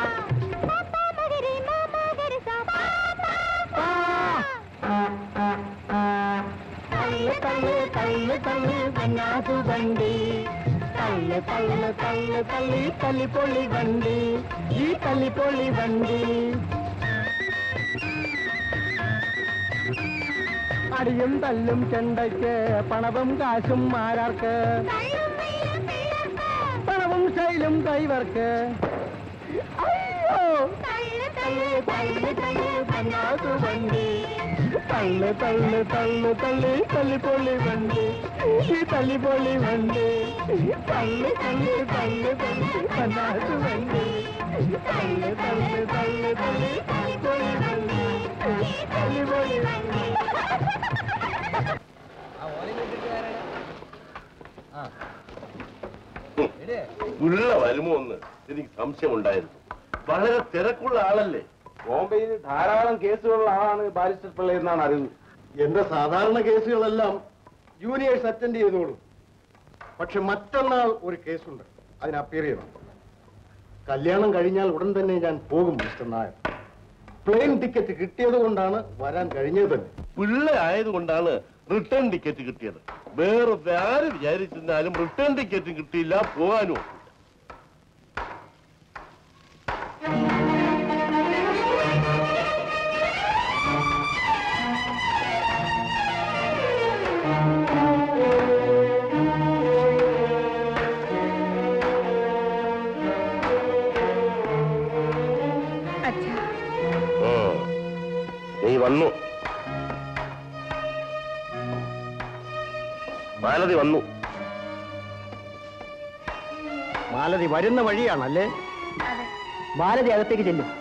തള്ളു തള്ളു തള്ളു തള്ളു കന്നാസു വണ്ടി തള്ളു തള്ളു തള്ളു തള്ളി തല്ലിപ്പൊളി വണ്ടി ഈ തല്ലിപ്പൊളി വണ്ടി അടിയും തല്ലും ചെണ്ടയ്ക്ക് പണവും കാശും ആരാർക്ക് പണവും ശൈലും കൈവർക്ക് അയ്യോ തള്ളു തള്ളു തള്ളു കന്നാസു വണ്ടി തള്ളു തള്ളു തള്ളു തള്ളി തല്ലിപ്പൊളി വണ്ടി ഈ തല്ലിപ്പൊളി വണ്ടി തള്ളു തള്ളു തള്ളു തള്ളി കന്നാസു വണ്ടി തള്ളു തള്ളു തള്ളു തള്ളി തല്ലിപ്പൊളി വണ്ടി ഈ തല്ലിപ്പൊളി വണ്ടി ഉള്ള വരുമോ എന്ന് എനിക്ക് സംശയമുണ്ടായിരുന്നു വളരെ തിരക്കുള്ള ആളല്ലേ ബോംബെയിൽ ധാരാളം കേസുകളുള്ള ആളാണ് ബാരിസ്റ്റർ പിള്ള എന്നാണ് അറിവ് എന്റെ സാധാരണ കേസുകളെല്ലാം ജൂനിയേഴ്സ് അറ്റൻഡ് ചെയ്തോളും പക്ഷെ മറ്റന്നാൾ ഒരു കേസുണ്ട് അതിന് അപ്പിയർ ചെയ്യണം കല്യാണം കഴിഞ്ഞാൽ ഉടൻ തന്നെ ഞാൻ പോകും മിസ്റ്റർ നായർ പ്ലെയിൻ ടിക്കറ്റ് കിട്ടിയത് കൊണ്ടാണ് വരാൻ കഴിഞ്ഞത് തന്നെ പിള്ള ആയതുകൊണ്ടാണ് റിട്ടേൺ ടിക്കറ്റ് കിട്ടിയത് വേറെ ആര് വിചാരിച്ചിരുന്നാലും റിട്ടേൺ ടിക്കറ്റ് കിട്ടിയില്ല പോകാനും അച്ഛാ നീ വന്നു മാലതി വന്നു മാലതി വരുന്ന വഴിയാണല്ലേ മാലതി അകത്തേക്ക് ചെല്ലും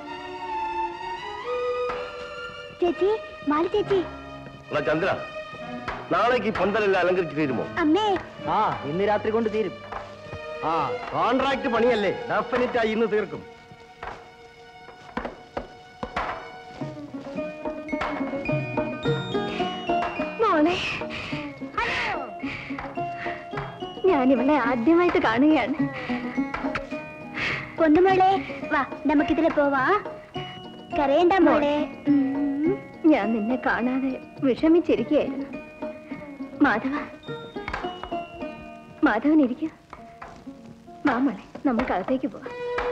ചേച്ചി മാല ചേച്ചി എടാ ചന്ദ്ര നാളേക്ക് ഈ പന്തലെല്ലാം അലങ്കരിച്ച് തീരുമോ അമ്മേ ആ ഇന്ന് രാത്രി കൊണ്ട് തീരും ആ കോൺട്രാക്ട് പണിയല്ലേ ഡെഫിനറ്റ് ആയി ഇന്ന് തീർക്കും മോളെ ഞാൻ ഇവളെ ആദ്യമായിട്ട് കാണുകയാണ് പൊന്നുമോളെ വാ നമുക്കിതിലെ പോവാ കരയണ്ട മോളെ ഉം, ഞാൻ നിന്നെ കാണാതെ വിഷമിച്ചിരിക്കുകയായിരുന്നു മാധവ മാധവൻ ഇരിക്കൂ വാ മോളെ നമുക്ക് അകത്തേക്ക് പോവാം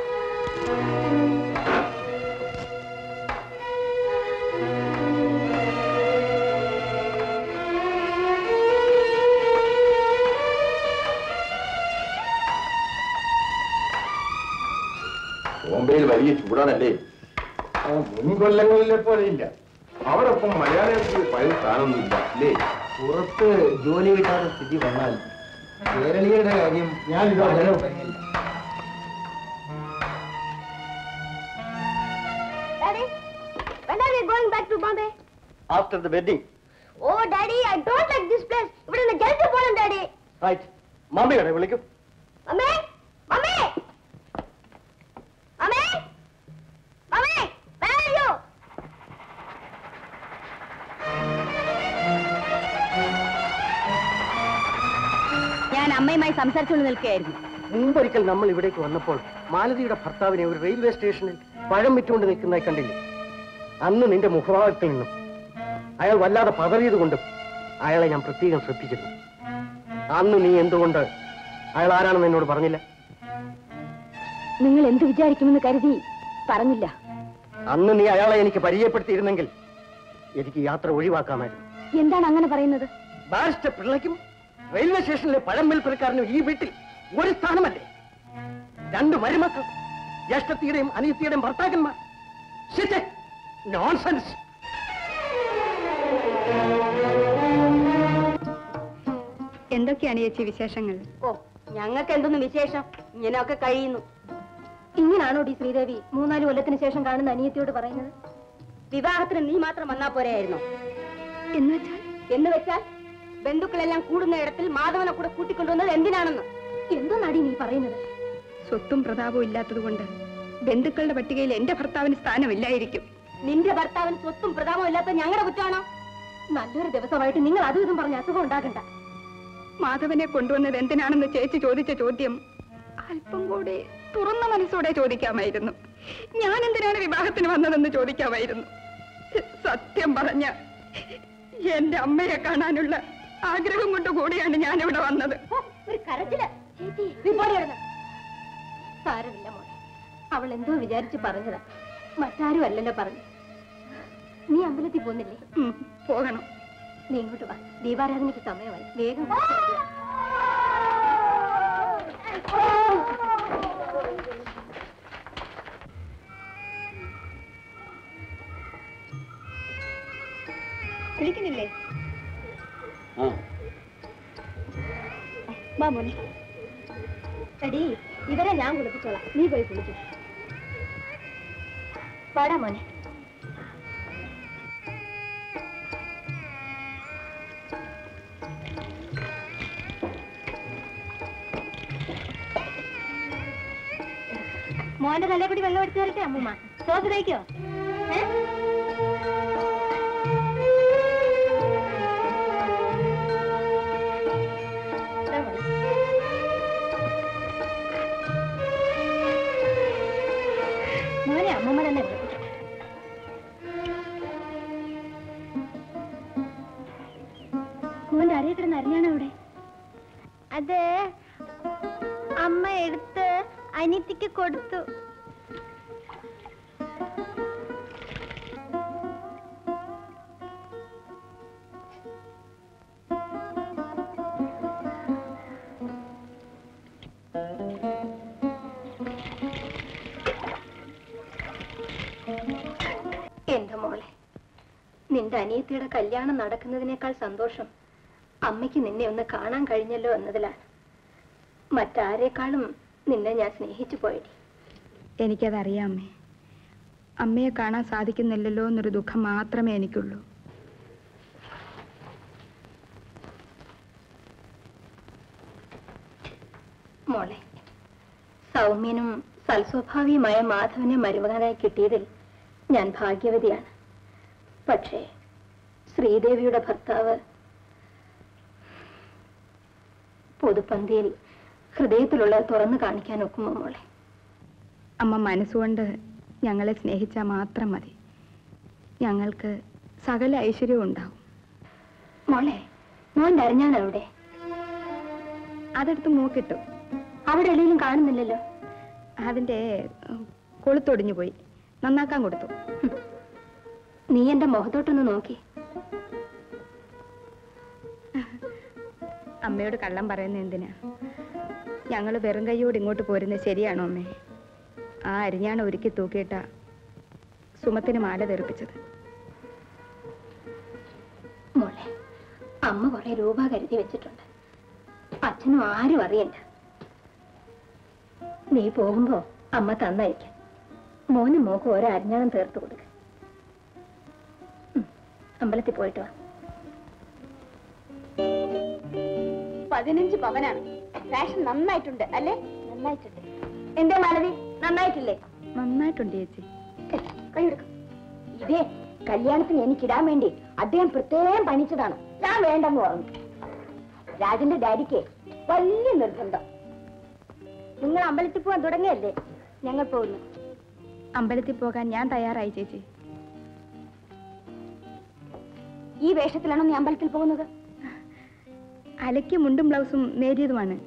ബോംബെയിൽ വലിയ ചൂടാണല്ലേ മുൻകൊല്ലങ്ങളിലെ പോലെ ഇല്ല അവിടെ ഇപ്പം മലയാളികൾക്ക് പഴയ സ്ഥാനമൊന്നുമില്ല അല്ലേ പുറത്ത് ജോലി കിട്ടാത്ത സ്ഥിതി വന്നാൽ കേരളീയരുടെ കാര്യം ഞാൻ Daddy, when are we going back to Bombay? After the wedding Oh, Daddy, I don't like this place. ഇവിടെ നിന്ന് ജൽദി പോണം Daddy. റൈറ്റ് മമ്മിയുടെ വിളിക്കും മമ്മേ മമ്മേ മമ്മേ മമ്മേ where are you? ഞാൻ അമ്മയുമായി സംസാരിച്ചുകൊണ്ട് നിൽക്കുകയായിരുന്നു മുമ്പൊരിക്കൽ നമ്മൾ ഇവിടേക്ക് വന്നപ്പോൾ മാലതിയുടെ ഭർത്താവിനെ ഒരു റെയിൽവേ സ്റ്റേഷനിൽ പഴം വിറ്റുകൊണ്ട് നിൽക്കുന്നതായി കണ്ടില്ലേ അന്ന് നിന്റെ മുഖഭാവത്തിൽ നിന്നും അയാൾ വല്ലാതെ പതറിയത് കൊണ്ടും അയാളെ ഞാൻ പ്രത്യേകം ശ്രദ്ധിച്ചിരുന്നു അന്ന് നീ എന്തുകൊണ്ട് അയാൾ ആരാണെന്ന് എന്നോട് പറഞ്ഞില്ല നിങ്ങൾ എന്ത് വിചാരിക്കുമെന്ന് കരുതി പറഞ്ഞില്ല അന്ന് നീ അയാളെ എനിക്ക് പരിചയപ്പെടുത്തിയിരുന്നെങ്കിൽ എനിക്ക് യാത്ര ഒഴിവാക്കാമായിരുന്നു എന്താണ് അങ്ങനെ പറയുന്നത് ബാരിസ്റ്റർ പിള്ളയ്ക്കും റെയിൽവേ സ്റ്റേഷനിലെ പഴം വിൽപ്പനക്കാരനും ഈ വീട്ടിൽ ഒരു സ്ഥാനമല്ലേ രണ്ട് മരുമക്കൾ ജ്യേഷ്ഠത്തിയുടെയും അനിയത്തിയുടെയും ഭർത്താക്കന്മാർ നോൺസെൻസ് എന്തൊക്കെയാണ് ചേച്ചി വിശേഷങ്ങൾ ഓ ഞങ്ങൾക്ക് എന്തൊന്നും വിശേഷം ഇങ്ങനെയൊക്കെ കഴിയുന്നു ഇങ്ങനാണോ ഡി ശ്രീദേവി മൂന്നാല് കൊല്ലത്തിന് ശേഷം കാണുന്ന അനിയത്തിയോട് പറയുന്നത് വിവാഹത്തിന് നീ മാത്രം വന്നാ പോരായിരുന്നോ എന്ന് വെച്ചാൽ എന്ന് വെച്ചാൽ ബന്ധുക്കളെല്ലാം കൂടുന്ന ഇടത്തിൽ മാധവനെ കൂടെ കൂട്ടിക്കൊണ്ടുവന്നത് എന്തിനാണെന്ന് എന്തോ നടി നീ പറയുന്നത് സ്വത്തും പ്രതാപവും ഇല്ലാത്തതുകൊണ്ട് ബന്ധുക്കളുടെ പട്ടികയിൽ എന്റെ ഭർത്താവിന് സ്ഥാനമില്ലായിരിക്കും നിന്റെ ഭർത്താവിന് സ്വത്തും പ്രതാപവും ഇല്ലാത്ത ഞങ്ങളുടെ കുറ്റമാണോ നല്ലൊരു ദിവസമായിട്ട് നിങ്ങൾ അതും ഇതും പറഞ്ഞ അസുഖം ഉണ്ടാകണ്ട മാധവനെ കൊണ്ടുവന്നത് എന്തിനാണെന്ന് ചേച്ചി ചോദിച്ച ചോദ്യം അല്പം കൂടി തുറന്ന മനസ്സോടെ ചോദിക്കാമായിരുന്നു ഞാൻ എന്തിനാണ് വിവാഹത്തിന് വന്നതെന്ന് ചോദിക്കാമായിരുന്നു സത്യം പറഞ്ഞ എന്റെ അമ്മയെ കാണാനുള്ള ആഗ്രഹം കൊണ്ട് കൂടിയാണ് ഞാൻ ഇവിടെ വന്നത് ഓ, ഒരു കരച്ചില് നീ പോടി അവിടുന്ന്. സാരമില്ല മോളെ അവൾ എന്തോ വിചാരിച്ച് പറഞ്ഞതാ മറ്റാരും അല്ലല്ലോ പറഞ്ഞു നീ അമ്പലത്തിൽ പോന്നില്ലേ ഉം, പോകണം നീ ഇങ്ങോട്ട് വാ ദീപാരാധനയ്ക്ക് സമയമായി വേഗം വാ. കുളിക്കുന്നില്ലേ ആ വാ മോനെ എടീ ഇവരെ ഞാൻ കുളിപ്പിച്ചോളാം നീ പോയി കുളിക്കും പാടാ മോനെ മോന്റെ തലേ കൂടി വെള്ളം എടുത്തു തരട്ടെ അമ്മൂമ്മ സോപ്പ് തേക്കോ ഏ ഇതാ മോനെ. മോനെ അമ്മമ്മ തന്നെ കുളിപ്പിക്കും. മോന്റെ അരയെ കിടന്ന് അരിഞ്ഞാണ് അവിടെ അത് അമ്മ എടുത്ത് അനിയത്തിക്ക് കൊടുത്തു എന്റെ മോളെ നിന്റെ അനിയത്തിയുടെ കല്യാണം നടക്കുന്നതിനേക്കാൾ സന്തോഷം അമ്മയ്ക്ക് നിന്നെ ഒന്ന് കാണാൻ കഴിഞ്ഞല്ലോ എന്നതിലാണ് മറ്റാരേക്കാളും നിന്നെ ഞാൻ സ്നേഹിച്ചു പോയടി എനിക്കതറിയാം അമ്മേ അമ്മയെ കാണാൻ സാധിക്കുന്നില്ലല്ലോ എന്നൊരു ദുഃഖം മാത്രമേ എനിക്കുള്ളൂ മോളെ സൗമ്യനും സൽസ്വഭാവിയുമായ മാധവനെ മരുമകനായി കിട്ടിയതിൽ ഞാൻ ഭാഗ്യവതിയാണ് പക്ഷേ ശ്രീദേവിയുടെ ഭർത്താവ് പൊതുപന്തിയിൽ ഹൃദയത്തിലുള്ളത് തുറന്നു കാണിക്കാൻ ഒക്കുമോ മോളെ അമ്മ മനസ്സുകൊണ്ട് ഞങ്ങളെ സ്നേഹിച്ചാൽ മാത്രം മതി ഞങ്ങൾക്ക് സകല ഐശ്വര്യവും ഉണ്ടാവും മോളെ മോന്റെ അറിഞ്ഞാൻ അവിടെ അതെടുത്ത് മൂക്കിട്ടു അവിടെ എവിടെയും കാണുന്നില്ലല്ലോ അതിൻ്റെ ഉം, കൊളുത്തൊടിഞ്ഞു പോയി നന്നാക്കാൻ കൊടുത്തു നീ എന്റെ മുഖത്തോട്ടൊന്ന് നോക്കി അമ്മയോട് കള്ളം പറയുന്നത് എന്തിനാ ഞങ്ങൾ വെറും കൈയോട് ഇങ്ങോട്ട് പോരുന്നത് ശരിയാണോ അമ്മേ ആ അരിഞ്ഞാണ് ഒരുക്കി തൂക്കിയിട്ട സുമത്തിന് മാല തെറിപ്പിച്ചത് മോളെ അമ്മ കുറെ രൂപ കരുതി വെച്ചിട്ടുണ്ട് അച്ഛനും ആരും അറിയണ്ട നീ പോകുമ്പോ അമ്മ തന്നയക്കാം മോനും മോക്കും ഓരോ അരിഞ്ഞാണം തീർത്ത് കൊടുക്ക ഉം, അമ്പലത്തിൽ പോയിട്ട് വാ പതിനഞ്ച് പവനാണ് ഫാഷൻ നന്നായിട്ടുണ്ട് അല്ലേ നന്നായിട്ടുണ്ട് എന്തേ മാലതി നന്നായിട്ടില്ലേ നന്നായിട്ടുണ്ട് ചേച്ചി കൈയെടുക്കും ഇതേ കല്യാണത്തിന് എനിക്കിടാൻ വേണ്ടി അദ്ദേഹം പ്രത്യേകം പണിച്ചതാണ് ഞാൻ വേണ്ടെന്ന് പറഞ്ഞു രാജന്റെ ഡാഡിക്ക് വലിയ നിർബന്ധം നിങ്ങൾ അമ്പലത്തിൽ പോകാൻ തുടങ്ങിയല്ലേ ഞങ്ങൾ പോകുന്നു അമ്പലത്തിൽ പോകാൻ ഞാൻ തയ്യാറായി ചേച്ചി ഈ വേഷത്തിലാണോ നീ അമ്പലത്തിൽ പോകുന്നത് അലയ്ക്ക് മുണ്ടും ബ്ലൗസും നേരിയതുമാണ്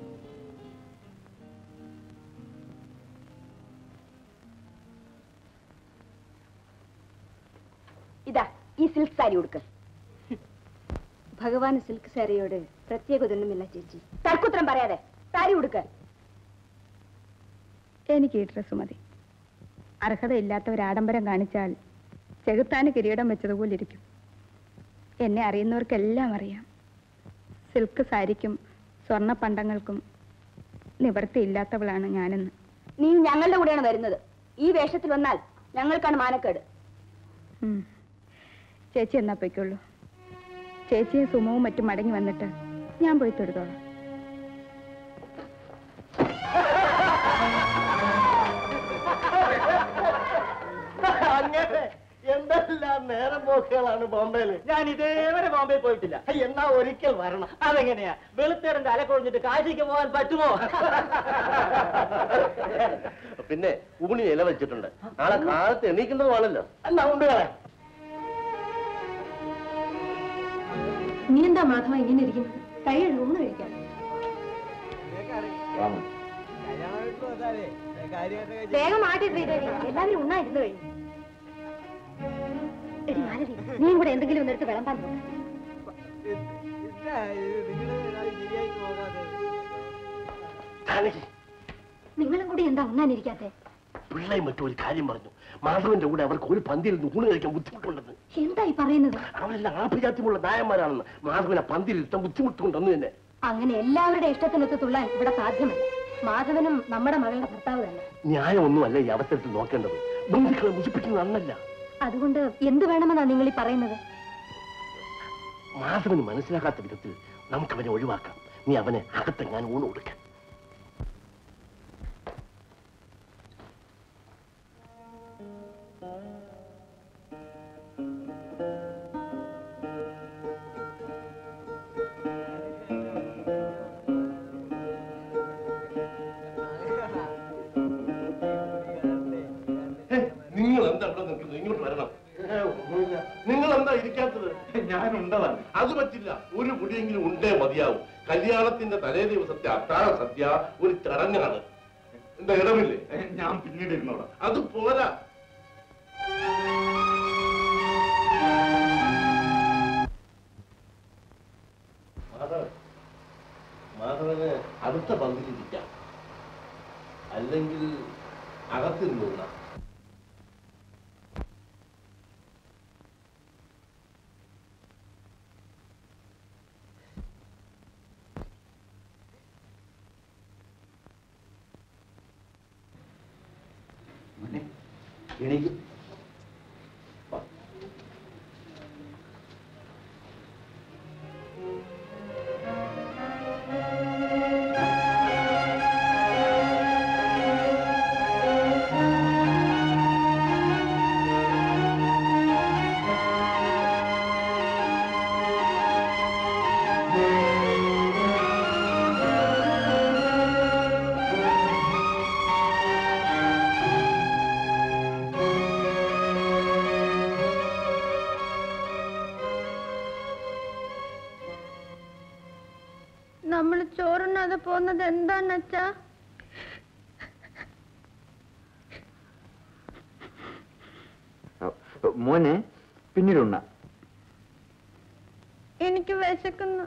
ഇതാ ഈ സിൽക്ക് സാരി ഉടുക്ക് ഭഗവാൻ സിൽക്ക് സാരിയോട് പ്രത്യേകതൊന്നുമില്ല ചേച്ചി തർക്കുത്തരം പറയാതെ സാരി ഉടുക്ക് എനിക്ക് ഈ ഡ്രസ്സ് മതി അർഹതയില്ലാത്തവർ ആഡംബരം കാണിച്ചാൽ ചെകുത്താന് കിരീടം വെച്ചതുപോലെ ഇരിക്കും എന്നെ അറിയുന്നവർക്കെല്ലാം അറിയാം സിൽക്ക് സാരിക്കും സ്വർണ്ണ പണ്ടങ്ങൾക്കും നിവൃത്തിയില്ലാത്തവളാണ് ഞാനെന്ന് നീ ഞങ്ങളുടെ കൂടെയാണ് വരുന്നത് ഈ വേഷത്തിൽ വന്നാൽ ഞങ്ങൾക്കാണ് മാനക്കേട് ഉം. ചേച്ചി എന്നാ പൊയ്ക്കുള്ളൂ ചേച്ചിയും സുമവും മറ്റും മടങ്ങി വന്നിട്ട് ഞാൻ പോയി തൊടുതോളാം അങ്ങനെ എന്തെല്ലാം നേരം പോക്കുകളാണ് ബോംബെയില് ഞാൻ ഇതേവരെ ബോംബെ പോയിട്ടില്ല എന്നാ ഒരിക്കൽ വരണം അതെങ്ങനെയാ വെളുത്തേടന്റെ അലക്കൊഴിഞ്ഞിട്ട് കാശിക്ക് പോകാൻ പറ്റുമോ പിന്നെ ഊണി ഇല വെച്ചിട്ടുണ്ട് നാളെ കാലത്ത് എണീക്കുന്നതുമാണല്ലോ എന്നാ ഉണ്ടുകളെ നീ എന്താ മാധവ ഇങ്ങനെ ഇരിക്കുന്നത് കൈ ഊണ് കഴിക്കാം രാമൻ വേഗം മാറ്റി എല്ലാവരും ഉണ്ണായിരുന്നു കഴിഞ്ഞു എടി മാലതി നീയും കൂടെ എന്തെങ്കിലും ഒന്നെടുത്ത് വിളമ്പാൻ നോക്ക് നിങ്ങളും കൂടി എന്താ ഉണ്ണാനിരിക്കാത്തെ പിള്ളയും മറ്റും ഒരു കാര്യം പറഞ്ഞു മാധവന്റെ കൂടെ അവർക്ക് ഒരു പന്തിയിൽ നിന്ന് ഊണ് കഴിക്കാൻ ബുദ്ധിമുട്ടുണ്ടെന്ന് എന്തായി പറയുന്നത് അവരെല്ലാം ആഭിജാത്യമുള്ള നായന്മാരാണെന്ന് മാധവനെ പന്തിയിൽ ഇരുത്താൻ ബുദ്ധിമുട്ടുണ്ടെന്ന് തന്നെ അങ്ങനെ എല്ലാവരുടെ ഇഷ്ടത്തിനൊത്ത് തുള്ളാൻ ഇവിടെ സാധ്യമല്ല മാധവനും നമ്മുടെ മകളുടെ ഭർത്താവ് തന്നെ ന്യായമൊന്നുമല്ല ഈ അവസരത്തിൽ നോക്കേണ്ടത് ബന്ധുക്കളെ മുഷിപ്പിക്കുന്നത് നന്നല്ല അതുകൊണ്ട് എന്ത് വേണമെന്നാ നിങ്ങൾ ഈ പറയുന്നത് മാധവന് മനസ്സിലാകാത്ത വിധത്തിൽ നമുക്ക് അവനെ ഒഴിവാക്കാം നീ അവനെ അകത്തെങ്ങാൻ ഊണ് കൊടുക്കാൻ നിങ്ങൾ എന്താ ഇവിടെ നിൽക്കുന്നത് ഇങ്ങോട്ട് വരണം നിങ്ങൾ എന്താ ഇരിക്കാത്തത് ഞാനുണ്ടതാണ് അത് പറ്റില്ല ഒരു കുടിയെങ്കിലും ഉണ്ടേ മതിയാവും കല്യാണത്തിന്റെ തലേ ദിവസത്തെ അത്താഴ സദ്യ ഒരു ചടങ്ങാണ് എന്താ ഇടമില്ലേ ഞാൻ പിന്നീട് ഇരുന്നോളാം അത് പോരാ മാധവൻ മാധവന് അടുത്ത പന്തിലിരിക്കാം അല്ലെങ്കിൽ അകത്തിരുന്ന എനിക്ക് നമ്മൾ ചോറുണ്ണാതെ പോകുന്നത് എന്താന്നച്ചാ മോനെ പിന്നീട് ഉണ്ണ എനിക്ക് വിശക്കുന്നു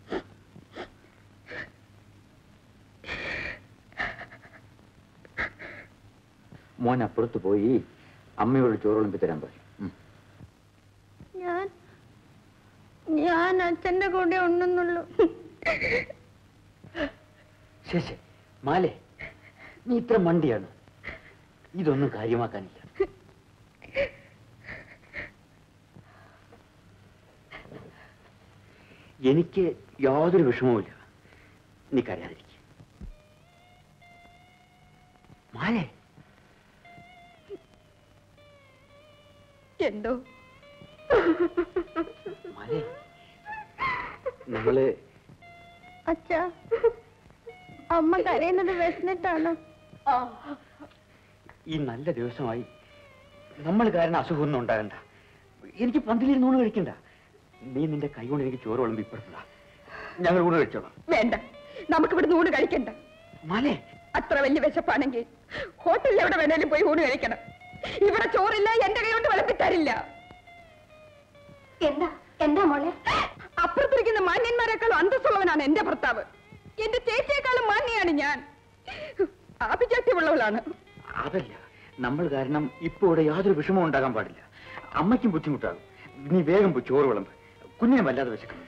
മോൻ അപ്പുറത്ത് പോയി അമ്മയോട് ചോറ് വിളമ്പി തരാൻ പറയും ഉം. ഞാൻ ഞാൻ അച്ഛന്റെ കൂടെ ഉണ്ണുന്നുള്ളൂ ശേഷേ മാലേ നീ ഇത്ര മണ്ടിയാണ് ഇതൊന്നും കാര്യമാക്കാനില്ല എനിക്ക് യാതൊരു വിഷമവുമില്ല നീ കരയാതിരിക്കും മാലേ എന്തോ മാലേ നമ്മള് അച്ഛാ അമ്മ കരയുന്നത് വിശന്നിട്ടാണോ ഈ നല്ല ദിവസമായി നമ്മൾ കാരണം അസുഖമൊന്നും ഉണ്ടാകണ്ട എനിക്ക് പന്തിലിരുന്ന് ഊണ് കഴിക്കണ്ട നീ നിന്റെ കൈ കൊണ്ട് എനിക്ക് ചോറ് വിളമ്പി ഇപ്പഴത്താ ഞങ്ങൾ ഊണ് കഴിച്ചോളാം വേണ്ട നമുക്ക് ഇവിടെ ഊണ് കഴിക്കണ്ട മാലേ അത്ര വലിയ വിശപ്പാണെങ്കിൽ ഹോട്ടലിൽ എവിടെ വേണേലും പോയി ഊണ് കഴിക്കണം ഇവിടെ ചോറില്ല എന്റെ കൈ കൊണ്ട് വിളമ്പിത്തരില്ല എന്താ എന്താ മോളെ അപ്പുറത്തിരിക്കുന്ന മാന്യന്മാരെക്കാളും അന്തസ്സുള്ളവനാണ് എന്റെ ഭർത്താവ് എന്റെ ചേച്ചിയെക്കാളും മാന്യാണ് ഞാൻ ആഭിജാത്യമുള്ള നല്ലവളാണ് അതല്ല നമ്മൾ കാരണം ഇപ്പൊ ഇവിടെ യാതൊരു വിഷമവും ഉണ്ടാകാൻ പാടില്ല അമ്മയ്ക്കും ബുദ്ധിമുട്ടാകും നീ വേഗം പോയി ചോറ് വിളമ്പ് കുഞ്ഞിനെ വല്ലാതെ വിശക്കുന്നുണ്ട്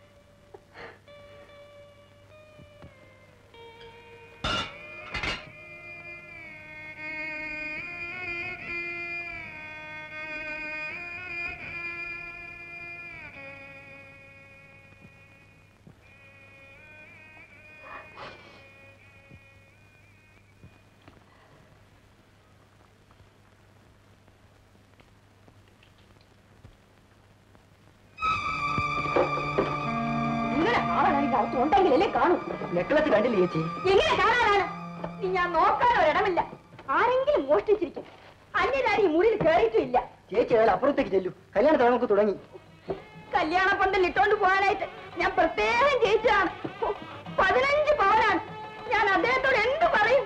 ഇങ്ങനെ കാണാനാണെങ്കിൽ അകത്ത് ഉണ്ടെങ്കിലല്ലേ കാണൂ നെക്ലസ് കണ്ടില്ലേ ചേച്ചി എങ്ങനെ കാണാനാണ് നീ ഞാൻ നോക്കാൻ ഒരിടമില്ല ആരെങ്കിലും മോഷ്ടിച്ചിരിക്കും അന്യനാരി ഈ മുറിയിൽ കയറിയിട്ടും ഇല്ല ചേച്ചി അയാൾ അപ്പുറത്തേക്ക് ചെല്ലു കല്യാണത്തിന് നമുക്ക് തുടങ്ങി കല്യാണ പന്തൽ ഇട്ടോണ്ട് പോകാനായിട്ട് ഞാൻ പ്രത്യേകം ജയിച്ചതാണ് ഓ, പതിനഞ്ച് പവനാണ് ഞാൻ അദ്ദേഹത്തോട് എന്ത് പറയും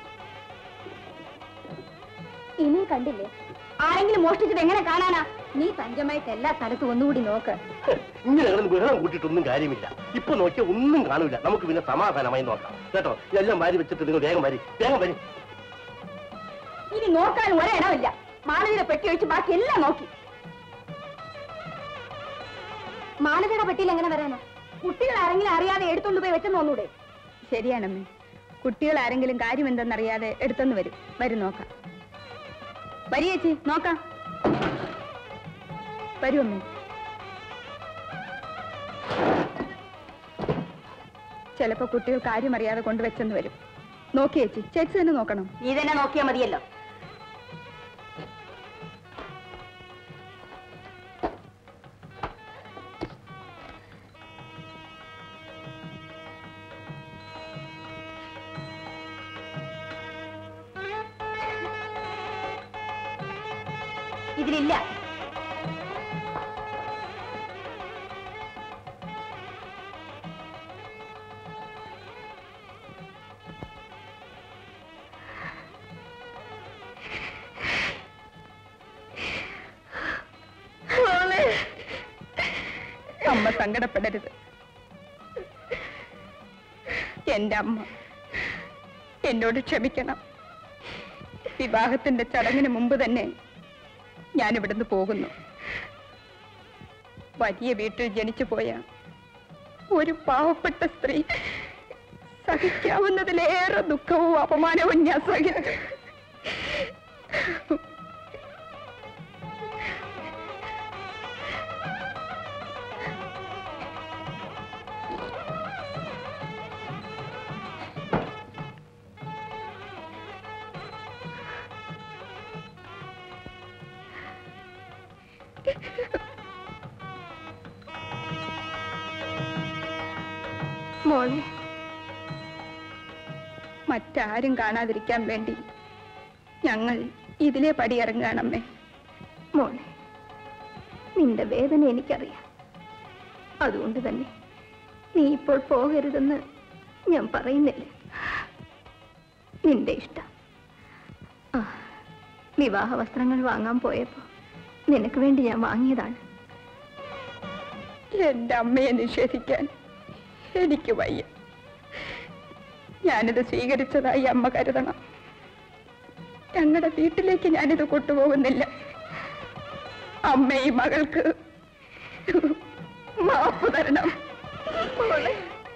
ഇനി കണ്ടില്ലേ ആരെങ്കിലും മോഷ്ടിച്ചിട്ട് എങ്ങനെ കാണാനാ നീ സഞ്ചമായിട്ട് എല്ലാ സ്ഥലത്തും ഒന്നുകൂടി നോക്ക് ഇങ്ങനെ കിടന്ന് ബഹളം കൂട്ടിയിട്ടൊന്നും കാര്യമില്ല ഇപ്പൊ നോക്കിയാൽ ഒന്നും കാണൂല നമുക്ക് പിന്നെ സമാധാനമായി നോക്കാം കേട്ടോ ഇതെല്ലാം വാരി വെച്ചിട്ട് നിങ്ങൾ വേഗം വരി വേഗം വരി ഇനി നോക്കാൻ ഒരിടമില്ല മാളവിയുടെ പെട്ടി ഒഴിച്ച് ബാക്കി എല്ലാം നോക്കി മാളവിയുടെ പെട്ടിയിൽ എങ്ങനെ വരാനാ കുട്ടികൾ ആരെങ്കിലും അറിയാതെ എടുത്തോണ്ട് പോയി വെച്ചെന്ന് ഒന്നൂടെ ശരിയാണമ്മേ കുട്ടികൾ ആരെങ്കിലും കാര്യം എന്തെന്നറിയാതെ എടുത്തെന്ന് വരും വരും നോക്കാം വരി ചേച്ചി നോക്കാം വരൂ അമ്മേ ചിലപ്പോ കുട്ടികൾ കാര്യം അറിയാതെ കൊണ്ടുവച്ചെന്ന് വരും നോക്കി ചേച്ചി ചേച്ചി തന്നെ നോക്കണം നീ തന്നെ നോക്കിയാ മതിയല്ലോ ഇതിലില്ല അമ്മ സങ്കടപ്പെടരുത് എന്റെ അമ്മ എന്നോട് ക്ഷമിക്കണം വിവാഹത്തിന്റെ ചടങ്ങിന് മുമ്പ് തന്നെ ഞാൻ ഇവിടുന്ന് പോകുന്നു വലിയ വീട്ടിൽ ജനിച്ചു പോയ ഒരു പാവപ്പെട്ട സ്ത്രീ സഹിക്കാവുന്നതിലേറെ ദുഃഖവും അപമാനവും ഞാൻ സഹിച്ചു മോളെ മറ്റാരും കാണാതിരിക്കാൻ വേണ്ടി ഞങ്ങൾ ഇതിലെ പടിയിറങ്ങുകയാണമ്മേ മോളെ നിന്റെ വേദന എനിക്കറിയാം അതുകൊണ്ട് തന്നെ നീ ഇപ്പോൾ പോകരുതെന്ന് ഞാൻ പറയുന്നില്ല നിന്റെ ഇഷ്ടം ആ വിവാഹ വസ്ത്രങ്ങൾ വാങ്ങാൻ പോയപ്പോ നിനക്ക് വേണ്ടി ഞാൻ വാങ്ങിയതാണ് എന്റെ അമ്മയെ നിഷേധിക്കാൻ എനിക്ക് വയ്യ ഞാനിത് സ്വീകരിച്ചതായി അമ്മ കരുതണം ഞങ്ങളുടെ വീട്ടിലേക്ക് ഞാനിത് കൊണ്ടുപോകുന്നില്ല അമ്മ ഈ മകൾക്ക് മാപ്പ് തരണം മോളെ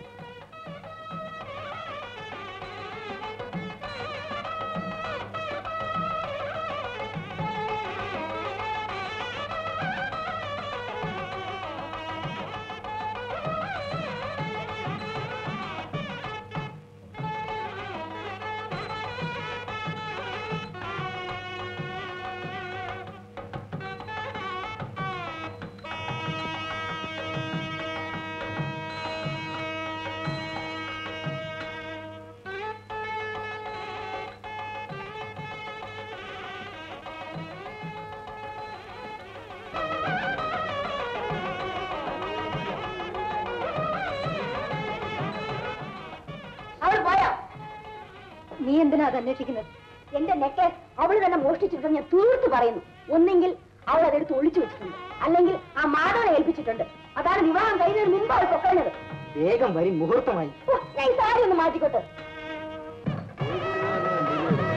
അവൾ പോയോ നീ എന്തിനാ അത് അന്വേഷിക്കുന്നത് എന്റെ നെക്ലേസ് അവൾ തന്നെ മോഷ്ടിച്ചിട്ടുണ്ടെന്ന് ഞാൻ തീർത്ത് പറയുന്നു ഒന്നെങ്കിൽ അവൾ അതെടുത്ത് ഒളിച്ചു വെച്ചിട്ടുണ്ട് അല്ലെങ്കിൽ ആ മാധവനെ ഏൽപ്പിച്ചിട്ടുണ്ട് അതാണ് വിവാഹം കഴിയുന്നതിന് മുമ്പ് അവൾ പൊക്കളുന്നത് വേഗം വരി മുഹൂർത്തമായി ഓ, ഞാൻ ഈ സാരി ഒന്ന് മാറ്റിക്കോട്ടെ ആ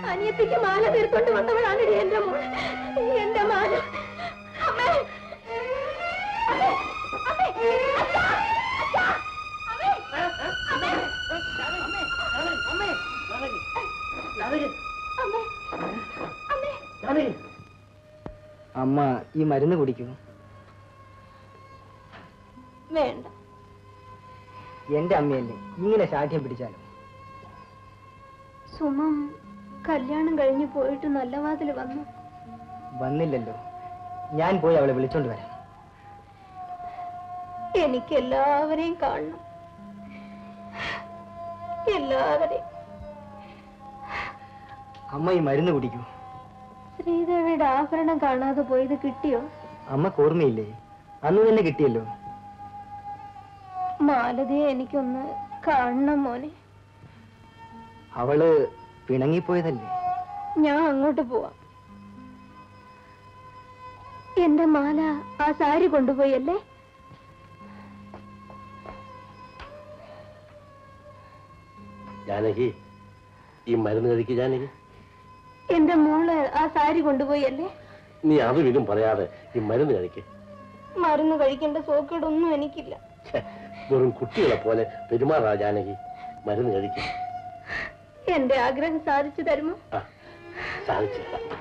അനിയത്തിക്ക് മാല തീർത്തോണ്ട് വന്നവളാണ് എന്റെ മോൾ എന്റെ മാല അമ്മേ അമ്മേ അമ്മേ അച്ഛാ അച്ഛാ അമ്മേ അമ്മേ അമ്മേ അമ്മേ അമ്മ ഈ മരുന്ന് കുടിക്കൂ വേണ്ട എന്റെ അമ്മയല്ലേ ഇങ്ങനെ ശാഠ്യം പിടിച്ചാലോ സുമം കല്യാണം കഴിഞ്ഞു പോയിട്ട് നല്ല വാതിൽ വന്നു വന്നില്ലല്ലോ ഞാൻ പോയി അവളെ വിളിച്ചോണ്ട് വരാം എനിക്ക് എല്ലാവരെയും കാണണം എല്ലാവരെയും അമ്മ ഈ മരുന്ന് കുടിക്കൂ ശ്രീദേവിയുടെ ആഭരണം കാണാതെ പോയത് കിട്ടിയോ അമ്മക്ക് ഓർമ്മയില്ലേ അന്ന് തന്നെ കിട്ടിയല്ലോ മാലതിയെ എനിക്കൊന്ന് കാണണം മോനെ അവള് പിണങ്ങിപ്പോയതല്ലേ ഞാൻ അങ്ങോട്ട് പോവാം എന്റെ മാല ആ സാരി കൊണ്ടുപോയല്ലേ ജാനകി ഈ മരുന്ന് കഴിക്ക് ജാനകി എന്റെ മോള് ആ സാരി കൊണ്ടുപോയല്ലേ നീ അതും ഇതും പറയാതെ ഈ മരുന്ന് കഴിക്ക് മരുന്ന് കഴിക്കേണ്ട സോക്കേടൊന്നും എനിക്കില്ല ഛെ, വെറും കുട്ടികളെ പോലെ പെരുമാറാ ജാനകി മരുന്ന് കഴിക്ക് എന്റെ ആഗ്രഹം സാധിച്ചു തരുമോ ആ സാധിച്ചു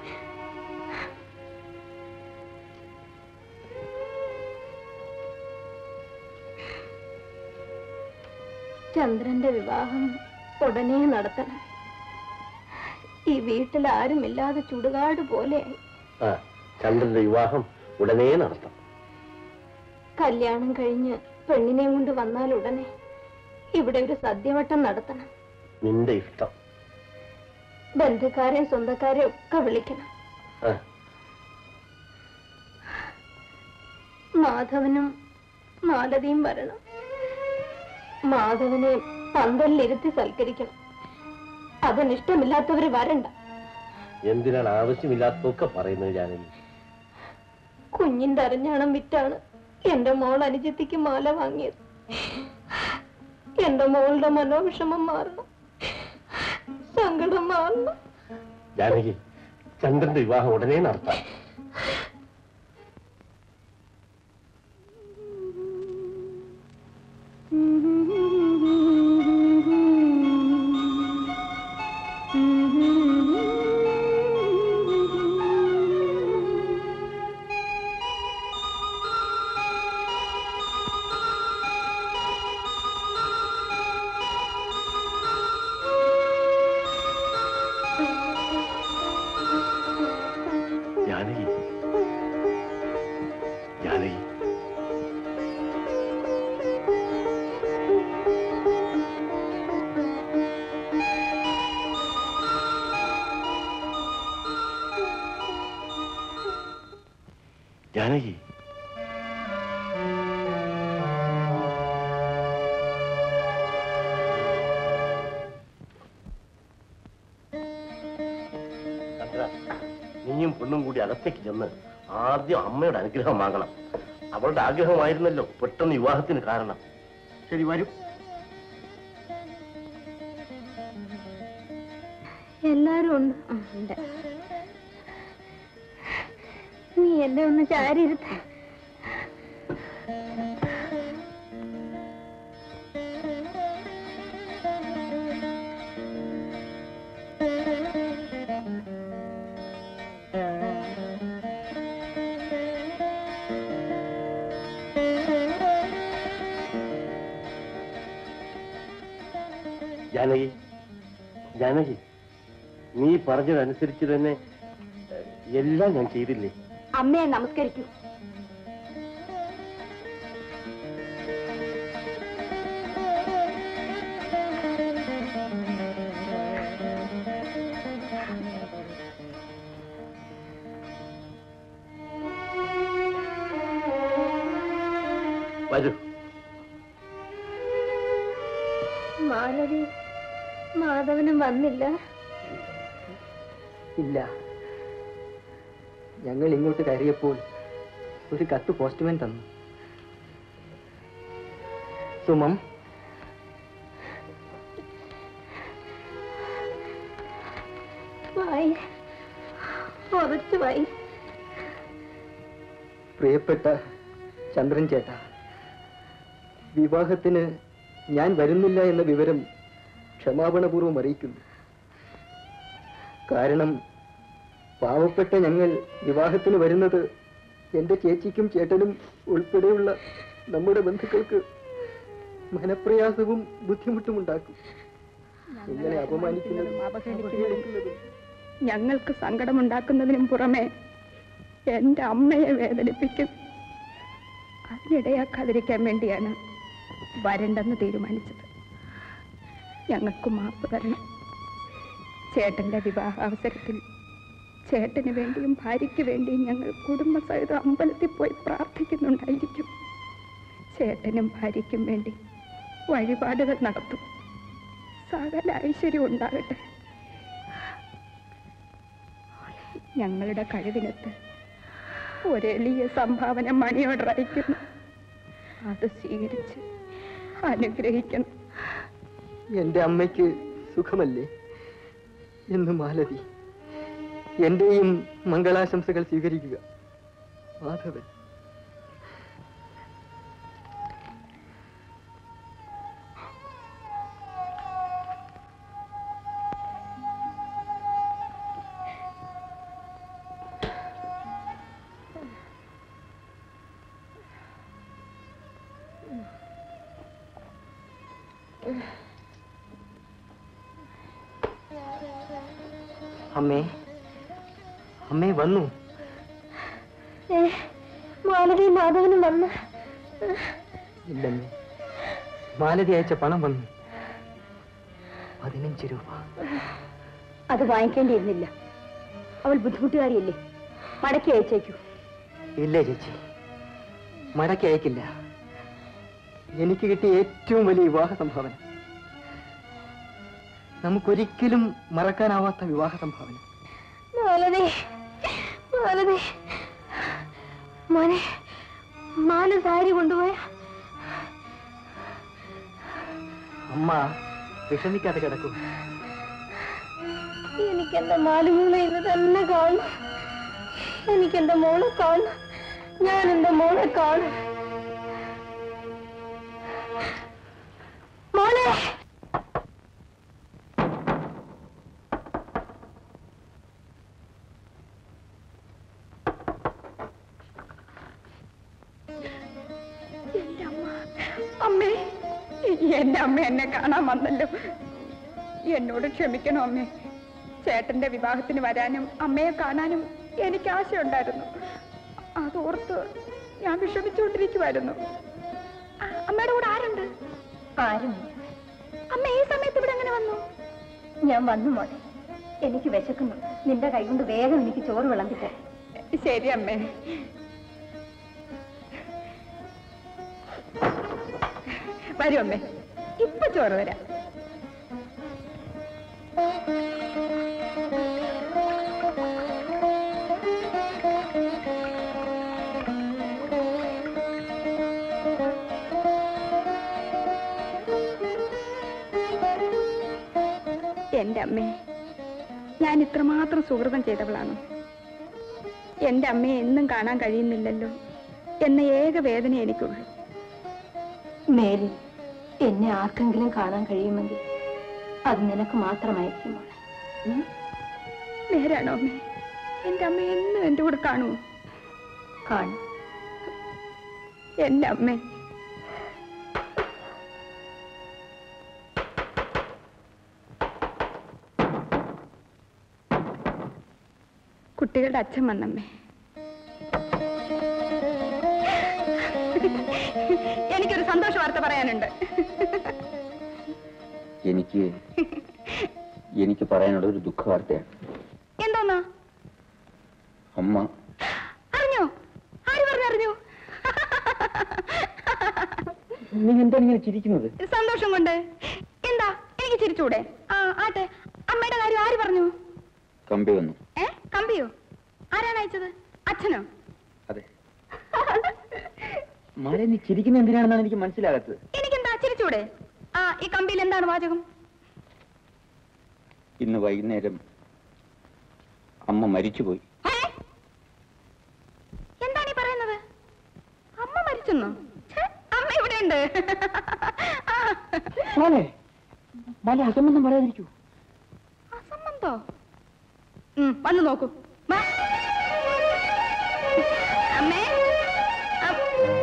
ചന്ദ്രന്റെ വിവാഹം ഉടനെ നടത്തണം ഈ വീട്ടിൽ ആരുമില്ലാതെ ചുടുകാട് പോലെയായി ആ ചന്ദ്രന്റെ വിവാഹം ഉടനെ നടത്താം കല്യാണം കഴിഞ്ഞ് പെണ്ണിനെ കൊണ്ട് വന്നാൽ ഉടനെ ഇവിടെ ഒരു സദ്യവട്ടം നടത്തണം നിന്റെ ഇഷ്ടം ബന്ധുക്കാരെയും സ്വന്തക്കാരെയും ഒക്കെ വിളിക്കണം ആ മാധവനും മാലതിയും വരണം മാധവനെ പന്തലിലിരുത്തി സൽക്കരിക്കണം അതിനിഷ്ടമില്ലാത്തവര് വരണ്ട എന്തിനാണ് ആവശ്യമില്ലാത്തതൊക്കെ പറയുന്നത് ജാനകി കുഞ്ഞിന്റെ അരഞ്ഞാണം വിറ്റാണ് എന്റെ മോൾ അനുജത്തിക്ക് മാല വാങ്ങിയത് എന്റെ മോളുടെ മനോവിഷമം മാറണം സങ്കടം മാറണം ജാനകി ചന്ദ്രന്റെ വിവാഹം ഉടനെ നടത്താം ജാനകി ജാനകി ജാനകി ചന്ദ്ര, നീയും പെണ്ണും കൂടി അകത്തേക്ക് ചെന്ന് ആദ്യം അമ്മയുടെ അനുഗ്രഹം വാങ്ങണം അവളുടെ ആഗ്രഹമായിരുന്നല്ലോ പെട്ടെന്ന് വിവാഹത്തിന് കാരണം ശരി വരും എല്ലാരും ഉണ്ട് ആ, ഉണ്ട് നീ എന്നെ ഒന്ന് ചാരിയിരുത്ത ജാനകി ജാനകി നീ പറഞ്ഞതനുസരിച്ച് തന്നെ ഏഹ്, എല്ലാം ഞാൻ ചെയ്തില്ലേ അമ്മയെ നമസ്കരിക്കൂ വരൂ മാലതി മാധവനും വന്നില്ല ഇല്ല ഞങ്ങൾ ഇങ്ങോട്ട് കയറിയപ്പോൾ ഒരു കത്ത് പോസ്റ്റ്മാൻ തന്നു സുമം വായി ഉറച്ചു വായി പ്രിയപ്പെട്ട ചന്ദ്രൻ ചേട്ട വിവാഹത്തിന് ഞാൻ വരുന്നില്ല എന്ന വിവരം ക്ഷമാപണപൂർവ്വം അറിയിക്കുന്നു കാരണം പാവപ്പെട്ട ഞങ്ങൾ വിവാഹത്തിന് വരുന്നത് എന്റെ ചേച്ചിക്കും ചേട്ടനും ഉൾപ്പെടെയുള്ള നമ്മുടെ ബന്ധുക്കൾക്ക് മനപ്രയാസവും ബുദ്ധിമുട്ടും ഉണ്ടാക്കും ഇങ്ങനെ അപമാനിക്കുന്നതും അവഹേളിക്കുന്നതും ഞങ്ങൾക്ക് സങ്കടമുണ്ടാക്കുന്നതിനും പുറമെ എന്റെ അമ്മയെ വേദനിപ്പിക്കും അതിനിടയാക്കാതിരിക്കാൻ വേണ്ടിയാണ് വരണ്ടെന്ന് തീരുമാനിച്ചത് ഞങ്ങൾക്ക് മാപ്പ് തരണം ചേട്ടന്റെ വിവാഹ അവസരത്തിൽ ചേട്ടന് വേണ്ടിയും ഭാര്യയ്ക്ക് വേണ്ടിയും ഞങ്ങൾ കുടുംബസഹിതം അമ്പലത്തിൽ പോയി പ്രാർത്ഥിക്കുന്നുണ്ടായിരിക്കും ചേട്ടനും ഭാര്യയ്ക്കും വേണ്ടി വഴിപാടുകൾ നടത്തും സകല ഐശ്വര്യം ഉണ്ടാകട്ടെ ഞങ്ങളുടെ കഴിവിനത്ത് ഒരെളിയ സംഭാവന മണിയോട് അയക്കുന്നു അത് സ്വീകരിച്ച് അനുഗ്രഹിക്കണം എന്റെ അമ്മയ്ക്ക് സുഖമല്ലേ എന്ന് മാലതി എന്റെയും മംഗളാശംസകൾ സ്വീകരിക്കുക മാധവൻ അമ്മേ അമ്മേ വന്നു ഏ, മാലതി മാധവനും വന്ന് ഇല്ലമ്മേ മാലതി അയച്ച പണം വന്നു പതിനഞ്ച് രൂപ അത് വാങ്ങിക്കേണ്ടിയിരുന്നില്ല അവൾ ബുദ്ധിമുട്ടുകാരിയല്ലേ മടക്കി അയച്ചേക്കൂ ഇല്ല ചേച്ചി മടക്കി അയക്കില്ല എനിക്ക് കിട്ടിയ ഏറ്റവും വലിയ വിവാഹ സംഭാവന നമുക്കൊരിക്കലും മറക്കാനാവാത്ത വിവാഹ സംഭാവന മാലതി മാലതി മോനെ മാല സാരി കൊണ്ടുപോയ അമ്മ വിഷമിക്കാതെ കിടക്കൂ എനിക്കെന്റെ മാലിന്യങ്ങളെ ഇന്ന് തന്നെ കാണണം എനിക്കെന്റെ മോളെ കാണണം ഞാൻ എന്റെ മോളെ കാണും മോളെ എന്റെ അമ്മ അമ്മേ എന്റെ അമ്മ എന്നെ കാണാൻ വന്നല്ലോ എന്നോട് ക്ഷമിക്കണം അമ്മേ ചേട്ടന്റെ വിവാഹത്തിന് വരാനും അമ്മയെ കാണാനും എനിക്ക് ആശയുണ്ടായിരുന്നു അതോർത്ത് ഞാൻ വിഷമിച്ചുകൊണ്ടിരിക്കുമായിരുന്നു ആ, അമ്മയുടെ കൂടെ ആരുണ്ട് ആരും അമ്മ ഈ സമയത്ത് ഇവിടെ എങ്ങനെ വന്നു ഞാൻ വന്നു മോളെ എനിക്ക് വിശക്കുന്നു നിന്റെ കൈ കൊണ്ട് വേഗം എനിക്ക് ചോറ് വിളമ്പിട്ടെ ശരി അമ്മേ വരൂ അമ്മേ ഇപ്പൊ ചോറ് തരാം എന്റെ അമ്മേ ഞാൻ ഇത്രമാത്രം സുഹൃതം ചെയ്തവളാണ് എന്റെ അമ്മയെ എന്നും കാണാൻ കഴിയുന്നില്ലല്ലോ എന്ന ഏക വേദന എനിക്കുള്ളൂ മേലിൽ എന്നെ ആർക്കെങ്കിലും കാണാൻ കഴിയുമെങ്കിൽ അത് നിനക്ക് മാത്രമായിരിക്കും മോളെ ഉം? നേരാണോ അമ്മേ എന്റെ അമ്മ എന്നും എന്റെ കൂടെ കാണുമോ കാണും എന്റെ അമ്മേ കുട്ടികളുടെ അച്ഛൻ വന്നമ്മേ എനിക്കൊരു സന്തോഷ വാർത്ത പറയാനുണ്ട് എനിക്ക് എനിക്ക് പറയാനുള്ള ഒരു ദുഃഖ വാർത്തയാണ് എന്തോന്നാ അമ്മ അറിഞ്ഞോ ആര് പറഞ്ഞറിഞ്ഞു നീ എന്താണ് ഇങ്ങനെ ചിരിക്കുന്നത് സന്തോഷം കൊണ്ട് എന്താ എനിക്ക് ചിരിച്ചൂടെ ആ ആട്ടെ അമ്മയുടെ കാര്യം ആര് പറഞ്ഞു കമ്പി വന്നു ഏ കമ്പിയോ ആരാണ് അയച്ചത് അച്ഛനോ അതെ മഴ നീ ചിരിക്കുന്ന എന്തിനാണെന്നാണ് എനിക്ക് മനസ്സിലാകാത്തത് എനിക്കെന്താ ചിരിച്ചൂടെ ആ ഈ കമ്പിയിൽ എന്താണ് വാചകം ഇന്ന് വൈകുന്നേരം അമ്മ മരിച്ചുപോയി എന്താണ് ഈ പറയുന്നത് അമ്മ മരിച്ചെന്നോ ഛെ, അമ്മ ഇവിടെ ഉണ്ട് മോനെ മോനെ അസംബന്ധം പറയാതിരിക്കൂ അസംബന്ധോ ഉം, വന്ന് നോക്കൂ വാ. അമ്മേ അ-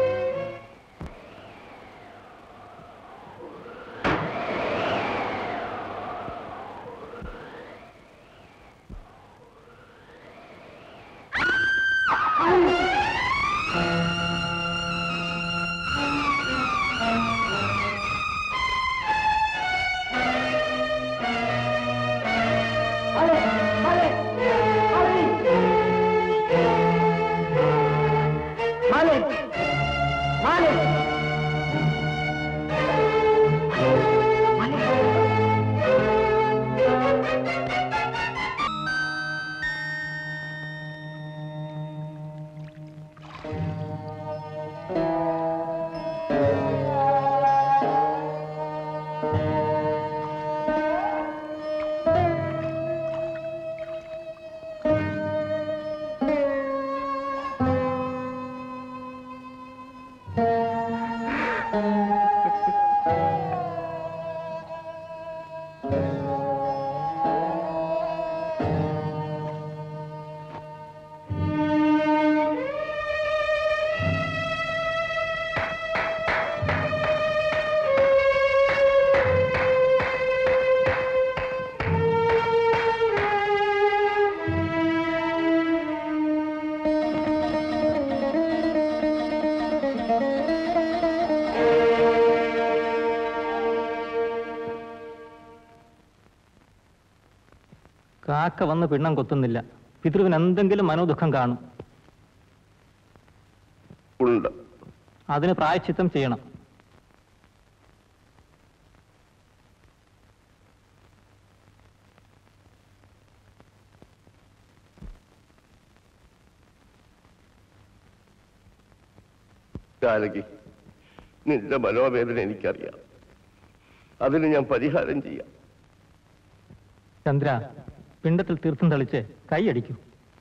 കാക്ക വന്ന് പിണ്ണം കൊത്തുന്നില്ല പിതൃവിന് എന്തെങ്കിലും മനോദുഃഖം കാണും ഉണ്ട് അതിന് പ്രായച്ചിത്തം ചെയ്യണം ജാനകി നിന്റെ മനോവേദന എനിക്കറിയാം അതിന് ഞാൻ പരിഹാരം ചെയ്യാം ചന്ദ്ര പിണ്ടത്തിൽ തീർത്ഥം തളിച്ച് കൈയടിക്കൂ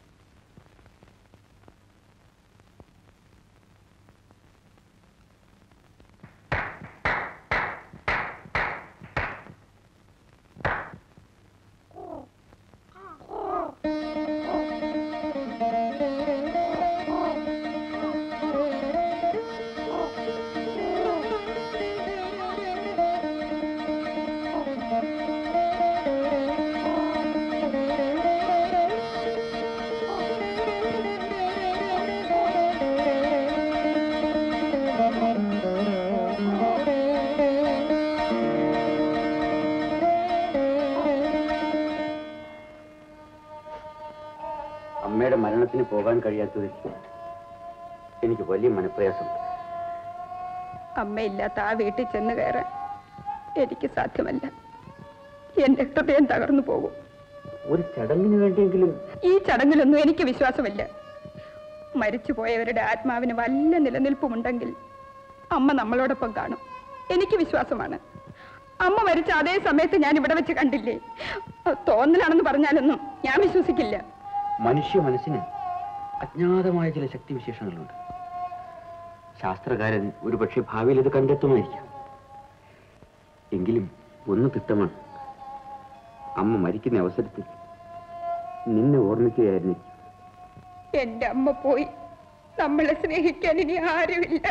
അമ്മയുടെ മരണത്തിന് പോകാൻ കഴിയാത്തതിൽ എനിക്ക് വലിയ മനപ്രയാസം അമ്മയില്ലാത്ത ആ വീട്ടിൽ ചെന്ന് കയറാൻ എനിക്ക് സാധ്യമല്ല എന്റെ ഹൃദയം തകർന്നു പോകും ഒരു ചടങ്ങിന് വേണ്ടിയെങ്കിലും ഈ ചടങ്ങിലൊന്നും എനിക്ക് വിശ്വാസമില്ല മരിച്ചുപോയവരുടെ ആത്മാവിന് വല്ല നിലനിൽപ്പുമുണ്ടെങ്കിൽ അമ്മ നമ്മളോടൊപ്പം കാണും എനിക്ക് വിശ്വാസമാണ് അമ്മ മരിച്ച അതേ സമയത്ത് ഞാൻ ഇവിടെ വെച്ച് കണ്ടില്ലേ അത് തോന്നലാണെന്ന് പറഞ്ഞാലൊന്നും ഞാൻ വിശ്വസിക്കില്ല മനുഷ്യ മനസ്സിന് അജ്ഞാതമായ ചില ശക്തിവിശേഷങ്ങളുണ്ട് ശാസ്ത്രകാരൻ ഒരുപക്ഷെ ഭാവിയിൽ ഇത് കണ്ടെത്തുമായിരിക്കാം എങ്കിലും ഒന്ന് തിട്ടമാണ് അമ്മ മരിക്കുന്ന അവസരത്തിൽ നിന്നെ ഓർമ്മിക്കുകയായിരുന്നു എന്റെ അമ്മ പോയി നമ്മളെ സ്നേഹിക്കാൻ ഇനി ആരുമില്ല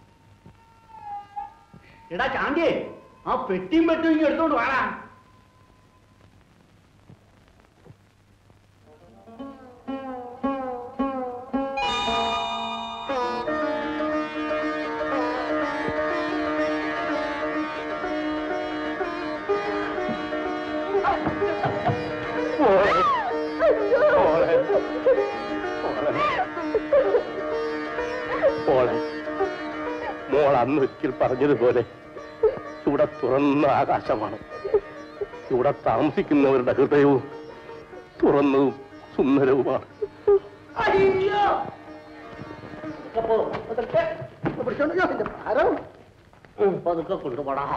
എടാ ചാന്തിയെ ആ പെട്ടിയും പെട്ടും ഇങ്ങ് എടുത്തോണ്ട് വാടാ മോളെ മോൾ അന്ന് ഒരിക്കൽ പറഞ്ഞതുപോലെ ഇവിടെ തുറന്ന ആകാശമാണ് ഇവിടെ താമസിക്കുന്നവരുടെ ഹൃദയവും തുറന്നതും സുന്ദരവുമാണ് അയ്യോ അപ്പോ പതുക്കെ പിടിച്ചോണ്ട് ഞാൻ ഇതിന്റെ ഭാരം ഉം, പതുക്കെ കൊണ്ടുപോടാ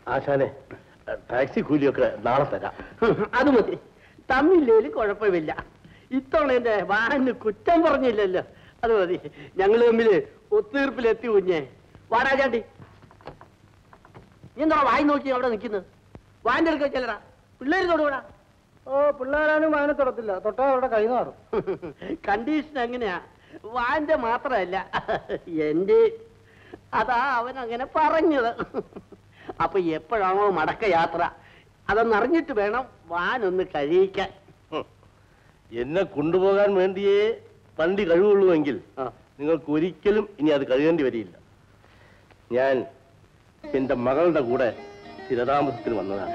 ആശാനെ ടാക്സി കൂലിയൊക്കെ നാളെ തരാം അത് മതി തമ്മില്ലേലും കുഴപ്പമില്ല ഇത്തവണ എന്റെ വാഹന് കുറ്റം പറഞ്ഞില്ലല്ലോ അത് മതി ഞങ്ങൾ തമ്മില് ഒത്തീർപ്പിലെത്തി കുഞ്ഞെ വാടാചാണ്ടി നീ എന്താ വായി നോക്കി അവിടെ നിൽക്കുന്നത് വാന്റെ അടുക്ക ചെല്ലടാ പിള്ളേര് തൊടുകൂടാ ഓ പിള്ളേരാനും വായന തൊടത്തില്ല തൊട്ടാ അവരുടെ കൈ മാറും കണ്ടീഷൻ എങ്ങനെയാ വാന്റെ മാത്രമല്ല എന്റെ അതാ അവൻ അങ്ങനെ പറഞ്ഞത് അപ്പൊ എപ്പോഴാണോ മടക്ക യാത്ര അതൊന്നറിഞ്ഞിട്ട് വേണം വാനൊന്ന് കഴിയിക്കാൻ എന്നെ കൊണ്ടുപോകാൻ വേണ്ടിയേ വണ്ടി കഴിവുള്ളൂവെങ്കിൽ നിങ്ങൾക്ക് ഒരിക്കലും ഇനി അത് കഴിയേണ്ടി വരില്ല ഞാൻ എന്റെ മകളുടെ കൂടെ സ്ഥിരതാമസത്തിന് വന്നതാണ്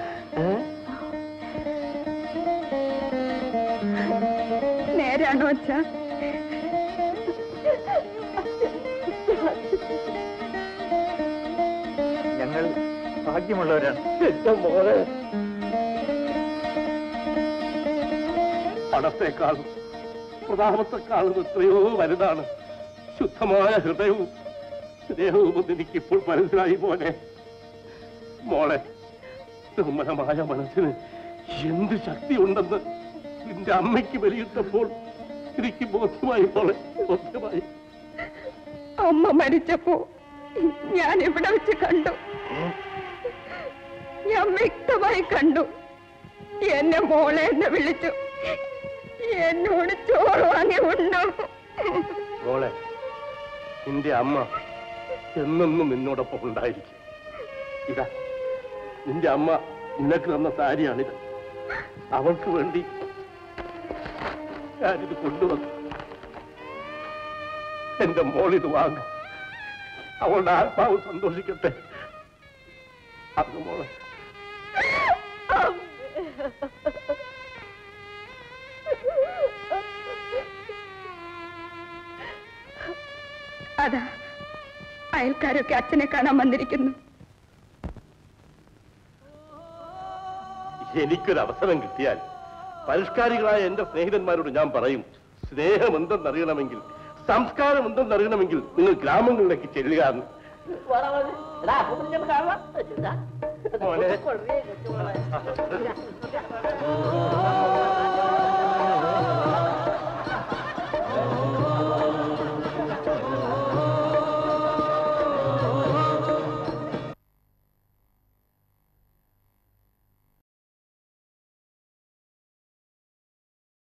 നേരാണോ അച്ഛാ ഞങ്ങൾ ഭാഗ്യമുള്ളവരാണ് എന്റെ മോളെ പണത്തെക്കാളും പ്രതാപത്തെക്കാളും എത്രയോ വലുതാണ് ശുദ്ധമായ ഹൃദയവും സ്നേഹവും എന്ന് എനിക്കിപ്പോൾ മനസ്സിലായി മോനെ മോളെ നിർമ്മലമായ മനസ്സിന് എന്ത് ശക്തിയുണ്ടെന്ന് നിന്റെ അമ്മയ്ക്ക് ബലിയിട്ടപ്പോൾ എനിക്ക് ബോധ്യമായി മോളെ ബോധ്യമായി അമ്മ മരിച്ചപ്പോ ഞാൻ ഇവിടെ വെച്ച് കണ്ടു ഞാൻ വ്യക്തമായി കണ്ടു എന്നെ മോളെ എന്ന് വിളിച്ചു എന്നോട് ചോറ് വാങ്ങി ഉണ്ടു മോളെ നിന്റെ അമ്മ എന്നെന്നും നിന്നോടൊപ്പം ഉണ്ടായിരിക്കും ഇതാ നിന്റെ അമ്മ നിനക്ക് തന്ന സാരിയാണിത് അവൾക്ക് വേണ്ടി ഞാനിത് കൊണ്ടുവന്നു എന്റെ മോളിത് വാങ്ങും അവളുടെ ആത്മാവ് സന്തോഷിക്കട്ടെ അത് മോളെ അതാ അയൽക്കാരൊക്കെ അച്ഛനെ കാണാൻ വന്നിരിക്കുന്നു എനിക്കൊരു അവസരം കിട്ടിയാൽ പരിഷ്കാരികളായ എന്റെ സ്നേഹിതന്മാരോട് ഞാൻ പറയും സ്നേഹം എന്തെന്നറിയണമെങ്കിൽ സംസ്കാരം എന്തെന്നറിയണമെങ്കിൽ നിങ്ങൾ ഗ്രാമങ്ങളിലേക്ക് ചെല്ലുക എന്ന്. എടാ അപ്പൊ പിന്നെ കാണാം മോനെ. കൊള്ളേ, കൊച്ചുമോളെ.